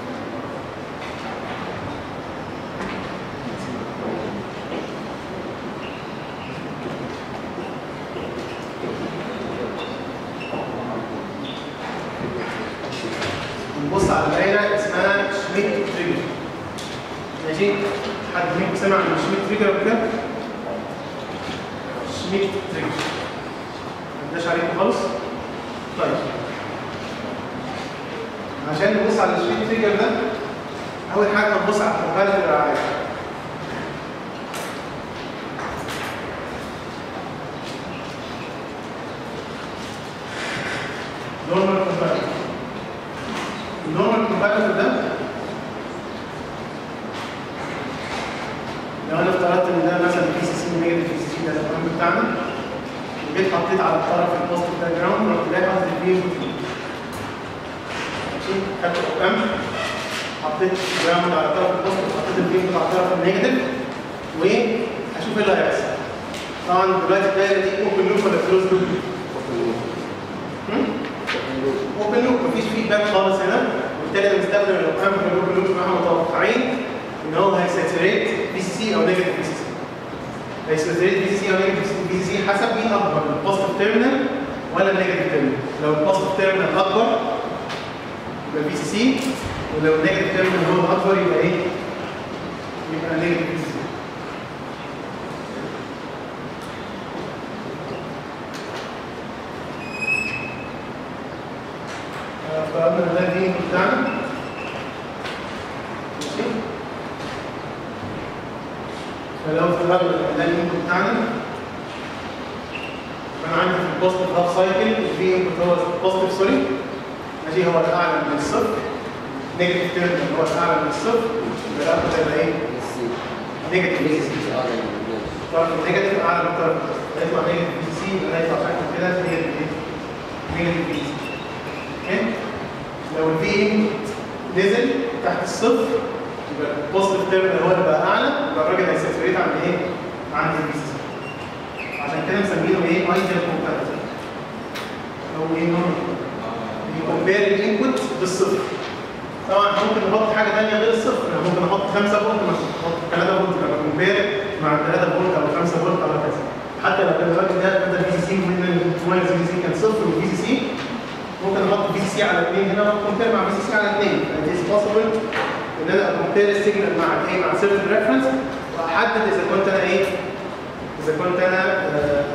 نبص على دايره اسمها شميت تريجر ماشي حد منكم سمع عن شميت تريجر قبل كده؟ شميت تريجر ما عداش عليكم خالص؟ طيب عشان نبص على الشميت تريجر ده اول حاجه نبص على الكومباريتور العادي نورمال كومباريتور النورمال كومباريتور ده لو انا افترضت ان ده مثلا بي سي سي نيجاتيف بي سي سي ده الرقم بتاعنا وجيت حطيت على الطرف البوزيتيف ده جراوند رحت لاقي حاطط البي ماشي خدت الرقم حطيت جراوند على الطرف البوزيتيف حطيت البي على الطرف النيجاتيف واشوف ايه اللي هيحصل طبعا دلوقتي الدايره دي اوبن لوب ولا كلوز لوب؟ اوبن لوب مفيش فيدباك خالص هنا وبالتالي انا مستخدم الارقام في الاوبن لوب احنا متوقعين ان هو هيساتوريت بي سي سي او نيجاتيف بي سي سي هيساتوريت بي سي سي او نيجاتيف بي سي سي حسب مين اكبر البوزيتيف تيرمينال ولا النيجاتيف تيرمينال لو البوزيتيف تيرمينال اكبر يبقى بي سي سي ولو النيجاتيف تيرمينال هو الاكبر يبقى ايه؟ يبقى نيجاتيف بي سي سي فقلنا ده الدين بتاعنا ماشي فلو افترضنا ان ده الانبوت بتاعنا فانا عندي في البوزيتيف هاف سايكل الفي انبوت هو البوزيتيف سوري ماشي هو الاعلى من الصفر نيجاتيف تيرمينال هو الاعلى من الصفر يبقى الاخر هيبقى ايه؟ نيجاتيف الطرف النيجاتيف اعلى من الطرف هيطلع نيجاتيف بي سي يبقى هيطلع شكله كده نيجاتيف ايه؟ نيجاتيف بي سي اوكي لو الفي نزل تحت الصفر يبقى البوزيتيف تيرمينال هو اللي بقى اعلى يبقى الراجل هيساتوريت عند ايه؟ عند البي سي عشان كده مسمينه ايه؟ ايديال كومباريتور او ايه نورمال بيكومبير الانبوت بالصفر طبعا ممكن نحط حاجه ثانيه غير الصفر يعني ممكن نحط 5 فولت مثلا نحط 3 فولت لما كومبير مع 3 فولت او 5 فولت او كذا حتى لو كان الراجل ده بدل بي سي سي من ماينس بي سي كان صفر وبي سي سي ممكن احط بي سي سي على 2 هنا وكومبير مع بي سي سي على 2 يعني اتس بوسيبل ان انا اكومبير السيجنال مع ايه مع سيرتن ريفرنس واحدد اذا كنت انا ايه اذا كنت انا آه،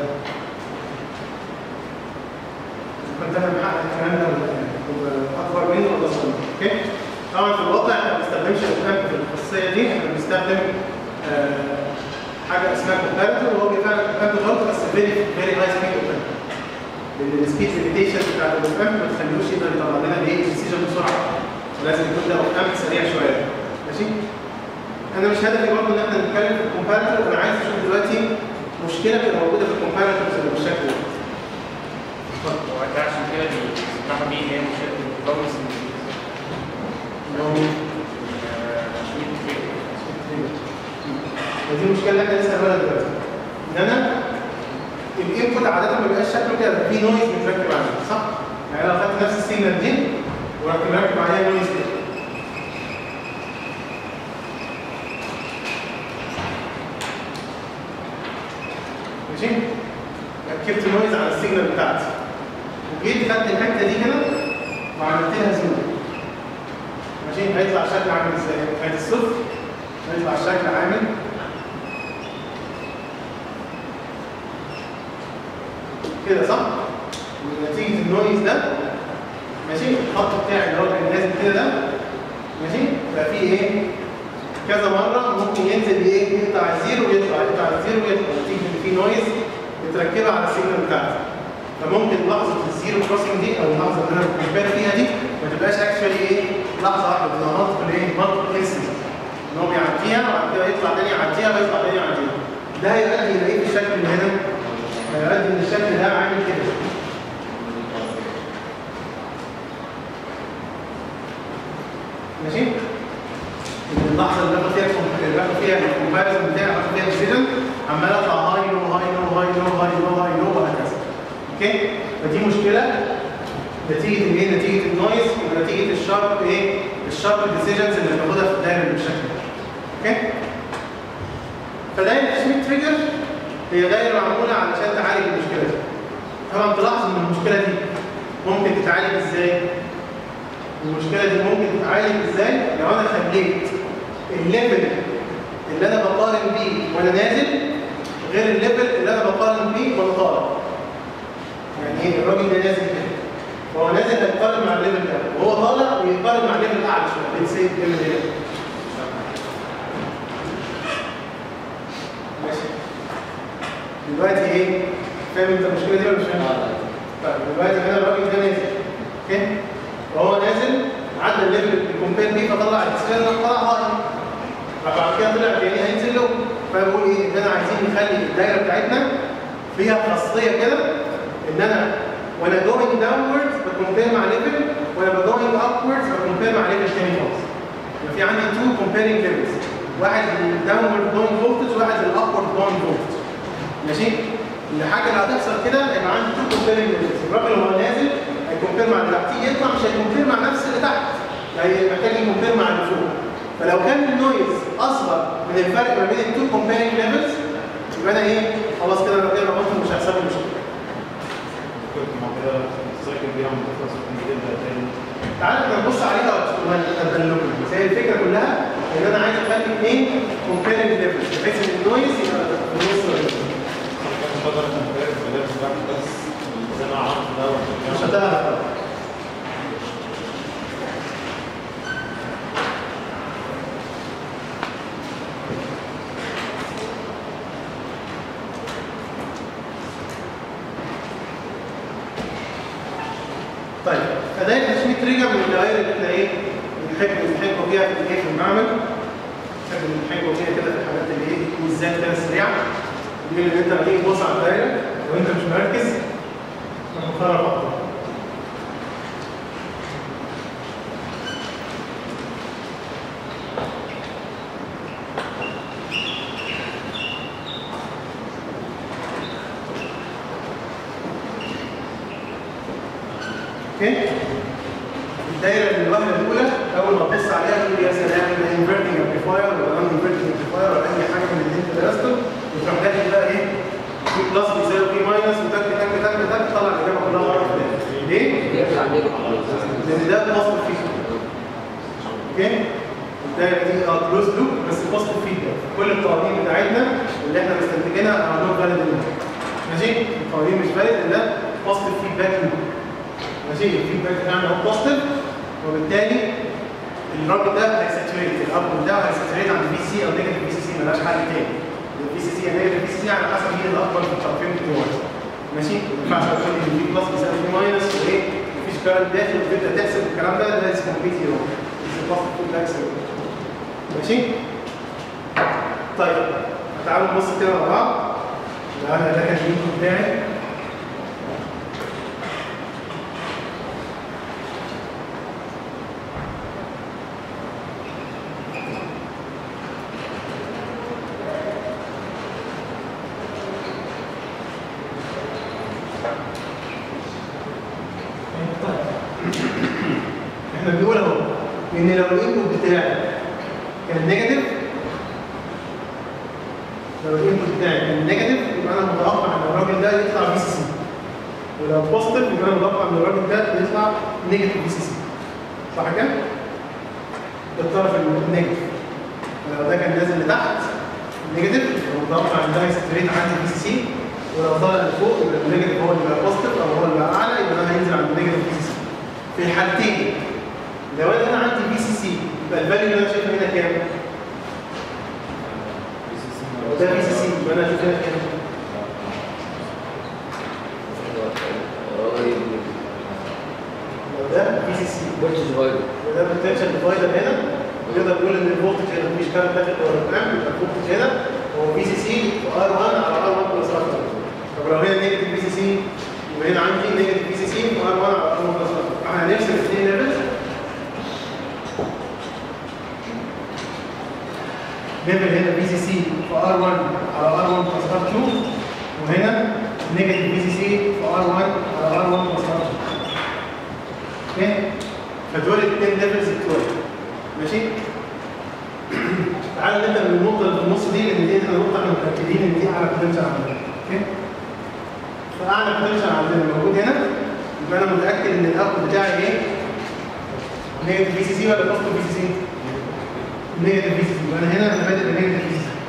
اذا كنت انا محقق الكلام ده ولا لا. اكبر منه ولا اصغر منه اوكي طبعا في الواقع احنا ما بنستخدمش الكلام في الخاصيه دي احنا بنستخدم آه، حاجه اسمها كومباريتور وهو فعلا كومباريتور برضه بس فيري فيري هاي سبيد كومباريتور لان السبيد ليميتيشن بتاعت الاوبام ما تخليهوش يقدر يطلع لنا الايه الديسيجن بسرعه لازم يكون ده اوبام سريع شويه ماشي انا مش هدفي برضه ان احنا نتكلم في الكومباريتور انا عايز اشوف دلوقتي مشكله بتبقى موجوده في الكومباريتورز اللي بالشكل ده هو انت عشان كده بتفتحوا دي هي مشكله البروميس اللي هو مين؟ ودي المشكله اللي احنا لسه هنقولها دلوقتي ان انا الانبوت عاده ما بيبقاش شكله كده في نويز متركب عليه صح؟ يعني لو خدت نفس السيجنال دي ورحت مركب عليها نويز كده ماشي؟ ركبت نويز على السيجنال بتاعتي وجيت خدت الحته دي هنا وعملت لها زوم ماشي هيطلع الشكل عامل ازاي؟ ادي الصفر هيطلع الشكل عامل كده صح؟ ونتيجة النويز ده ماشي الخط بتاعي اللي هو كان نازل كده ده ماشي بقى فيه ايه؟ كذا مره ممكن ينزل ايه يقطع الزيرو ويطلع يقطع الزيرو ويطلع نتيجه ان في نويز متركبه على السيجنال بتاعتي فممكن لحظه الزيرو كروسنج دي او اللحظه اللي انا بكمبير فيها دي ما تبقاش اكشولي ايه لحظه واحده تبقى مالتيبل ايه مالتيبل انستنس ان هو بيعديها وبعد كده يطلع تاني يعديها ويطلع تاني يعديها ده هيؤدي الى ايه في الشكل اللي هنا؟ هيؤدي ان الشكل ده عامل كده ماشي؟ ان اللحظه اللي باخد فيها اللي باخد فيها الكومباريزون بتاعي باخد فيها الديسيجن عمال اطلع هاي لو هاي لو هاي لو هاي لو هاي لو وهكذا. اوكي؟ فدي مشكله نتيجه الايه؟ نتيجه النويز ونتيجه الشارب ايه؟ الشارب ديسيجنز اللي باخدها في الدايره بالشكل ده. اوكي؟ فدايره سميث تريجر هي دايره معموله علشان تعالج المشكله دي. طبعا تلاحظ ان المشكله دي ممكن تتعالج ازاي؟ المشكله دي ممكن تتعالج ازاي؟ لو انا خليت الليفل اللي انا بقارن بيه وانا نازل غير الليفل اللي انا بقارن بيه وانا طالع. يعني ايه الراجل ده نازل كده فهو نازل هيقارن مع الليفل ده وهو طالع ويقارن مع الليفل اعلى شويه ليتس سي الليفل هنا. ماشي دلوقتي ايه؟ فاهم انت المشكله دي ولا مش فاهم؟ طيب دلوقتي هنا الراجل ده نازل اوكي؟ وهو نازل عدى الليفل اللي كومبير بيه فطلع السفير طلع هاي فبعد كده طلع تاني هينزل له فبقول ايه ان انا عايزين نخلي الدايره بتاعتنا فيها خاصيه كده ان انا وانا جوينج داونورد بكومبير مع ليفل وانا جوينج ابوردز بكومبير مع ليفل تاني خالص يبقى في عندي تو كومبيرنج ليفلز واحد للداونورد جوينج فولتج وواحد للابورد جوينج فولتج ماشي الحاجه اللي هتحصل كده يبقى عندي تو كومبيرنج ليفلز الراجل وهو نازل هيكومبير مع اللي تحتيه يطلع مش هيكومبير مع نفس اللي تحت يعني محتاج يكومبير مع اللي فوق فلو كان النويز اصغر من الفرق ما بين التو كومبيرنج ليفلز يبقى انا ايه خلاص كده انا كده ربطت مش هيحصل لي مشكله كنت مع كده السايكل دي عم تخلص ممكن تبدا تاني تعالى احنا نبص عليها وتدلونا بس هي الفكره كلها ان انا عايز اخلي اثنين كومبيرنج ليفلز بحيث ان النويز يبقى في النص كان بقدر اكمبير في ليفل واحد بس زي ما عملت ده مش هتعرف طبعا. طيب فدايره تشميت تريجر من الدوائر اللي احنا ايه بنحب بنحبه فيها في الايه في المعمل بنحب بنحبه فيها كده في الحاجات اللي ايه بالذات كده سريعه دي اللي انت هتيجي تبص على الدايره وانت مش مركز هتخرب اكتر اوكي الدايره اللي الواحده الاولى اول ما تبص عليها تقول يا سلام ده انفرتنج امبليفاير ولا نون انفرتنج امبليفاير ولا اي حاجه من اللي انت درسته وتروح داخل بقى ايه في بلس بيساوي في ماينس وتك تك تك تك تطلع الاجابه كلها مره في الآخر. ليه؟ يرجع ليه لان ده بوزيتيف فيدباك اوكي الدايره دي اه كلوز لوب بس بوزيتيف فيدباك كل القوانين بتاعتنا اللي احنا مستنتجينها ار نوت فاليد ماشي القوانين مش فاليد الا بوزيتيف فيدباك لوب ماشي الفيدباك بتاعنا هو بوزيتيف وبالتالي الراجل ده هيساتوريت الاب ده هيساتوريت عند بي سي او نيجاتيف بي سي سي ملهاش حل تاني البي سي سي نيجاتيف بي سي سي على حسب مين الاكبر في الطرفين بتوعه ماشي ما ينفعش اقول ان في بلس بيساوي في ماينس وايه مفيش كارنت داخل وتبدا تحسب الكلام ده ده اسمه بي تي او بوزيتيف فيدباك ماشي طيب تعالوا نبص كده مع بعض لو انا ده كان الانبوت بتاعي احنا بنقول اهو ان لو الانبوت بتاعي كان نيجاتيف لو الانبوت بتاعي كان نيجاتيف يبقى انا متوقع ان الراجل ده يطلع بي سي سي ولو بوزيتيف يبقى انا متوقع ان الراجل ده يطلع نيجاتيف بي سي سي صح كده؟ ده الطرف النيجاتيف ولو ده كان نازل لتحت نيجاتيف يبقى متوقع ان ده هيستريت عندي بي سي سي ولو طالع لفوق يبقى النيجاتيف هو اللي بقى بوزيتيف او هو اللي بقى اعلى يبقى ده هينزل عند النيجاتيف بي سي سي في الحالتين لو انا عندي بي سي سي يبقى الفاليو اللي انا شايفها هنا كام؟ فولتج ديفايدر وده بوتنشال ديفايدر هنا نقدر نقول ان الفولتج هنا مفيش كارنت داخل جوه الامب يبقى الفولتج هنا هو في سي سي في ار 1 على ار 1 بلس ار 2 طب لو هنا نيجاتيف في سي سي وهنا عندي نيجاتيف في سي سي في ار 1 على ار 1 بلس ار 2 احنا هنرسم الاثنين ليفلز ليفل هنا في سي سي في ار 1 على ار 1 بلس ار 2 وهنا نيجاتيف في سي سي في ار 1 على ار 1 بلس ار 2 اوكي فدول الاثنين ليفلز بتوعي ماشي تعال نبدا من النقطه اللي في النص دي لان دي احنا نقطه احنا متاكدين ان دي اعلى بوتنشال عندنا اوكي فاعلى بوتنشال عندنا موجود هنا يبقى انا متاكد ان الاوت بتاعي ايه؟ نيجاتيف في سي سي ولا بوزيتيف في سي سي؟ نيجاتيف في سي سي يبقى انا هنا انا بادئ بنيجاتيف في سي سي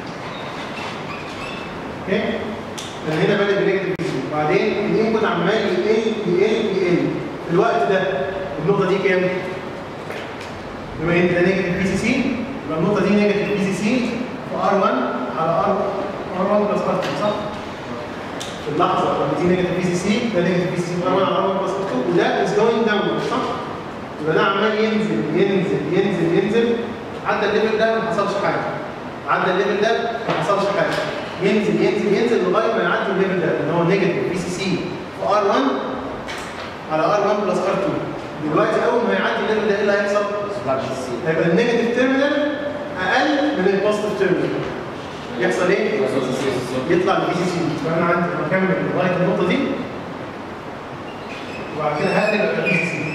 اوكي؟ انا هنا بادئ بنيجاتيف في سي سي وبعدين الانبوت عمال يقل يقل يقل في الوقت ده النقطه دي كام؟ بما ان ده نيجاتيف بي سي سي يبقى النقطه دي نيجاتيف بي سي سي في ار 1 على ار ار 1 بلس ار 2 صح؟ في اللحظه لما دي نيجاتيف بي سي سي ده نيجاتيف بي سي سي في ار 1 على ار 1 بلس ار 2 وده از جوينج داون صح؟ يبقى ده عمال ينزل ينزل ينزل ينزل عدى الليفل ده ما حصلش حاجه عدى الليفل ده ما حصلش حاجه ينزل ينزل ينزل لغايه ما يعدي الليفل ده اللي هو نيجاتيف بي سي سي في ار 1 على ار 1 بلس ار 2 دلوقتي اول ما يعدي الليفل ده ايه اللي هيحصل؟ هيبقى النيجاتيف تيرمينال اقل من البوزيتيف تيرمينال يحصل ايه؟ يطلع البي سي سي فانا عندي بكمل لغايه النقطه دي وبعد كده هقلب ابقى بي سي سي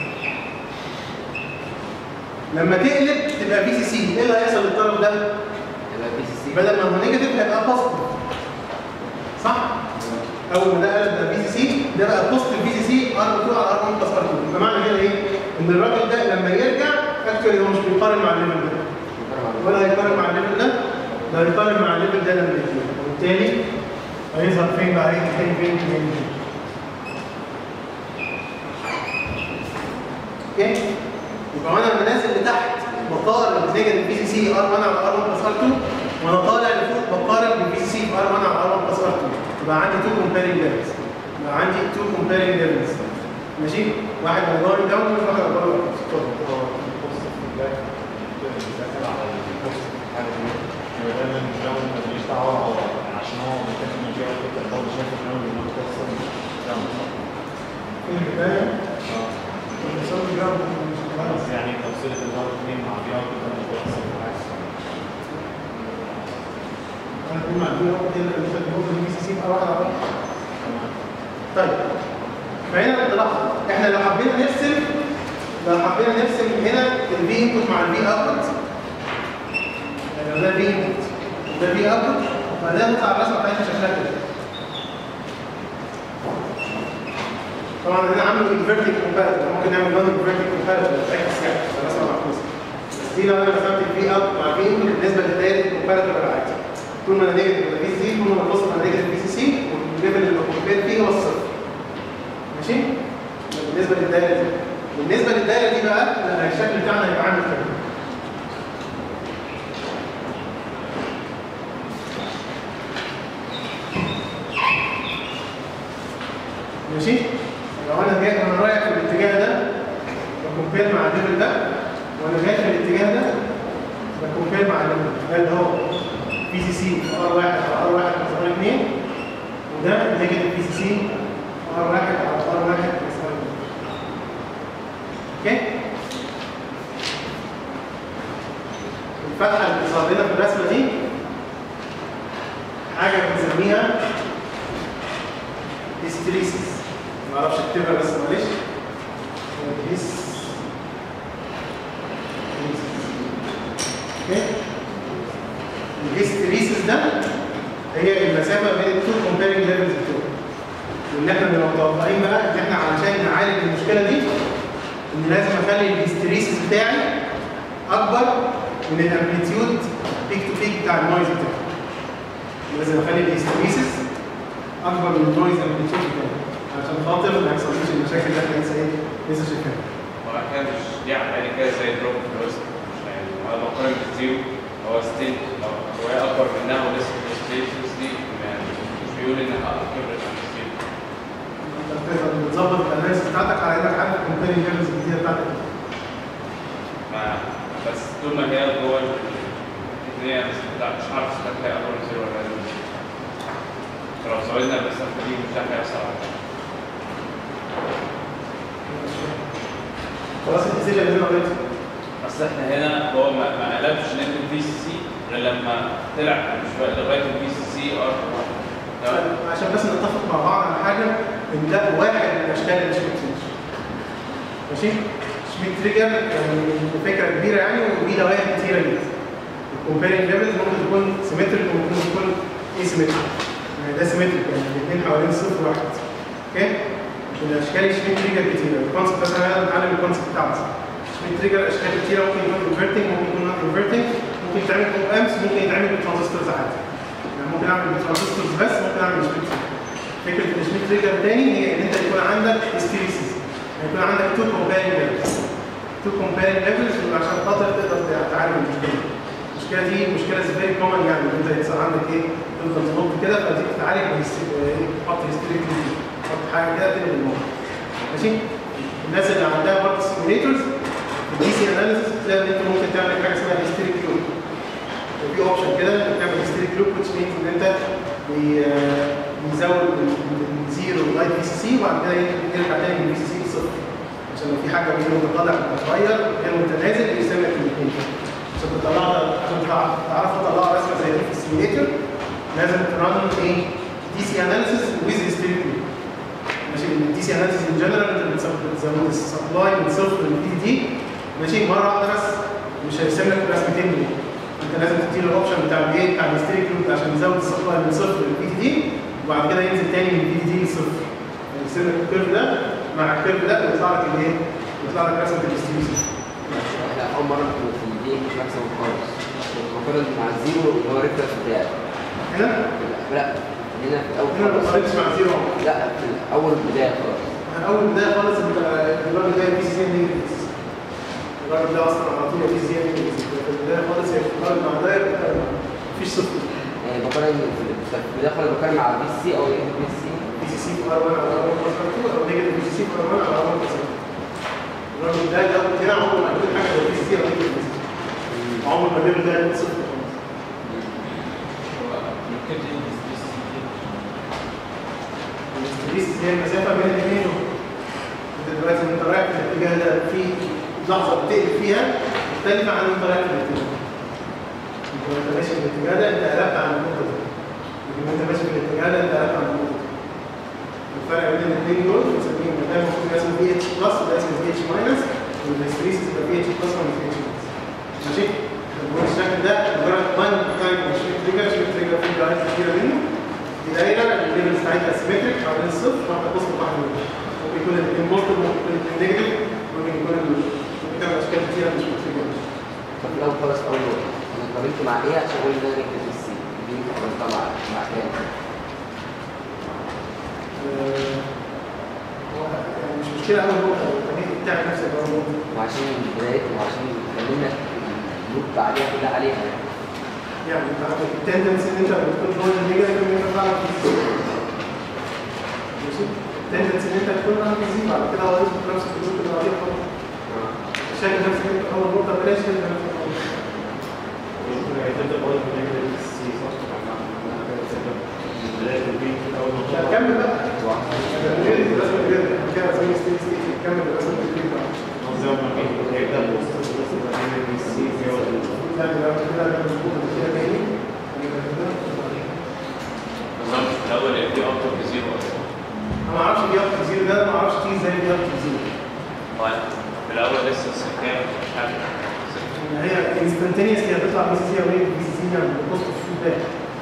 لما تقلب تبقى بي سي سي ايه اللي هيحصل للطرف ده؟ يبقى بي سي سي بدل ما هو نيجاتيف هيبقى بوزيتيف صح؟ اول ما ده قلب ده بي سي سي ده بقى بوزيتيف بي سي سي ار 2 على ار 1 بلس ار 2 فمعنى كده ايه؟ ان الراجل ده لما يرجع اكشولي هو مش بيقارن مع الليفل ده ولا هيقارن مع الليفل ده ده هيقارن مع الليفل ده لما يجي وبالتالي هيظهر فين بقى هيجي فين فين فين اوكي يبقى وانا نازل لتحت بقارن نيجاتيف بي سي سي ار 1 على ار 1 بلس ار 2 وانا طالع لفوق بقارن بالبي سي سي في ار 1 على ار 1 بلس ار 2 يبقى عندي تو كومبيرنج ليفلز يبقى عندي تو كومبيرنج ليفلز ماشي واحد جوين داون وواحد جوين اب في البدايه بنسوي جراوند بس يعني توصيلة الدور اثنين مع بيار كده مش بيحصل في حاجة. انا بقول مع البي او كده اللي هو البي سي سي بقى واحد على واحد طيب فهنا تلاحظ احنا لو حبينا نرسم لو حبينا نرسم هنا الفي انبوت مع الفي اوتبوت يعني لو ده في انبوت وده في اوتبوت فده تطلع الرسمه بتاعتنا شكلها كده طبعا هنا عامل انفيرتنج كومباريتور ممكن نعمل نون انفيرتنج كومباريتور تعكس يعني الرسمه معكوسه بس دي لو انا رسمت الفي اوت مع الفي انبوت بالنسبه للدايره الكومباريتور العادي طول ما انا نيجاتيف يبقى في سي طول ما انا بص على نيجاتيف في سي سي والليفل اللي بكمبير فيه هو الصفر ماشي بالنسبه للدايره دي بالنسبه للدايره دي بقى لا الشكل بتاعنا هيبقى عامل كده ماشي لو انا جاي انا رايح في الاتجاه ده بكمبير مع الليفل ده وانا جاي في الاتجاه ده بكمبير مع الليفل ده اللي هو بي سي سي ار 1 على ار 1 على ار 2 وده نيجاتيف بي سي سي ار 1 على ار 1 على ار 2 اوكي الفتحه اللي ظاهره لنا في الرسمه دي حاجه بنسميها هيستريسيس ما اعرفش اكتبها بس معلش هيس اوكي الهيستريسيس ده هي المسافه بين التو كومبيرنج ليفلز بتوعهم وان احنا بنبقى متوقعين بقى ان احنا علشان نعالج المشكله دي ان لازم اخلي الهيستريسيس بتاعي اكبر من الامبليتيود بيك تو بيك بتاع النويز بتاعي لازم اخلي الهيستريسيس اكبر من النويز امبليتيود بتاعي عشان خاطر ما يحصلش المشاكل اللي احنا لسه ايه لسه شايفينها هو كده مش دي عمليه كده زي دروب في الوسط مش يعني هو لو قارن بالزيرو هو ستيل هو هي اكبر منها ولسه الستيتس دي يعني مش بيقول انها اكبر من الزيرو انت بتقدر بتظبط الاناليسيس بتاعتك على انك عارف الكومبيرنج ليفلز الجديده بتاعتك هعرف اذا كان هيبقى اكبر من زيرو ولا اقل من زيرو فلو زودنا المسافه دي مش عارف هيحصل على كام. خلاص الديسيجن اللي انا قلته اصل احنا هنا هو ما ما قلبش نكتب في سي سي غير لما طلع شويه لغايه البي سي سي ار تمام عشان بس نتفق مع بعض على حاجه ان ده واحد من اشكال الشميت تريجر ماشي شميت تريجر يعني فكره كبيره يعني ودي دوائر كتيره جدا الكومبيرنج ليفلز ممكن تكون سيمتريك وممكن تكون اي سيمتريك يعني ده سيمتريك يعني الاثنين حوالين صفر واحد اوكي الاشكال الشميت تريجر كتيره الكونسبت بس انا بتعلم الكونسبت بتاعه شميت تريجر اشكال كتيره ممكن يكون انفرتنج ممكن يكون نوت انفرتنج ممكن يتعمل اوب امس ممكن يتعمل بترانزستورز عادي يعني ممكن اعمل بترانزستورز بس ممكن اعمل شميت تريجر فكره الشميت تريجر تاني هي ان انت يكون عندك هيستيريسيس يكون عندك تو كومبيرنج ليفلز تو كومبيرنج ليفلز عشان خاطر تقدر تعالج المشكله المشكله دي مشكله فيري كومن يعني ان انت يحصل عندك ايه تفضل تنط كده فتيجي تتعالج بهيستي- إيه، تحط هيستيريك تحط حاجه كده تقلب الموضوع ماشي الناس اللي عندها برضه سيميليتورز في الدي سي اناليسيس تلاقي ان انت ممكن تعمل حاجه اسمها هيستيريك لوب في اوبشن كده انك تعمل هيستيريك لوب which means ان انت بي- آه، بيزود من- من زيرو لغايه بي سي سي وبعد كده يرجع تاني من بي سي سي لصفر عشان لو في حاجه بين متقاطع بتتغير غير متنازل يرسم لك الاثنين عشان تطلع عشان تع- تعرفوا تطلعوا رسمه زي دي في السيميليتور لازم ترن ايه دي سي اناليسيس ويز هيستيريك لوب ماشي الدي سي اناليسيس ان جنرال انت بتزود بتزود السبلاي من صفر للبي دي ماشي مره واحده بس مش هيرسم لك رسمتين دول انت لازم تديله الاوبشن بتاع الايه بتاع الهيستيريك لوب عشان يزود السبلاي من صفر للبي دي وبعد كده ينزل تاني من البي دي لصفر يرسم لك الكيرف ده مع الكيرف ده ويطلع لك الايه؟ يطلع لك رسمه الهيستيريسيس احنا اول مره في في الدي مش مكسب خالص المفروض مع الزيرو اللي هو ريفرنس بتاعي هنا لا هنا في الاول هنا ما خالص قريتش مع زيرو لا في اول بدايه خالص انا اول بدايه خالص ال- الراجل ده بي سي ان الراجل ده اصلا على طول بي سي ان في البدايه خالص هي بتتقارن مع ده يبقى مفيش صفر يعني بقارن في في البدايه خالص بقارن مع البي سي او ايه بي سي بي سي سي في ار 1 على ار 1 بلس ار 2 او نيجاتيف بي سي سي في ار 1 على ار 1 بلس ار 2 الراجل ده ده هنا عمره ما يكون حاجه غير بي سي سي او نيجاتيف بي سي سي عمره ما الليفل ده يكون صفر خالص ممكن تيجي الستريس هي المسافه بين الاثنين انت دلوقتي انت رايح في الاتجاه ده في لحظه بتقلب فيها مختلفه عن انت رايح في الاتجاه انت وانت ماشي في الاتجاه ده انت قلبت عن النقطه دي لكن وانت ماشي في الاتجاه ده انت قلبت عن النقطه دي الفرق بين الاثنين دول بنسميهم ده المفروض اسمه في اتش بلس وده اسمه في اتش ماينس والهيستريس يبقى في اتش بلس ولا في اتش ماينس ماشي المهم الشكل ده مجرد مان تايم مش تريجر مش تريجر في جرايد كتيره منه دي دايره الليفل بتاعتها سيمتريك حوالين الصفر واحده قسم واحده منهم ممكن يكون الاثنين بوزيتيف ممكن يكون الاثنين نيجاتيف ممكن يكون ال- ممكن تعمل اشكال كتيره مش متريجر طب في الاول خالص اول نقطه انا قارنت مع ايه عشان اقول ان انا نكتب بي سي دي قارنتها مع مع كام يعني مش مشكله اول نقطه التمهيد بتاع نفسك اول نقطه وعشان بدايتي وعشان خلينا اللوب بعديها كلها عليها يعني انت عندك التندنسي ان انت بتكون جوه النيجاتيف ان انت تعرف تزيد ماشي التندنسي ان انت تكون عارف تزيد بعد كده هو يثبت نفسه في اللوب اللي بعديه خلاص شايف نفسك انت اول نقطه بلاش شايف نفسك اول نقطه تبدا برضه من نيجاتيف سي صح بدايه البيت اول ما لا، كمل بقى غير الرسمه الجديده كده زي ستيت ستيت كمل الرسمه الجديده بقى زي ما كان هيبدا بوست بس نيجاتيف سي في اول يعني لو كده ده مظبوط كده تاني يبقى كده بالظبط في الاول دي اكتر بزيرو اصلا انا ما اعرفش دي اكتر زيرو ده ما اعرفش تي ازاي دي اكتر زيرو طيب في الاول لسه السكان مش عارف ان هي انستنتينيوسلي هتطلع بي سي سي او بي سي سي يعني بوست فيدباك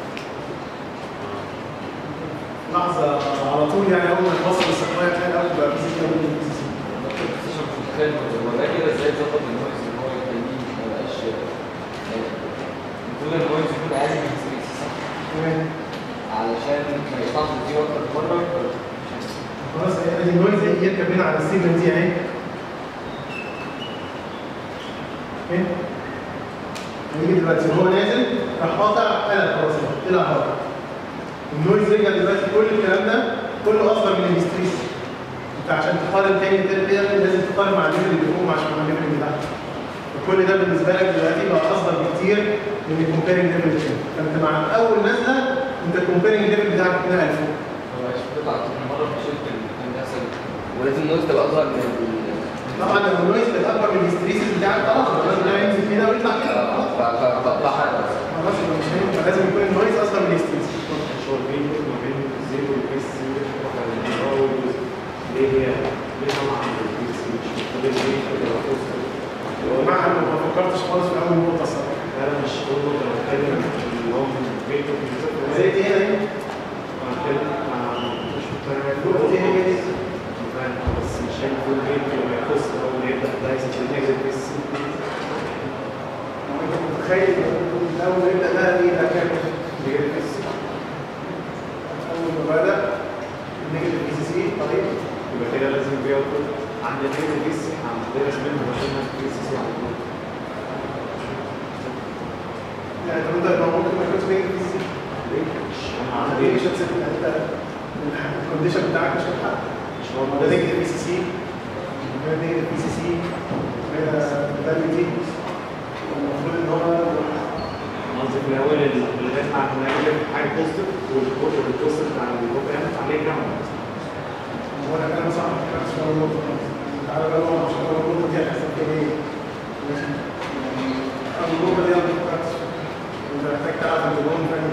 لحظه على طول يعني اول ما توصل السبلاي تلاقي الاول بقى بي سي سي او بي سي سي مش متخيل هو ده كده ازاي ظبط النويز ان هو يخليه ما يبقاش المفروض النويز يكون اقل من 6 صح؟ تمام علشان ما يطلعش دي اكتر مره خلاص ادي النويز هي يركب هنا على السيجنال دي اهي اوكي هيجي دلوقتي وهو نازل راح قاطع قلب خلاص طلع قاطع النويز رجع دلوقتي كل الكلام ده كله اصغر من الهيستريس انت عشان تقارن تاني كده كده لازم تقارن مع الليفل اللي فوق مع مع الليفل اللي تحت فكل ده بالنسبه لك دلوقتي بقى افضل بكتير من الكومبيرنج ليفل تاني فانت مع اول نزله انت الكومبيرنج ليفل بتاعك كده 1000 هو مش بتطلع مرة في شركة اللي كان بيحصل ولازم النويز تبقى أصغر من ال- طبعا لو النويز كانت اكبر من الهستريسيس بتاعك خلاص الراجل ده ينزل كده ويطلع كده خلاص ف- ف- فبطلعها خلاص يبقى مش هينفع فلازم يكون النويز اصغر من الهستريسيس مش هو البين ما بين الزيرو والبيس زيرو هو الجزء ليه هي ليه طبعا البيس مش مختلف ليه كده توصل مع انه ما فكرتش خالص في اول نقطه الصراحه انا مش كل نقطه بتكلم اللي هو من البيت زي دي هنا هنا مش مقتنع النقطه دي هي دي فاهم بس مش شايف كل بيت لما يخص اول ما يبدا ده يسجل نيجاتيف بيس انت متخيل إن اول ما يبدا ده ايه ده كام نيجاتيف بيس اول ما بدا النيجاتيف بي سي سي طيب يبقى كده لازم بياخد عند النيجاتيف بيس هندرس منه عشان بي سي سي على طول يعني طب انت ما ممكن ما يكونش نيجاتيف بي سي سي ليه؟ مش انا عندي عندي مش هتسيب انت الكونديشن بتاعك مش هتحقق مش هو ده نيجاتيف بي سي سي ده نيجاتيف بي سي سي ده ده دي المفروض ان هو قصدي في الاول اللي مع النيجاتيف حاجه بوزيتيف والبوزيتيف بتاع البروجرام عليه جنب هو انا كلام صح كلام مش اول نقطه تعالى بقى هو مش اول نقطه دي هتحصل فيها ايه ماشي يعني اول نقطه دي انا ما فكرتش انت محتاج تعرف انت جون فاهم